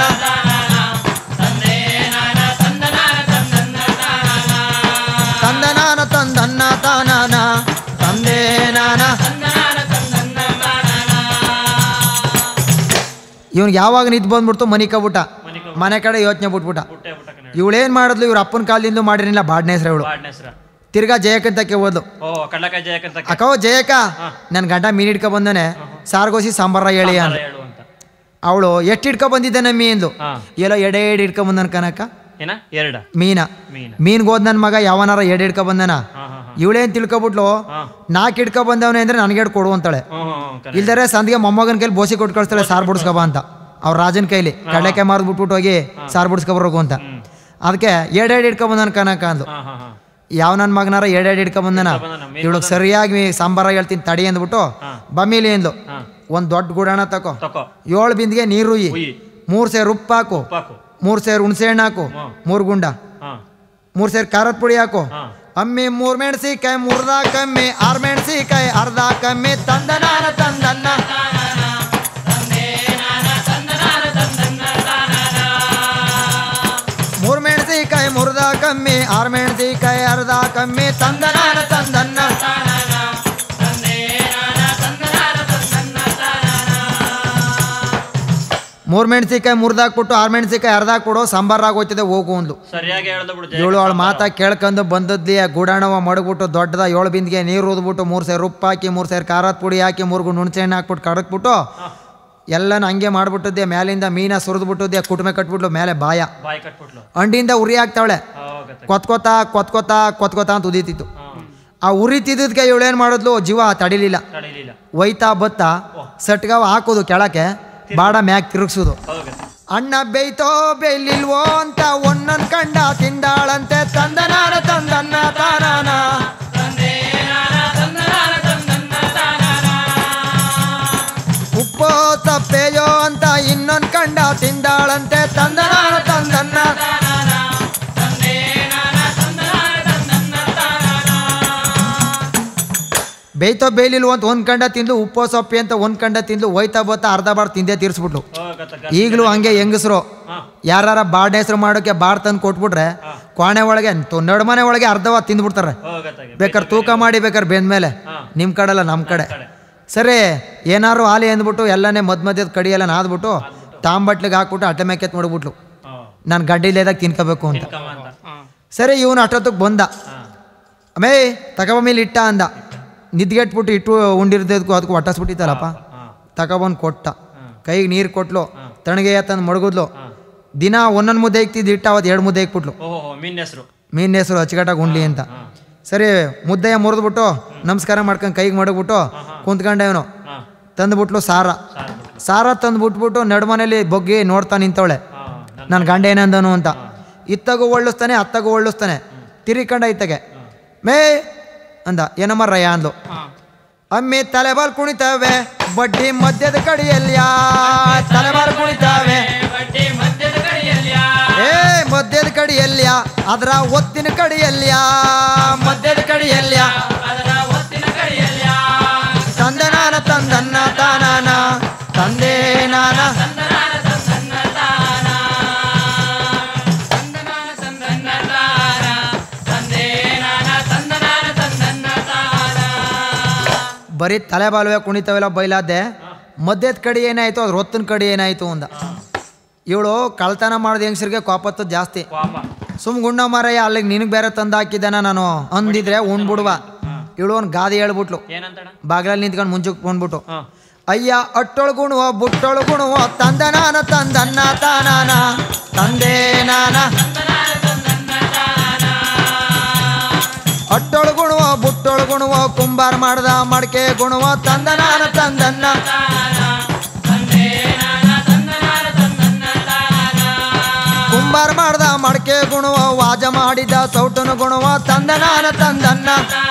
ತಂದನಾನ ತಂದನ್ನ ತಾನಾನ ತಂದೆ ನಾನ ಇವ್ನಿಗೆ ಯಾವಾಗ ನಿದ್ದು ಬಂದ್ಬಿಡ್ತು ಮನಿ ಕಬಿಟ್ಟ ಮನಿಕ ಮನೆ ಕಡೆ ಯೋಚನೆ ಬಿಟ್ಬಿಟ್ಟ ಬುಟ್ಟೆ ಬುಟ್ಟ ಕಣ ಇವಳೇನ್ ಮಾಡಿದ್ಲು ಇವ್ರ ಅಪ್ಪನ ಕಾಲದಿಂದ ಮಾಡಿರಲಿಲ್ಲ ಬಾಡ್ನೆ ಹೆಸ್ರು ಇವಳು ಬಾಡ್ನ ಹೆಸ್ರ ತಿರ್ಗಾ ಜಯಕಂತಕ್ಕೆ ಹೋದ್ಲು ಓ ಕಡ್ಲಕಾಯಿ ಜಯಕಂತ ಅಕ್ಕೋ ಜಯಕ ನನ್ನ ಗಂಡ ಮೀನ್ ಹಿಡ್ಕೊ ಬಂದನೆ ಸಾರ್ಗೋಸಿ ಸಾಂಬಾರ ಹೇಳಿ ಅಂದ ಹೇಳು ಅಂತ ಅವಳು ಎಷ್ಟು ಹಿಡ್ಕೊ ಬಂದಿದ್ದೆ ನಮ್ಮ ಮೀನ್ದು ಹಾ ಎಲ್ಲೋ ಎಡೆ ಎಡೆ ಹಿಡ್ಕೊ ಬಂದನ ಕನಕ ಏನ ಎರಡ ಮೀನ ಮೀನ ಮೀನ್ಗೆ ಹೋದ್ ನನ್ನ ಮಗ ಯಾವನಾರ ಎಡೆ ಹಿಡ್ಕೊ ಬಂದನ ಹಾ ಹಾ ಹಾ ಇವಳೇನ್ ತಿಳ್ಕೊಬಿಟ್ಲು ಹಾ ನಾಲ್ಕು ಹಿಡ್ಕೊ ಬಂದವನೇ ಅಂದ್ರೆ ನನಗೆ ಎಡ್ ಕೊಡು ಅಂತಾಳೆ ಹ್ಞೂ ಹ್ಞೂ ಕಣ ಇಲ್ದರೆ ಸಂದಿಗೆ ಮೊಮ್ಮಗನ ಕೈಲಿ ಬೋಸಿ ಕೊಟ್ಟು ಕಳಿಸ್ತಾಳೆ ಸಾರ್ ಬಿಡಿಸ್ಕೊಬ ಅಂತ ಅವ್ರ ರಾಜನ ಕೈಲಿ ಕಡಲೆಕಾಯಿ ಮಾರ್ದು ಬಿಟ್ಬಿಟ್ಟು ಹೋಗಿ ಸಾರ್ ಬಿಡಿಸ್ಕೊಬರ್ಬೇಕು ಅಂತ ಹ್ಮ್ ಅದಕ್ಕೆ ಎಡೆಡ್ ಹಿಡ್ಕೊ ಬಂದನ ಕನಕ ಅಂದ್ಲು ಹಾ ಹಾ ಹಾ ಯಾವ ನನ್ನ ಮಗನಾರ ಎಡೆಡ್ ಹಿಡ್ಕೊ ಬಂದನ ಬಂದನ, ಮೀನ್ ಇವಳಿಗೆ ಸರಿಯಾಗಿ ಸಾಂಬಾರ ಹೇಳ್ತೀನಿ ತಡಿ ಅಂದ್ಬಿಟ್ಟು ಹಾ. ಬಮ್ಮಿಲಿ ಅಂದ್ಲು ಹಾ ಒಂದು ದೊಡ್ಡ ಗುಡಾಣ ತಕೋ ತಕೋ ಏಳು ಬಿಂದಿಗೆ ನೀರು ಉಯ್ಯಿ ಉಯ್ಯಿ ಮೂರು ಸೇರು ಉಪ್ಪು ಹಾಕು ಉಪ್ಪಾಕು ಮೂರು ಸೇರು ಹುಣಸೆ ಹಣ್ಣು ಹಾಕು ಹ್ಮ್. ಮೂರು ಗುಂಡ ಹಾ ಮೂರು ಸೇರು ಖಾರದ ಪುಡಿ ಹಾಕು ಹಾ ಅಮ್ಮಿ ಮೂರು ಮೆಣಸಿಕಾಯಿ ಮೂರ್ದ ಕಮ್ಮಿ ಆರು ಮೆಣಸಿಕಾಯಿ ಅರ್ಧ ಕಮ್ಮಿ ತಂದನಾನ ತಂದನ್ನ ಮೂರು ಮೆಣಸಿಕಾಯಿ ಮುರ್ದ ಕಮ್ಮಿ ಆರು ಮೆಣಸಿಕಾಯಿ ಅರ್ಧ ಕಮ್ಮಿ ತಂದನಾನ ತಂದನ್ನ ಮೂರು ಮೆಣಸಿಕಾಯಿ ಮುರ್ದಾಕ್ಬಿಟ್ಟು ಆರು ಮೆಣಸಿಕಾಯಿ ಅರ್ಧ ಕೊಡು ಸಾಂಬಾರ್ ಆಗೋಯ್ತದೆ ಹೋಗು ಅಂದ್ಲು ಸರಿಯಾಗಿ ಹೇಳ್ದ ಬಿಡು ಜಯ ಇವಳು ಅವಳ ಮಾತಾ ಕೇಳ್ಕೊಂಡು ಬಂದದ್ಲಿ ಆ ಗೂಡಾಣವ ಮಡಗ್ಬಿಟ್ಟು ದೊಡ್ಡದ ಏಳು ಬಿಂದಿಗೆ ನೀರು ಊದ್ಬಿಟ್ಟು ಮೂರು ಸೇರು ಉಪ್ಪು ಹಾಕಿ ಮೂರು ಸೇರು ಖಾರದ ಪುಡಿ ಹಾಕಿ ಮೂರು ಗುಂಡು ಹುಣಸೆ ಹಣ್ಣು ಹಾಕ್ಬಿಟ್ಟು ಕಡಕ್ಬಿಟ್ಟು ಎಲ್ಲನ ಹಂಗೆ ಮಾಡ್ಬಿಟ್ಟಿದ್ದೆ ಮೇಲಿಂದ ಮೀನ ಸುರಿದ್ಬಿಟ್ಟಿದ್ದೆ ಕುಟುಂಬ ಕಟ್ಬಿಟ್ಲು ಮೇಲೆ ಬಾಯ ಬಾಯಿ ಕಟ್ಬಿಟ್ಲು ಅಂಡಿಯಿಂದ ಉರಿ ಹಾಕ್ತಾವಳೆ ಹೋಗತ್ತೆ ಕೊತ್ಕೊತ ಕೊತ್ಕೊತ ಕೊತ್ಕೊತ ಅಂತ ಉದೀತಿತ್ತು ಹಾ ಆ ಉರಿತಿದ್ದಕ್ಕೆ ಇವಳೇನು ಮಾಡಿದ್ಲು ಜೀವ ತಡಿಲಿಲ್ಲ ತಡೀಲಿಲ್ಲ ಒಯ್ತಾ ಬತ್ತ ಸಟ್ಗಾವ್ ಹಾಕೋದು ಕೆಳಕ್ಕೆ ಬಾಡ ಮ್ಯಾಕ್ ತಿರುಗ್ಸೋದು ಹೌದು ಅಣ್ಣ ಬೇಯ್ತೋ ಬೇಯ್ಲಿಲ್ವೋ ಅಂತ ಒಂದೊಂದ್ ಕಂಡ ತಿಂದಾಳಂತೆ ತಂದನಾನ ತಂದನ್ನ ತಾನಾನ ಉಪ್ಪೋ ತಪ್ಪೇಯೋ ಅಂತ ಇನ್ನೊಂದ್ ಕಂಡ ತಿಂದಾಳಂತೆ ತಂದನಾನ ತಂದನ್ನ ಬೇಯ್ತೋ ಬೇಯ್ಲಿಲ್ವೋ ಅಂತ ಒಂದ್ ಕಂಡ ತಿಂದು ಉಪ್ಪೋ ಸೊಪ್ಪಿ ಅಂತ ಒಂದ್ ಕಂಡ ತಿಂದು ಒಯ್ತಾ ಬತ್ತಾ ಅರ್ಧ ಬಾಡ್ ತಿಂದೇ ತೀರ್ಸ್ಬಿಟ್ಲು ಈಗಲೂ ಹಂಗೆ ಹೆಂಗಸರು ಹಾ ಯಾರ ಬಾಡ್ ಹೆಸರು ಮಾಡೋಕೆ ಬಾಡ್ ತಂದು ಕೊಟ್ಬಿಟ್ರೆ ಕೋಣೆ ಒಳಗೆ ತು- ನಡುಮನೆ ಒಳಗೆ ಅರ್ಧವ ತಿಂದ್ಬಿಡ್ತಾರೆ ಹೋಗತ್ತಾಗೆ ಬೇಕಾದ್ರೆ ತೂಕ ಮಾಡಿ ಬೇಕಾದ್ರೆ ಬೆಂದ ಮೇಲೆ ಹಾ. ನಿಮ್ಮ ಕಡೆ ಅಲ್ಲ ನಮ್ಮ ಕಡೆ ಕಡೆ. ಸರಿ ಏನಾರು ಹಾಲಿ ಅಂದ್ಬಿಟ್ಟು ಎಲ್ಲನೇ ಮದ್ ಮಧ್ಯದ ಕಡಿಯೆಲ್ಲ ನಾದ್ಬಿಟ್ಟು ತಾಂಬಟ್ಲಿಗೆ ಹಾಕ್ಬಿಟ್ಟು ಅಟ್ಟೆ ಮೇಕೆತ್ ಮಾಡಿಬಿಟ್ಲು ನಾನು ಗಡ್ಡಿಲೇದಾಗ ತಿನ್ಕೋಬೇಕು ಅಂತ ಕಮ್ಮ ಅಂತ ಸರಿ ಇವನು ಅಷ್ಟೊತ್ತಿಗೆ ಬಂದ ಅಮೇ ತಗೊಬಂಮೇಲೆ ಇಟ್ಟ ಅಂದ ನಿದ್ಗೆಟ್ಬಿಟ್ಟು ಇಟ್ಟು ಉಂಡಿರ್ದಕ್ಕೂ ಅದಕ್ಕೂ ಒಟ್ಟಿಸ್ಬಿಟ್ಟಿತ್ತಲ್ಲಪ್ಪ ಹಾ ತಗೊಬಂದು ಕೊಟ್ಟ ಕೈಗೆ ನೀರು ಕೊಟ್ಲು ತಣ್ಣಗೆ ತಂದು ಮಡಗಿದ್ಲು ದಿನ ಒಂದೊಂದು ಮುದ್ದೆ ಇಕ್ತಿದ್ದು ಇಟ್ಟ ಅವತ್ತು ಎರಡು ಮುದ್ದೆ ಇಕ್ಬಿಟ್ಲು ಓಹೋ ಮೀನ್ ಹೆಸರು ಮೀನ್ ಹೆಸರು ಅಚ್ಚುಕಟ್ಟಾಗಿ ಉಣ್ಲಿ ಅಂತ ಸರಿ ಮುದ್ದೆಯ ಮುರಿದ್ಬಿಟ್ಟು ನಮಸ್ಕಾರ ಮಾಡ್ಕೊಂಡು ಕೈಗೆ ಮಡಗ್ಬಿಟ್ಟು ಕುಂತ್ಕೊಂಡೆ ಇವನು ಹಾ ತಂದ್ಬಿಟ್ಲು ಸಾರ ಸಾರು ಬಿಟ್ಟು ಸಾರ ತಂದ್ಬಿಟ್ಬಿಟ್ಟು ನಡುಮನೇಲಿ ಬೊಗ್ಗಿ ನೋಡ್ತಾ ನಿಂತವಳೆ ಹಾ ನನ್- ನನ್ನ ಗಂಡ ಏನಂದನು ಅಂತ ಇತ್ತಗೂ ಒಳ್ಳಿಸ್ತಾನೆ ಅತ್ತಗೂ ಒಳ್ಳಿಸ್ತಾನೆ ತಿರಿಕಂಡ ಇತ್ತಗೆ ಮೇ ಅಂದ ಏನಮ್ಮ ರಯ್ಯ ಅಂದ್ಲು ಅಮ್ಮಿ ತಲೆಬಾಲ್ ಕುಣಿತಾವೆ ಬಡ್ಡಿ ಮಧ್ಯದ ಕಡಿಯಲ್ಯ ತಲೆಬಾಲ್ ಕುಣಿತಾವೆ ಬಡ್ಡಿ ಮಧ್ಯದ ಕಡೆಯಲ್ಲಿಯ ಏ ಮಧ್ಯದ ಕಡಿಯಲ್ಯ ಅದರ ಒತ್ತಿನ ಕಡಿಯಲ್ಯ ಮಧ್ಯದ ಕಡಿಯಲ್ಯ ಅದರ ಒತ್ತಿನ ಕಡೆಯಲ್ಲಿಯ ತಂದನಾನ ತಂದನ್ನ ತಾನಾನ ತಂದೆ ನಾನ ತಂದನಾನ ತಂದನ್ನ ತಾನ ತಂದನಾನ ತಂದನ್ನ ತಾನ ತಂದೆ ನಾನ ತಂದನಾನ ತಂದನ್ನ ತಾನ ಬರೀ ತಲೆ ಬಾಲ್ವೆ ಕುಣಿತಾವೆಲ್ಲ ಬೈಲಾದೆ ಮಧ್ಯದ ಕಡಿ ಏನಾಯ್ತು ಅದ್ರ ಒತ್ತಿನ ಕಡಿ ಏನಾಯ್ತು ಅಂದ ಇವಳು ಕಳ್ತನ ಮಾಡಿದ ಹೆಂಗಸರಿಗೆ ಕೋಪತ್ತು ಜಾಸ್ತಿ ಪಾಪ ಸುಮ್ ಗುಂಡ ಮಾರಯ್ಯ ಅಲ್ಲಿಗೆ ನಿನಗೆ ಬೇರೆ ತಂದು ಹಾಕಿದ್ದಾನ ನಾನು ಅಂದಿದ್ರೆ ಉಣ್ಬಿಡುವ ಇವಳು ಒಂದು ಗಾದಿ ಹೇಳ್ಬಿಟ್ಲು ಏನಂತಣ ಬಾಗಿಲಲ್ಲಿ ನಿಂತ್ಕೊಂಡು ಮುಂಚೆಗೆ ಬಂದ್ಬಿಟ್ಟು ಹಾ ಅಯ್ಯ ಅಟ್ಟೊಳಗುಣುವ ಬುಟ್ಟೊಳಗುಣುವ ತಂದನಾನ ತಂದನ್ನ ತಾನಾನ ತಂದೆ ನಾನ ಅಟ್ಟೊಳಗುಣುವ ಬುಟ್ಟೊಳಗುಣುವ ಕುಂಬಾರ ಮಾಡ್ದ ಮಡಕೆ ಗುಣವ ತಂದನಾನ ತಂದನ್ನ ಕುಂಬಾರ ಮಾಡ್ದ ಮಡಕೆ ಗುಣವ ವಾಜ ಮಾಡಿದ ಸೌಟನ ಗುಣವ ತಂದನಾನ ತಂದನ್ನ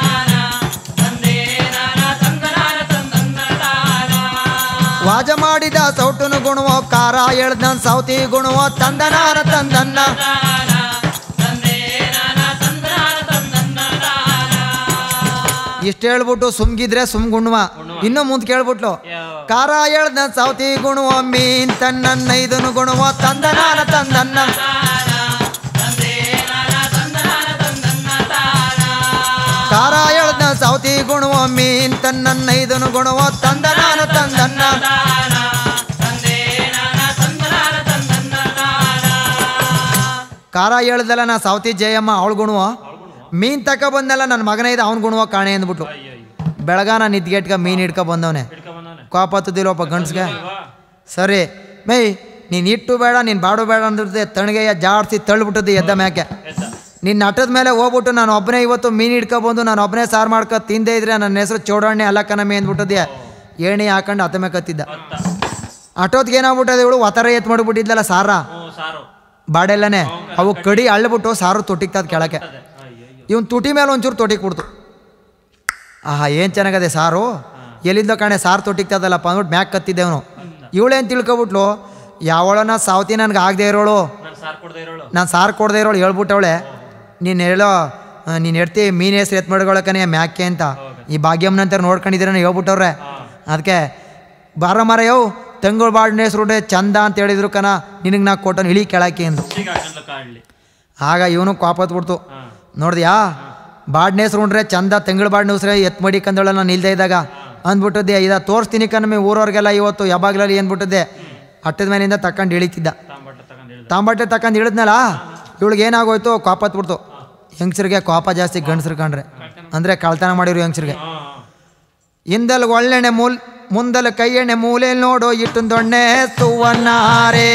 ವಾಜ ಮಾಡಿದ ಸೌಟನ ಗುಣವ ಕಾರ ಎಳ್ದ ಸೌತಿ ಗುಣವ ತಂದನಾನ ತಂದನ್ನ ಇಷ್ಟ ಹೇಳ್ಬಿಟ್ಟು ಸುಮ್ಗಿದ್ರೆ ಸುಮ್ ಗುಣವ ಇನ್ನು ಮುಂದೆ ಕೇಳ್ಬಿಟ್ಲು ಯಾವ ಕಾರ ಎಳ್ದ ಸೌತಿ ಗುಣವ ಮೀನ್ ತನ್ನನ್ನ ಇದನು ಗುಣವ ತಂದನಾನ ತಂದನ್ನ ಕಾರ ಎಳ್ದ ಸೌತಿ ಗುಣವ ಮೀನ್ ತನ್ನನ್ನ ಇದನು ಗುಣವ ತಂದನಾನ ತಂದನ್ನ ಕಾರ ಹೇಳ್ದಲ್ಲ ನಾ ಸೌತಿ ಜಯಮ್ಮ ಅವಳು ಗುಣವ ಮೀನ್ ತಕ ಬಂದಲ್ಲ ನನ್ನ ಮಗನ ಇದೆ ಅವ್ನ ಗುಣವ ಕಾಣೆ ಅಂದ್ಬಿಟ್ಲು ಅಯ್ಯೋ ಅಯ್ಯೋ ಬೆಳಗಾನ ನಿದ್ಗೆಟ್ಕ ಮೀನ್ ಹಿಡ್ಕ ಬಂದವನೆ ಹಿಡ್ಕ ಬಂದವನೆ ಕೋಪತ್ತದಿಲ್ಲಪ್ಪ ಗಂಡ್ಸ್ಗೆ ಅಲ್ವಾ ಸರಿ ಮೈ ನೀನು ಇಟ್ಟು ಬೇಡ ನೀನು ಬಾಡು ಬೇಡ ಅಂದಿರ್ದೆ ತಣ್ಣಗೆಯ ಜಾಡ್ಸಿ ತಳ್ಳಿಬಿಟ್ಟದ್ದು ಎದ್ದ ಮ್ಯಾಕೆ ಎದ್ದ ನಿನ್ನ ನಟದ ಮೇಲೆ ಹೋಗ್ಬಿಟ್ಟು ನಾನು ಒಬ್ಬನೇ ಇವತ್ತು ಮೀನು ಹಿಡ್ಕೊಬಂದು ನಾನು ಒಬ್ಬನೇ ಸಾರು ಮಾಡ್ಕೊ ತಿಂದೇ ಇದ್ರೆ ನನ್ನ ಹೆಸರು ಚೌಡಣ್ಣೆ ಅಲ್ಲಕ್ಕನಮ್ಮೆ ಅಂದ್ಬಿಟ್ಟದೆ ಏಣಿ ಹಾಕೊಂಡು ಹತ್ತ ಮೇಕತ್ತಿದ್ದ ಅತ್ತ ಅಟೋದ್ಗೆ ಏನಾಗ್ಬಿಟ್ಟದೆ ಇವಳು ಒತ್ತರ ಎತ್ ಮಾಡಿಬಿಟ್ಟಿದ್ಲಲ್ಲ ಸಾರ ಹ್ಞೂ ಸಾರು ಬಾಡೆಲ್ಲನೆ ಅವು ಕಡಿ ಅಳ್ಬಿಟ್ಟು ಸಾರು ತೊಟ್ಟಿಗ್ತದ ಕೆಳಕ್ಕೆ ಅದೇ ಅಯ್ಯೋ ಅಯ್ಯೋ ಇವನ್ ತುಟಿ ಮೇಲೆ ಒಂಚೂರು ತೊಟ್ಟಿಗೆ ಬಿಡ್ತು ಆಹಾ ಏನು ಚೆನ್ನಾಗದೆ ಸಾರು ಎಲ್ಲಿಂದ ಕಾಣೆ ಸಾರು ತೊಟ್ಟಿಗ್ತದಲ್ಲಪ್ಪ ಅಂದ್ಬಿಟ್ಟು ಮ್ಯಾಕ್ ಕತ್ತಿದ್ದೆ ಅವನು ಇವಳೇನು ತಿಳ್ಕೊಬಿಟ್ಲು ಯಾವಳನ ಸಾವತಿ ನನಗೆ ಆಗದೆ ಇರೋಳು ನಾನು ಸಾರು ಕೊಡದೆ ಇರೋಳು ನಾನು ಸಾರು ಕೊಡದೆ ಇರೋಳು ಹೇಳ್ಬಿಟ್ಟವಳೆ ನೀನು ಹೇಳೋ ನೀನು ಎಡ್ತಿ ಮೀನು ಹೆಸ್ರು ಎತ್ ಮಾಡ್ಕೊಳಕನೆ ಮ್ಯಾಕೆ ಅಂತ ಈ ಭಾಗ್ಯಮ್ಮನಂತರ ನೋಡ್ಕೊಂಡಿದ್ದೀರ ಹೇಳ್ಬಿಟ್ಟವ್ರೆ ಅದಕ್ಕೆ ಬಾರ ಮರ ಯೋ ತಂಗುಳ್ ಬಾಡಿನ ಹೆಸ್ರು ಚಂದ ಅಂತ ಹೇಳಿದ್ರು ಕನ ನಿನಗೆ ನಾ ಕೊಟ್ಟನು ಇಳಿ ಕೆಳಕ್ಕೆ ಅಂದು ಈಗ ಹಾಕೊಂಡ್ಲ ಕಾಡ್ಲಿ ಆಗ ಇವನು ಕೋಪತ್ಬಿಡ್ತು ಹಾ ನೋಡಿದ್ಯಾ ಬಾಡ್ನ ಹೆಸ್ರು ಉಂಡ್ರೆ ಚಂದ ತೆಂಗಳ ಬಾಡ್ನ ಹೆಸ್ರೆ ಎತ್ ಮಡಿ ಕಂದಳ ನಾನು ಇಲ್ದೇ ಇದ್ದಾಗ ಅಂದ್ಬಿಟ್ಟಿದ್ದೆ ಇದ ತೋರಿಸ್ತೀನಿ ಕಣಮೆ ಊರವ್ರಿಗೆಲ್ಲ ಇವತ್ತು ಯಾವಾಗ್ಲಲ್ಲಿ ಅಂದ್ಬಿಟ್ಟಿದ್ದೆ ಹಟ್ಟದ ಮೇಲಿಂದ ತಕೊಂಡು ಇಳಿತಿದ್ದ ತಾಂಬಟ್ಟ ತಗೊಂಡು ಹೇಳ್ದ ತಾಂಬಟ್ಟೆ ತಕೊಂಡು ಇಳಿದ್ನಲ್ಲ ಇವಳಿಗೆ ಏನಾಗೋಯ್ತು ಕೋಪತ್ಬಿಡ್ತು ಹೆಂಗಸ್ರಿಗೆ ಕೋಪ ಜಾಸ್ತಿ ಗಂಡಸ್ರು ಕಂಡ್ರೆ ಅಂದರೆ ಕಳ್ತನ ಮಾಡಿರು ಹೆಂಗಸ್ರಿಗೆ ಹಾ ಹಿಂದಲ್ ಒಳ್ಳೆಣ್ಣೆ ಮೂಲ್ ಮುಂದಲ ಕೈಯೆಣ್ಣೆ ಮೂಲೆ ನೋಡು ಇಟ್ಟೊಂದೊಣ್ಣೆ ಸುವರ್ಣಾರೆ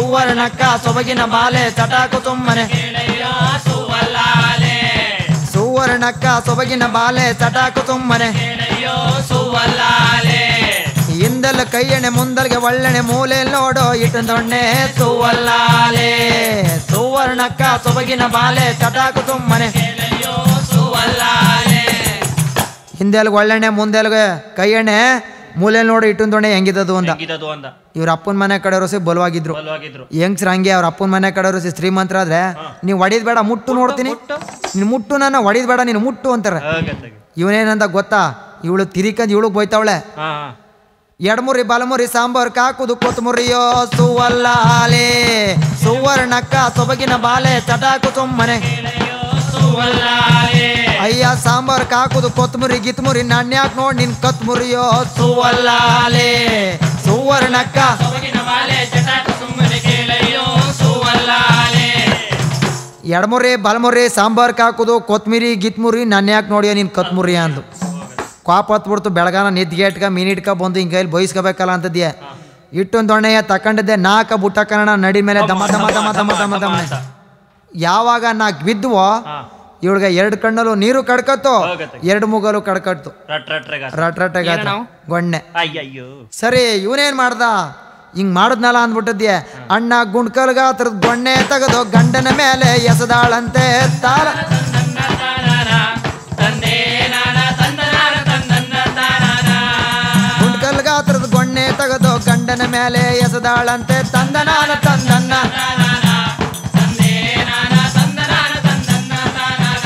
ಸುವರ್ಣಕ್ಕ ಸೊಬಗಿನ ಬಾಲೆ ಚಟಾಕು ಸುಮ್ಮನೆ ಸುವರ್ಣಕ್ಕ ಸೊಬಗಿನ ಬಾಲೆ ಚಟಾಕು ಸುಮ್ಮನೆ ಕೇಳಯ್ಯೋ ಸುವಲ್ಲಾಲೆ ಹಿಂದೆಲ್ಲ ಕೈಯಣೆ ಮುಂದಲ್ಗೆ ಒಳ್ಳೆಣೆ ಮೂಲೆ ನೋಡೋ ಇಟ್ಟು ದೊಣ್ಣೆ ಸುವಲ್ಲಾಲೆ ಸುವರ್ಣಕ್ಕ ಸೊಬಗಿನ ಬಾಲೆ ಚಟಾಕು ಸುಮ್ಮನೆ ಕೇಳಯ್ಯೋ ಸುವಲ್ಲಾಲೆ ಹಿಂದೆಲ್ಗೆ ಒಳ್ಳೆಣ್ಣೆ ಮುಂದೆಲ್ಗೆ ಕೈಯಣ್ಣೆ ಮೂಲೆ ನೋಡಿ ಇಟ್ಟು ದೊಣ್ಣೆ ಹೆಂಗಿದ್ದದು ಅಂದ ಹೆಂಗಿದದು ಅಂದ ಇವ್ರ ಅಪ್ಪನ ಮನೆ ಕಡೆಯವರು ಸಿ ಬಲವಾಗಿದ್ರು ಬಲವಾಗಿದ್ರು ಹೆಂಗ್ಸ್ರ ಹಂಗೆ ಅವ್ರ ಅಪ್ಪನ ಮನೆ ಕಡೆಯವರು ಸಿ ಶ್ರೀಮಂತರಾದ್ರೆ ನೀವು ಹೊಡಿದ್ ಬೇಡ ಮುಟ್ಟು ನೋಡ್ತೀನಿ ನೀನು ಮುಟ್ಟು ನನ್ನ ಹೊಡಿದ್ ಬೇಡ ನೀನು ಮುಟ್ಟು ಅಂತಾರೆ ಹೋಗತ್ತಾಗೆ ಇವನೇನಂತ ಗೊತ್ತಾ ಇವಳು ತಿರಿಕಂದ್ ಇವಳು ಬೈತಾವಳೆ ಹಾ ಹಾ ಎಡಮುರಿ ಬಲಮುರಿ ಸಾಂಬಾರ್ ಕಾಕುದು ಕೊತ್ತಮುರಿಯೋ ಸುವಲ್ಲಾಲೆ ಸುವರ್ಣಕ್ಕ ಸೊಬಗಿನ ಬಾಲೆ ಚಟಾಕು ಸುಮ್ಮನೆ ಕೇಳಯ್ಯೋ ಸುವಲ್ಲಾಲೆ ಅಯ್ಯ ಸಾಂಬಾರ್ ಕಾಕುದು ಕೊತ್ತಮುರಿ ಗಿತ್ಮುರಿ ನಾಣ್ಯಾಕ್ ನೋಡ್ ನಿನ್ ಕತ್ಮುರಿಯೋ ಸುವಲ್ಲಾಲೆ ಸುವರ್ಣಕ್ಕ ಸೊಬಗಿನ ಬಾಲೆ ಚಟಾಕು ಸುಮ್ಮನೆ ಕೇಳಯ್ಯೋ ಸುವಲ್ಲಾಲೆ ಎಡಮುರಿ ಬಲಮುರಿ ಸಾಂಬಾರ್ ಕಾಕುದು ಕೊತ್ಮಿರಿ ಗಿತ್ಮುರಿ ನನ್ಯಾಕ್ ನೋಡಿಯೋ ನಿನ್ ಕತ್ಮುರಿ ಅಂದು ಕ್ವಾಪ್ ಹತ್ಬಿಡ್ತು ಬೆಳಗಾನ ನಿದ್ಗೆಟ್ಕ ಮೀನಿಟ್ಕ ಬಂದು ಹಿಂಗೆ ಕೈಲಿ ಬಯಸ್ಕೋಬೇಕಲ್ಲ ಅಂತದ್ಯೆ ಇಟ್ಟೊಂದು ದೊಣ್ಣೆಯ ತಕೊಂಡಿದ್ದೆ ನಾಲ್ಕ ಬುಟ್ಟ ಕನ್ನಡ ನಡಿ ಮೇಲೆ ದಮ ದಮ ದಮ ದಮ ದಮ ದಮ ಯಾವಾಗ ನಾಲ್ಕು ಬಿದ್ದುವೋ ಹಾ ಇವಳಿಗೆ ಎರಡು ಕಣ್ಣಲ್ಲೂ ನೀರು ಕಡ್ಕತ್ತು ಹೋಗತ್ತೆ. ಎರಡು ಮೂಗಲು ಕಡ್ಕತ್ತು ರಟ್ ರಟ್ರೆಗ ರಟ್ ರಟ್ಟೆಗಾತ ಗೊಣ್ಣೆ ಅಯ್ಯಯ್ಯೋ ಸರಿ ಇವನೇನ್ ಮಾಡ್ದ ಹಿಂಗ್ ಮಾಡದ್ನಲ್ಲ ಅಂದ್ಬಿಟ್ಟದ್ಯೆ ಅಣ್ಣ ಗುಂಡ್ಕಲ್ಗ ಅದ್ರದ್ ಗೊಣ್ಣೆ ತೆಗೆದು ಗಂಡನ ಮೇಲೆ ಎಸದಾಳಂತೆ ತಾಳ ತಂದನ್ನ ತಾನಾನ ತಂದೆ ನಾನ ತಂದನಾನ ತಂದನ್ನ ತಾನಾನ ಗುಂಡ್ಕಲ್ಗ ಅದ್ರದ್ ಗೊಣ್ಣೆ ತೆಗೆದು ಗಂಡನ ಮೇಲೆ ಎಸದಾಳಂತೆ ತಂದನಾನ ತಂದನ್ನ ತಾನಾನ ತಂದೆ ನಾನ ತಂದನಾನ ತಂದನ್ನ ತಾನಾನ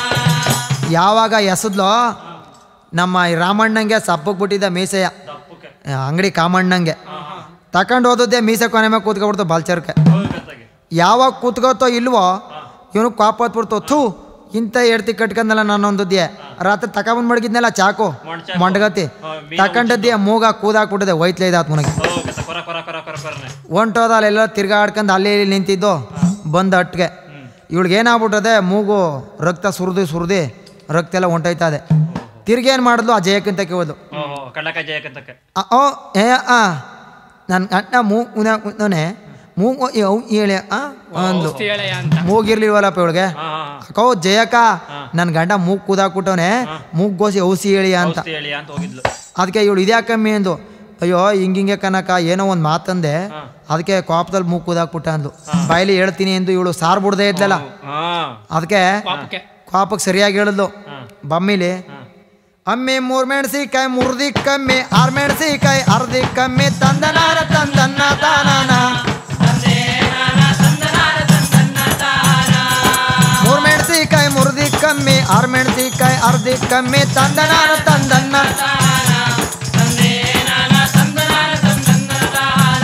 ಯಾವಾಗ ಎಸದ್ಲೋ ನಮ್ಮ ಈ ರಾಮಣ್ಣಂಗೆ ಸಪ್ಪಗ್ ಬಿಟ್ಟಿದ್ದ ಮೀಸೆಯ ದಪ್ಪಕ್ಕೆ ಅಂಗಡಿ ಕಾಮಣ್ಣಂಗೆ ತಕೊಂಡು ಹೋದದ್ದೇ ಮೀಸೆ ಕೊನೆ ಮೇಲೆ ಕೂತ್ಕೊಬಿಡ್ತು ಬಾಲ್ಚರ್ಕೆ ಹೋಗತ್ತಾಗೆ ಯಾವಾಗ ಕೂತ್ಕೋತೋ ಇಲ್ವೋ ಇವನು ಕಾಪ ಹತ್ಬಿಡ್ತು ಥೂ ಇಂಥ ಎಡ್ತಿ ಕಟ್ಕೊಂಡಲ್ಲ ನಾನೊಂದದ್ದೆ ರಾತ್ರಿ ತಕೊಂಬಂದ್ ಮಡಗಿದ್ನಲ್ಲ ಚಾಕು ಮೊಂಡ್ಚಾಕು. ಮಂಡಗತಿ ಹಾ, ಮೀನು ತಕೊಂಡದ್ದೆ ಮೂಗ ಕೂದಾಕ್ಬಿಟ್ಟದೆ ಒಯ್ತ್ಲೆ ಇದಾತ್ ನನಗೆ ಹೋಗತ್ತ ಕೊರ ಕೊರ ಕೊರ ಕೊರ ಕೊರನೆ ಹೊಂಟೋದ ಅಲ್ಲೆಲ್ಲ ತಿರ್ಗಾಡ್ಕೊಂಡು ಅಲ್ಲಿ ಇಲ್ಲಿ ನಿಂತಿದ್ದು ಬಂದ ಅಟ್ಗೆ ಇವಳಿಗೆ ಏನಾಗ್ಬಿಟ್ಟದೆ ಮೂಗು ರಕ್ತ ಸುರಿದು ಸುರಿದು ರಕ್ತ ಎಲ್ಲ ಹೊಂಟೋಯ್ತದೆ ತಿರ್ಗೇನು ಮಾಡಿದ್ಲು ಆ ಜಯಕ್ಕಂತ ಕೇಳಿದ್ಲು ಓಹೋ ಕಳ್ಳಕಾಯಿ ಜಯಕಂತಕ್ಕೆ ಅ, ಓ ಏ ಆ ನನ್ನ ಅಣ್ಣ ಮೂ ಉನೇ ಮೂಗು ಅವ್ ಹೇಳಿ ಆ ಅಂದ್ಲು ಹೇಳಯ್ಯ ಅಂತ ಮೂಗಿರ್ಲಿಲ್ವಲ್ಲಪ್ಪ ಇವಳಿಗೆ ಹಾ ಹಾ ಅಕ್ಕೋ ಜಯಕ್ಕ ನನ್ನ ಗಂಡ ಮೂಗ್ ಕೂದಾಕ್ಬಿಟ್ಟವನೆ ಮೂಗ್ ಗೋಸಿ ಔಸಿ ಹೇಳಿ ಅಂತ ಔಷಧಿ ಹೇಳಿ ಅಂತ ಹೋಗಿದ್ಲು ಅದಕ್ಕೆ ಇವಳು ಇದ್ಯಾ ಕಮ್ಮಿ ಅಂದು ಅಯ್ಯೋ ಹಿಂಗಿಂಗೆ ಕನಕ ಏನೋ ಒಂದು ಮಾತಂದೆ ಅದಕ್ಕೆ ಕೋಪದಲ್ಲಿ ಮೂಗ್ ಕೂದಾಕ್ಬಿಟ್ಟ ಅಂದ್ಲು ಬಾಯ್ಲಿ ಹೇಳ್ತೀನಿ ಎಂದು ಇವಳು ಸಾರ್ ಬಿಡ್ದೇ ಇದ್ಲಲ್ಲ ಹಾ ಅದಕ್ಕೆ ಪಾಪಕ್ಕೆ ಕೋಪಕ್ಕೆ ಸರಿಯಾಗಿ ಹೇಳಿದ್ಲು ಬಮ್ಮಿಲಿ ಅಮ್ಮಿ ಮೂರ್ ಮೆಣಸಿಕಾಯಿ ಮುರ್ದಿ ಕಮ್ಮಿ ಆರ್ ಮೆಣಸಿಕಾಯಿ ಅರ್ಧಿ ಕಮ್ಮಿ ತಂದನಾರ ತಂದನ್ನ ತಾನಾನ ತಂದೆ ನಾನ ತಂದನಾನ ತಂದನ್ನ ತಾನ ಮೂರ್ ಮೆಣಸಿಕಾಯಿ ಮುರ್ದಿ ಕಮ್ಮಿ ಆರ್ ಮೆಣಸಿಕಾಯಿ ಅರ್ಧಿ ಕಮ್ಮಿ ತಂದನಾರ ತಂದನ್ನ ತಾನ ತಂದೆ ನಾನ ತಂದನಾನ ತಂದನ್ನ ತಾನ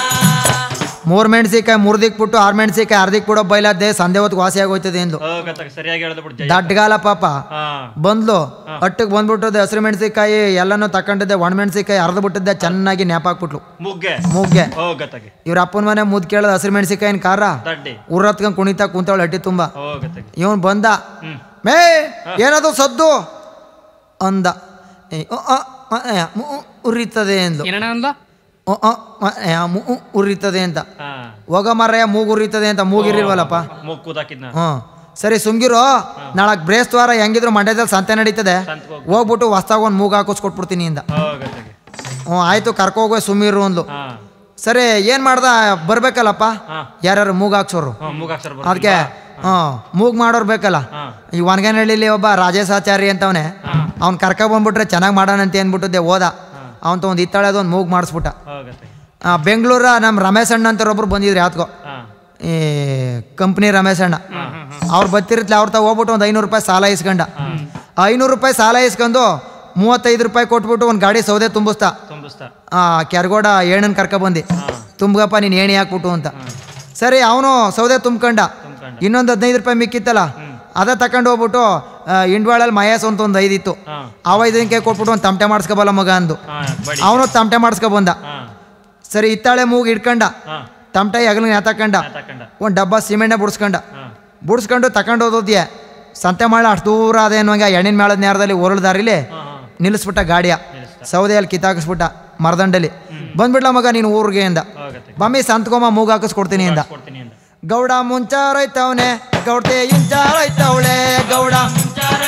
ಮೂರ್ ಮೆಣಸಿಕಾಯಿ ಮುರ್ದಿಕ್ ಬಿಟ್ಟು ಆರ್ ಮೆಣಸಿಕಾಯಿ ಅರ್ಧಿಕ್ ಬಿಡೋ ಬೈಲದ್ದೆ ಸಂದೆ ಹೊತ್ತಿಗೆ ವಾಸಿ ಆಗೋಯ್ತದೆ ಎಂದು ಹೋಗತ್ತಾಗೆ ಸರಿಯಾಗಿ ಹೇಳ್ದು ಬಿಡು ಜಯ ದಡ್ಗಾಲ ಪಾಪ ಹಾ ಬಂದ್ಲು ಅಟ್ಟಿಗೆ ಬಂದ್ಬಿಟ್ಟದೆ ಹಸಿರು ಮೆಣಸಿಕಾಯಿ ಎಲ್ಲನೂ ತಕೊಂಡಿದ್ದೆ ಒಣ ಮೆಣಸಿಕಾಯಿ ಅರ್ದು ಬಿಟ್ಟಿದ್ದೆ ಚೆನ್ನಾಗಿ ನ್ಯಾಪಾಕ್ಬಿಟ್ಲು ಮುಗ್ಗೆ ಮೂಗ್ಗೆ ಹೋಗತ್ತಾಗೆ ಇವ್ರ ಅಪ್ಪನ ಮನೆ ಮುದ್ ಕೇಳದ ಹಸಿರು ಮೆಣಸಿಕಾಯಿನ ಕಾರ ದಡ್ಡಿ ಉರ್ರತ್ಕೊಂಡ್ ಕುಣಿತಾ ಕುಂತವಳು ಅಟ್ಟಿ ತುಂಬ ಹೋಗತ್ತಾಗೆ ಇವನು ಬಂದ ಹ್ಮ್ ಮೇ ಏನದು ಸದ್ದು ಅಂದ ಏ, ಉ, ಅ, ಮ, ಯ, ಮು, ಉ, ಉರಿತದೆ ಎಂದು ಏನಣ್ಣ ಅಂದ ಉ, ಅ, ಮ, ಯ, ಮು, ಉ, ಉರಿತದೆ ಅಂತ ಹಾ ಹೋಗ ಮರ್ರಯ್ಯ ಮೂಗು ಉರಿತದೆ ಅಂತ ಮೂಗಿರಿಲ್ವಲ್ಲಪ್ಪ ಮೂಗ್ ಕೂದಾಕಿದ್ನ ಹ್ಞೂ ಸರಿ ಸುಮ್ಗಿರೋ ನಾಳಕ್ ಬ್ರೇಸ್ವಾರ ಹೆಂಗಿದ್ರು ಮಂಡ್ಯದಲ್ಲಿ ಸಂತೆ ನಡೀತದೆ ಸಂತ್ಗೆ ಹೋಗು ಹೋಗ್ಬಿಟ್ಟು ಹೊಸ್ದಾಗ ಒಂದು ಮೂಗು ಹಾಕಿಸ್ಕೊಟ್ಬಿಡ್ತೀನಿ ಇಂದ ಹೋಗತ್ತಾಗೆ ಹ್ಞೂ ಆಯ್ತು ಕರ್ಕೋಗೋ ಸುಮ್ಮಿರು ಅಂದ್ಲು ಹಾ ಸರಿ ಏನು ಮಾಡ್ದ ಬರ್ಬೇಕಲ್ಲಪ್ಪ ಹಾ ಯಾರ್ಯಾರು ಮೂಗು ಹಾಕ್ಸೋರು ಹಾ ಮೂಗಾಕ್ಷರ ಬರ್ ಅದಕ್ಕೆ ಹಾಂ ಮೂಗ್ ಮಾಡೋರು ಬೇಕಲ್ಲ ಹಾ ಈ ಒಣಗನಹಳ್ಳಿಲಿ ಒಬ್ಬ ರಾಜೇಶಾಚಾರಿ ಅಂತವನೆ ಅವ್ನು ಕರ್ಕ ಬಂದ್ಬಿಟ್ರೆ ಚೆನ್ನಾಗಿ ಮಾಡೋಣಂತ ಅಂದ್ಬಿಟ್ಟಿದ್ದೆ ಹೋದ ಅವನ್ ಒಂದು ಇತ್ತಾಳೆದು ಒಂದು ಮೂಗ್ ಮಾಡಿಸ್ಬಿಟ್ಟ ಹೋಗತ್ತಾಗೆ ಆ, ಬೆಂಗಳೂರ ನಮ್ಮ ರಮೇಶ್ ಅಣ್ಣ ಅಂತ ಒಬ್ರು ಬಂದಿದ್ರು ಯಾತ್ಕೋ ಹಾ ಈ ಕಂಪ್ನಿ ರಮೇಶ್ ಅಣ್ಣ ಅವ್ರು ಬತ್ತಿರತ್ಲೆ ಅವ್ರ ತ ಹೋಗ್ಬಿಟ್ಟು ಒಂದು ಐನೂರು ರೂಪಾಯಿ ಸಾಲ ಇಸ್ಕೊಂಡ ಐನೂರು ರೂಪಾಯಿ ಸಾಲ ಇಸ್ಕೊಂಡು ಮೂವತ್ತೈದು ರೂಪಾಯಿ ಕೊಟ್ಬಿಟ್ಟು ಒಂದು ಗಾಡಿ ಸೌದೆ ತುಂಬಿಸ್ತಾ ತುಂಬಿಸ್ತಾ ಆ ಕೆರ್ಗೋಡ ಏಣನ್ ಕರ್ಕ ಬಂದು ಹಾ ತುಂಬಗಪ್ಪ ನೀನು ಏಣಿ ಹಾಕ್ಬಿಟ್ಟು ಅಂತ ಸರಿ ಅವನು ಸೌದೆ ತುಂಬ್ಕೊಂಡ ತುಂಬ್ಕೊಂಡ ಇನ್ನೊಂದು ಹದಿನೈದು ರೂಪಾಯಿ ಮಿಕ್ಕಿತ್ತಲ್ಲ ಅದ ತಕೊಂಡು ಹೋಗ್ಬಿಟ್ಟು ಆ, ಇಂಡ್ವಾಳಲ್ಲಿ ಮಯಸ್ ಅಂತ ಒಂದು ಐದು ಇತ್ತು ಹಾ ಆ ಐದಕ್ಕೆ ಕೊಟ್ಬಿಟ್ಟು ಒಂದು ತಮಟೆ ಮಾಡಿಸ್ಕೊಬಲ್ಲ ಮಗ ಅಂದು ಹಾ ಬಡಿ ಅವನು ತಮಟೆ ಮಾಡಿಸ್ಕೊ ಬಂದ ಹಾ ಸರಿ ಇತ್ತಾಳೆ ಮೂಗು ಇಟ್ಕೊಂಡ ಹಾ ತಮಟೆ ಹೆಗಲು ತಕೊಂಡ ತಕೊಂಡ ಒಂದು ಡಬ್ಬ ಸಿಮೆಂಟ್ನ ಬುಡ್ಸ್ಕೊಂಡ ಹಾ ಬುಡ್ಸ್ಕೊಂಡು ತಕೊಂಡು ಹೋದೋದ್ಯ ಸಂತೆ ಮಾಡ ಅಷ್ಟು ದೂರ ಅದೇನುವಂಗೆ ಎಣ್ಣಿನ ಮೇಳದ ನೇರದಲ್ಲಿ ಒರಳು ದಾರಿಲಿ ಹಾ ಹಾ ನಿಲ್ಲಿಸ್ಬಿಟ್ಟ ಗಾಡಿಯ ನಿಲ್ಲಿಸ್ತಾ ಸೌದೆಯಲ್ಲಿ ಕಿತ್ತಾಕಿಸ್ಬಿಟ್ಟ ಮರದಂಡಲಿ ಬಂದ್ಬಿಡ್ಲ ಮಗ ನೀನು ಊರಿಗೆ ಅಂದ ಹೋಗತ್ತೆ ಮಮ್ಮಿ ಸಂತ್ಕೊಮ್ಮ ಮೂಗು ಹಾಕಿಸ್ಕೊಡ್ತೀನಿ ಅಂದ ಕೊಡ್ತೀನಿ ಅಂತ ಗೌಡ ಮುಂಚಾರೈತವನೆ ಗೌಡ್ತೆ ಇಂಚಾರೈತವಳೆ ಗೌಡ ಮುಂಚಾರ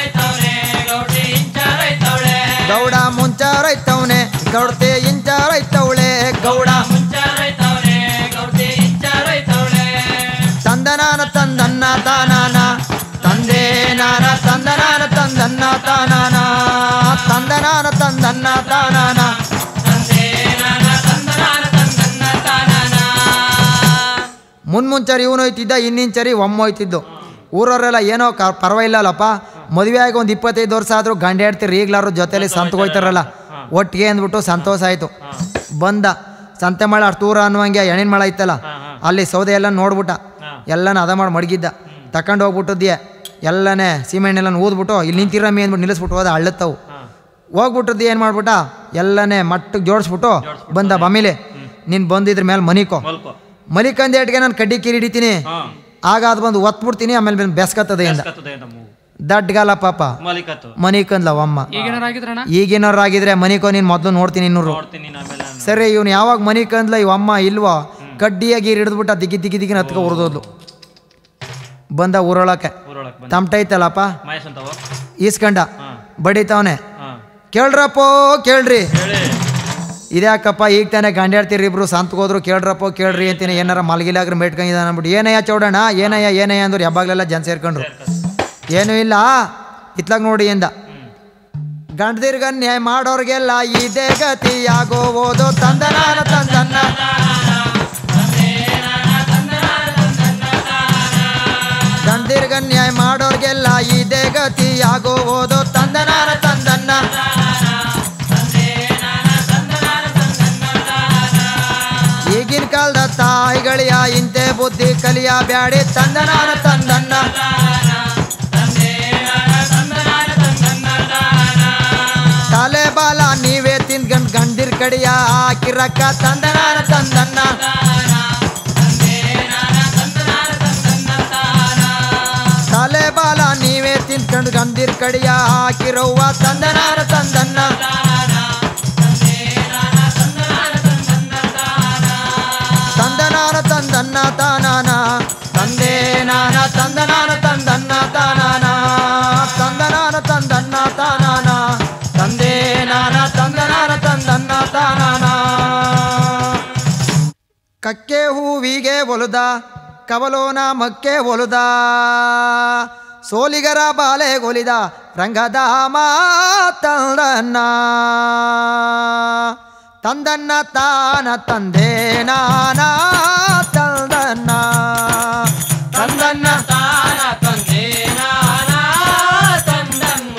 ಗೌಡ ಮುಂಚಾರೈತವನೆ ಗೌಡತೆ ಇಂಚಾರೈತವಳೆ ಗೌಡ ಮುಂಚಾರೈತವ್ರೆ ಗೌಡಿ ಇಂಚಾರೈತವ್ಳೆ ತಂದನಾನ ತಂದನ್ನ ತಾನಾನ ತಂದೆ ನಾನ ತಂದನಾನ ತಂದನ್ನ ತಾನಾನ ತಂದನಾನ ತಂದನ್ನ ತಾನಾನ ತಂದೆ ನಾನ ತಂದನಾನ ತಂದನ್ನ ತಾನಾನ ಮುನ್ಮುಂಚರಿ ಇವನು ಹೋಯ್ತಿದ್ದ ಇನ್ನಿಂಚರಿ ಒಮ್ಮ ಹೋಯ್ತಿದ್ದು ಊರವರೆಲ್ಲ ಏನೋ ಕ ಪರವಾಗಿಲ್ಲಲ್ಲಪ್ಪ ಮದುವೆ ಆಗಿ ಒಂದು ಇಪ್ಪತ್ತೈದು ವರ್ಷ ಆದರೂ ಗಂಡ ಹೇಳ್ತಿರಿ ಈಗ್ಲಾರು ಜೊತೆಲಿ ಸಂತಕ್ಕೆ ಹೋಯ್ತಾರಲ್ಲ ಒಟ್ಟಿಗೆ ಅಂದ್ಬಿಟ್ಟು ಸಂತೋಷ ಆಯಿತು ಬಂದ ಸಂತೆ ಮಳೆ ಅಷ್ಟು ದೂರ ಅನ್ನುವಂಗೆ ಎಣ್ಣಿನ ಮಳೆ ಇತ್ತಲ್ಲ ಅಲ್ಲಿ ಸೌದೆ ಎಲ್ಲ ನೋಡ್ಬಿಟ್ಟ ಎಲ್ಲನ ಅದ ಮಾಡಿ ಮಡಗಿದ್ದ ತಕೊಂಡು ಹೋಗ್ಬಿಟ್ಟದ್ಯೆ ಎಲ್ಲನೇ ಸೀಮೆಣ್ಣೆಲ್ಲ ಊದ್ಬಿಟ್ಟು ಇಲ್ಲಿ ನಿಂತಿರಮ್ಮಿ ಅಂದ್ಬಿಟ್ಟು ನಿಲ್ಲಿಸ್ಬಿಟ್ಟು ಹೋದ ಹಳ್ಳತ್ತವು ಹೋಗ್ಬಿಟ್ಟದ್ದು ಏನು ಮಾಡ್ಬಿಟ್ಟ ಎಲ್ಲನೇ ಮಟ್ಟಿಗೆ ಜೋಡಿಸ್ಬಿಟ್ಟು ಬಂದ ಬಮ್ಮಿಲೆ ನೀನು ಬಂದಿದ್ರ ಮೇಲೆ ಮನಿಕೋ ಮಲ್ಕೋ ಮಲಿಕಂದ ಏಟ್ಗೆ ನಾನು ಕಡ್ಡಿ ಕಿರಿ ಹಿಡಿತೀನಿ ಹಾ ಆಗ ಅದು ಬಂದು ಒತ್ಬಿಡ್ತೀನಿ ಆಮೇಲೆ ಬಂದು ಬೆಸ್ಕತ್ತದೆ ಇಂದ ಕತ್ತದೆ ನಮ್ಮ ದಡ್ಗಲ್ಲ ಪಾಪ ಮಾಲೀಕತ್ತು ಮನಿಕಂದ್ಲವ ಅಮ್ಮ ಈಗೇನಾರಾಗಿದ್ರಣ್ಣ ಈಗಿನವ್ರಾಗಿದ್ರೆ ಮನಿಕೋ ನೀನು ಮೊದಲು ನೋಡ್ತೀನಿ ಇನ್ನೂರು ನೋಡ್ತೀನಿ ನೀನು ಆಮೇಲೆ ನಾನು. ಸರಿ ಇವನು ಯಾವಾಗ ಮನಿಕಂದ್ಲ ಇವ ಅಮ್ಮ ಇಲ್ವೋ ಕಡ್ಡಿಯಾಗಿ ಹಿಡಿದ್ಬಿಟ್ಟು ದಿಗಿ ದಿಗಿ ದಿಗಿನ ಹತ್ಕೊ ಉರ್ದೋದ್ಲು ಬಂದ ಊರೊಳಕ್ಕೆ ಊರೊಳಗೆ ಬಂದು ತಮಟ ಐತಲ್ಲಪ್ಪ ಮಹೇಶ್ ಅಂತವ ಈಸ್ಕಂಡ ಹಾ ಬಡಿತಾವನೆ ಹಾ ಕೇಳ್ರಪ್ಪೋ ಕೇಳ್ರಿ ಹೇಳಿ ಇದ್ಯಾಕಪ್ಪ ಈಗ ತಾನೇ ಗಂಡ್ಯಾಡ್ತೀರಿ ಇಬ್ರು ಸಂತಕ್ಕೆ ಹೋದ್ರು ಕೇಳ್ರಪ್ಪ ಕೇಳ್ರಿ ಅಂತೀನಿ ಏನಾರ ಮಲಗಿಲಾಗ್ರೆ ಮೇಟ್ಕೊಂಡಿದ್ದಾನೆ ಅಂದ್ಬಿಟ್ಟು ಏನಯ್ಯ ಚೌಡಣ್ಣ ಏನಯ್ಯ ಏನಯ್ಯ ಅಂದ್ರು ಯಾವಾಗಲೆಲ್ಲ ಜನ ಸೇರ್ಕೊಂಡ್ರು ಏನೂ ಇಲ್ಲ ಇತ್ಲಾಗ ನೋಡಿ ಎಂದ ಗಂಡದಿರ್ಗ ನ್ಯಾಯ ಮಾಡೋರ್ಗೆಲ್ಲ ಇದೇ ಗತಿ ಆಗೋವುದು ತಂದನಾನ ತಂದನ್ನ ಗಂಡದಿರ್ಗ ನ್ಯಾಯ ಮಾಡೋರ್ಗೆಲ್ಲ ಇದೇ ಗತಿ ಆಗೋವುದು ತಂದನಾನ ತಂದನ್ನ ಈಗಿನ ಕಾಲದ ತಾಯಿಗಳಿಯ ಇಂತೆ ಬುದ್ಧಿ ಕಲಿಯ ಬ್ಯಾಡಿ ತಂದನಾನ ತಂದನ್ನ ತಲೆ ಬಾಲ ನೀವೇ ತಿಂದ್ಕಂಡ್ ಗಂಡಿರ್ ಕಡಿಯ ಹಾಕಿರಕ್ಕ ತಂದನಾನ ತಂದನ್ನ ತಲೆ ಬಾಲ ನೀವೇ ತಿಂದ್ಕಂಡ್ ಗಂಡಿರ್ ಕಡಿಯ ಹಾಕಿರವ್ವ ತಂದನಾನ ತಂದನ್ನ ತಂದನಾನ ತಂದನ್ನ ತಾನಾನ ತಂದೆ ನಾನ ತಂದನಾನ ತಂದನ್ನ ತಾನಾನ ತಂದನಾನ ತಂದನ್ನ ತಾನಾನ ತಂದೆ ನಾನ ತಂದನಾನ ತಂದನ್ನ ತಾನಾನ ಕಕ್ಕೆ ಹೂವಿಗೆ ಒಲುದ ಕವಲೋನ ಮಕ್ಕೆ ಒಲುದ ಸೋಲಿಗರ ಬಾಲೆ ಗೊಲಿದ ರಂಗದ ತಂದನ್ನ ತಂದನ್ನ ತಾನ ತಂದೆ ನಾನ ತಂದನ್ನ ತಂದನ್ನ ತಾನ ತಂದೆ ನಾನ ತಂದನ್ನ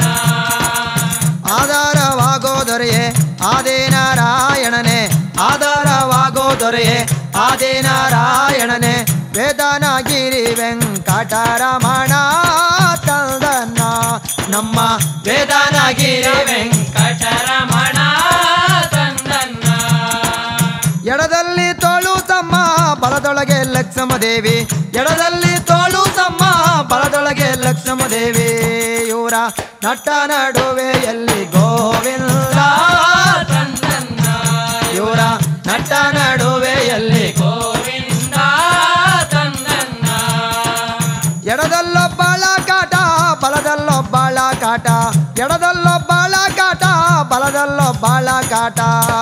ಆಧಾರವಾಗೋ ದೊರೆಯೇ ಆದೇ ನಾರಾಯಣನೇ ಆಧಾರವಾಗೋ ದೊರೆಯೇ ಆದೇ ನಾರಾಯಣನೇ ವೇದನಗಿರಿ ವೆಂಕಟರಮಣ ತಂದನ್ನ ನಮ್ಮ ವೇದನಗಿರಿ ವೆಂಕ ವೆಂಕಟರಮಣ ತಂದನ್ನ ಎಡದಲ್ಲಿ ತೋಳು ತಮ್ಮ ಬಲದೊಳಗೆ ಲಕ್ಷ್ಮ ದೇವಿ ಎಡದಲ್ಲಿ ತೋಳು ತಮ್ಮ ಬಲದೊಳಗೆ ಲಕ್ಷ್ಮ ದೇವಿ ಇವರ ನಟ್ಟ ನಡುವೆ ಎಲ್ಲಿ ಗೋವಿಂದ ತಂದನ್ನ ಇವರ ನಟ್ಟ ನಡುವೆ ಎಲ್ಲಿ ಗೋವಿಂದ ತಂದನ್ನ ಎಡದಲ್ಲೊಬ್ಬಳ ಕಾಟ ಬಲದಲ್ಲೊಬ್ಬಳ ಕಾಟ ಎಡದಲ್ಲೊಬ್ಬಳ ಕಾಟ ಬಲದಲ್ಲೊಬ್ಬಳ ಕಾಟ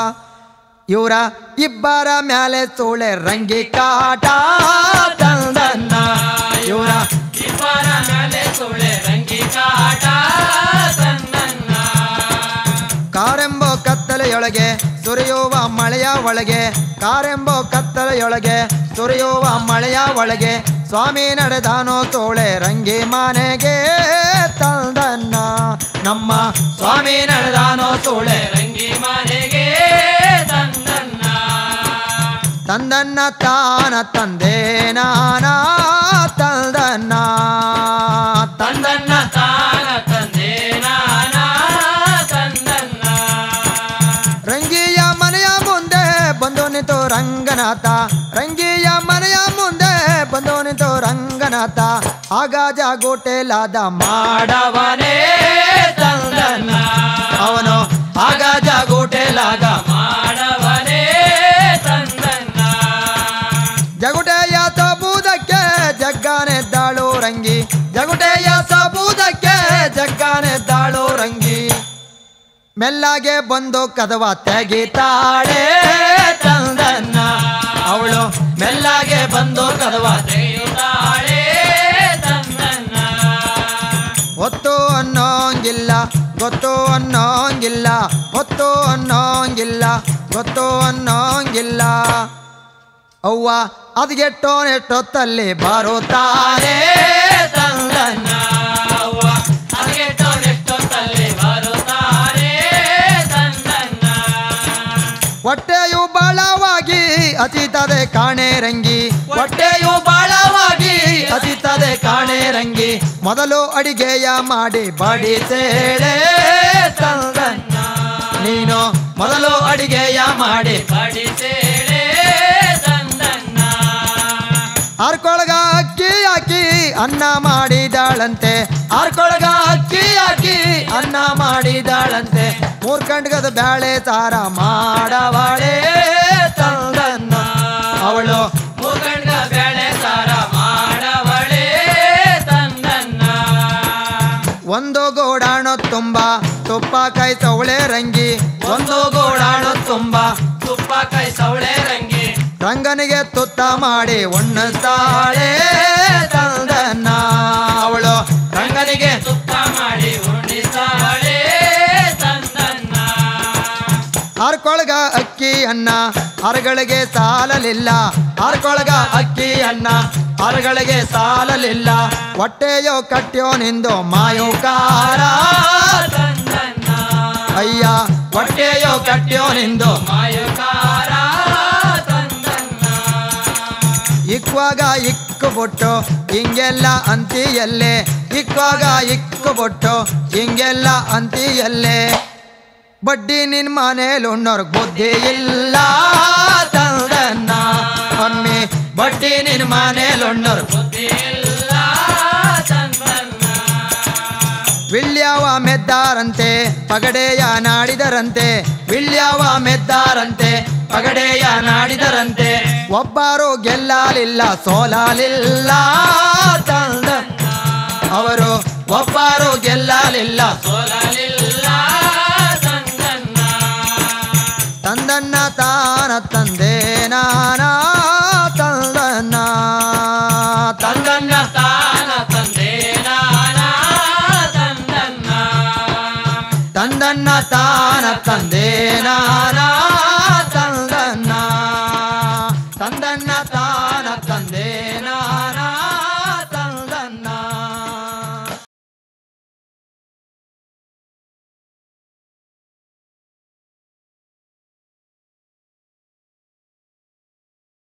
ಇವರ ಇಬ್ಬರ ಮ್ಯಾಲೆ ಸೂಳೆ ರಂಗಿ ಕಾಟ ತಂದನ್ನ ಇವರ ಇಬ್ಬರ ಮೇಲೆ ಸುಳೆ ರಂಗಿ ಕಾಟ ತಂದನ್ನ ಕಾರೆಂಬೋ ಕತ್ತಲೆಯೊಳಗೆ ಸುರಿಯುವ ಮಳೆಯ ಒಳಗೆ ಕಾರೆಂಬೋ ಕತ್ತಲೆಯೊಳಗೆ ಸುರಿಯುವ ಮಳೆಯ ಒಳಗೆ ಸ್ವಾಮಿ ನಡೆದಾನೋ ತೋಳೆ ರಂಗಿ ಮನೆಗೆ ತಂದನ್ನ ನಮ್ಮ ಸ್ವಾಮಿ ನಡೆದಾನೋ ತೋಳೆ ರಂಗಿ ಮನೆಗೆ ತಂದನ್ನ ತಂದನ್ನ ತಾನ ತಂದೆ ನಾನ ತಂದನ್ನ ತಂದನ್ನ ತಂದನ್ನ ತಾನ ತಂದೆ ನಾನ ತಂದನ್ನ ರಂಗಿಯ ಮನೆಯ ಮುಂದೆ ಬಂದು ನಿಂತು ರಂಗನಾಥ ರಂಗಿಯ ಮನೆಯ ಮುಂದೆ ಬಂದು ನಿಂತು ರಂಗನಾಥ ಆಗ ಜಾಗೋಟೆಲಾದ ಮಾಡವನೇ ತಂದನ್ನ ಅವನು ಆಗ ಜಾಗೋಟೆಲಾದ ಮಾಡವನೇ ತಂದನ್ನ ಜಗುಟೆಯ ಸಬೂದಕ್ಕೆ ಜಗ್ಗಾನೆದ್ದಾಳು ರಂಗಿ ಜಗುಟೆಯ ಸಬೂದಕ್ಕೆ ಜಗ್ಗಾನೆದ್ದಾಳು ರಂಗಿ ಮೆಲ್ಲಗೆ ಬಂದು ಕದವ ತೆಗಿತಾಳೆ ತಂದನ್ನ ಅವಳು ಮೆಲ್ಲಗೆ ಬಂದು ಕದವ ತೆಗೆಯುತ್ತಾಳೆ ತಂದನ್ನ ಹೊತ್ತು ಅನ್ನೋಂಗಿಲ್ಲ ಗೊತ್ತು ಅನ್ನೋಂಗಿಲ್ಲ ಹೊತ್ತು ಅನ್ನೋಂಗಿಲ್ಲ ಗೊತ್ತು ಅನ್ನೋಂಗಿಲ್ಲ ಅವ್ವ ಅದ್ಗೆಟ್ಟೋನೆಷ್ಟೊತ್ತಲ್ಲಿ ಬರುತ್ತಾರೆ ತಂದನ್ನ ಅವ್ವ ಅಗೆಟ್ಟೋನೆಷ್ಟೊತ್ತಲ್ಲಿ ಬರುತ್ತಾರೆ ತಂದನ್ನ ಹೊಟ್ಟೆಯು ಬಾಳವಾಗಿ ಹಸಿತದೆ ಕಾಣೆ ರಂಗಿ ಹೊಟ್ಟೆಯು ಬಾಳವಾಗಿ ಹಸಿತದೆ ಕಾಣೆ ರಂಗಿ ಮೊದಲು ಅಡಿಗೆಯ ಮಾಡಿ ಬಡಿತೇಳೆ ತಂದನ್ನ ನೀನು ಮೊದಲು ಅಡಿಗೆಯ ಮಾಡಿ ಬಡಿಸೇಳೆ ತಂದನ್ನ ಆರ್ಕೊಳಗ ಅಕ್ಕಿ ಹಾಕಿ ಅನ್ನ ಮಾಡಿದಾಳಂತೆ ಆರ್ಕೊಳಗ ಅಕ್ಕಿ ಹಾಕಿ ಅನ್ನ ಮಾಡಿದಾಳಂತೆ ಮೂರ್ ಕಂಡ್ಗದ ಬ್ಯಾಳೆ ಸಾರ ಮಾಡವಾಳೆ ತಂದನ್ನ ಅವಳು ಮುಗಂಡ ಬೆಳೆ ಸಾರ ಮಾಡವಳೆ ತಂದನ್ನ ಒಂದು ಗೋಡಾಣು ತುಂಬ ತುಪ್ಪ ಕೈ ಸವಳೆ ರಂಗಿ ಒಂದು ಗೋಡಾಣು ತುಂಬ ತುಪ್ಪ ಕೈ ಸವಳೆ ರಂಗಿ ರಂಗನಿಗೆ ತುತ್ತ ಮಾಡಿ ಉಣ್ಣಿಸ್ತಾಳೆ ತಂದನ್ನ ಅವಳು ರಂಗನಿಗೆ ತುಪ್ಪ ಮಾಡಿ ಉಣಿಸಾಳೆ ತಂದನ್ನ ಆರ್ಕೊಳಗ ಅಕ್ಕಿ ಅನ್ನ ಹರಗಳಿಗೆ ಸಾಲಲಿಲ್ಲ ಆರ್ಕೊಳಗ ಅಕ್ಕಿ ಅನ್ನ ಹರಗಳಿಗೆ ಸಾಲಲಿಲ್ಲ ಹೊಟ್ಟೆಯೋ ಕಟ್ಟ್ಯೋ ನಿಂದು ಮಾಯುಕಾರ ತಂದನ್ನ ಅಯ್ಯ ಹೊಟ್ಟೆಯೋ ಕಟ್ಟ್ಯೋ ನಿಂದು ಮಾಯಕಾರ ತಂದನ್ನ ಇಕ್ವಾಗ ಇಕ್ಕು ಬೊಟ್ಟು ಹಿಂಗೆಲ್ಲ ಅಂತಿಯಲ್ಲೇ ಇಕ್ವಾಗ ಇಕ್ಕು ಬೊಟ್ಟು ಹಿಂಗೆಲ್ಲ ಅಂತಿಯಲ್ಲೇ ಬಡ್ಡಿ ನಿನ್ ಮನೇಲಿ ಉಣ್ಣೋರ್ಗ್ ಬುದ್ಧಿ ಇಲ್ಲ ತಂದನ್ನ ಅಮ್ಮಿ ಬಡ್ಡಿ ನಿನ್ ಮನೇಲಿ ಉಣ್ಣೋರ್ ಬುದ್ಧಿ ಇಲ್ಲ ತಂದನ್ನ ವಿಳ್ಯವ ಮೆದ್ದಾರಂತೆ ಪಗಡೆಯ ನಾಡಿದರಂತೆ ವಿಳ್ಯವ ಮೆದ್ದಾರಂತೆ ಪಗಡೆಯ ನಾಡಿದರಂತೆ ಒಬ್ಬರು ಗೆಲ್ಲಲಿಲ್ಲ ಸೋಲಲಿಲ್ಲ ತಂದನ್ನ ಅವರು ಒಬ್ಬರು ಗೆಲ್ಲಲಿಲ್ಲ ಸೋಲಲಿಲ್ಲ ತಂದನ್ನ ತಂದನ್ನ ತಾನ ತಂದೆ ನಾನ ತಂದನ್ನ ತಂದನ್ನ ತಾನ ತಂದೆ ನಾನ ತಂದನ್ನ ತಂದನ್ನ ತಾನ ತಂದೆ ನಾನ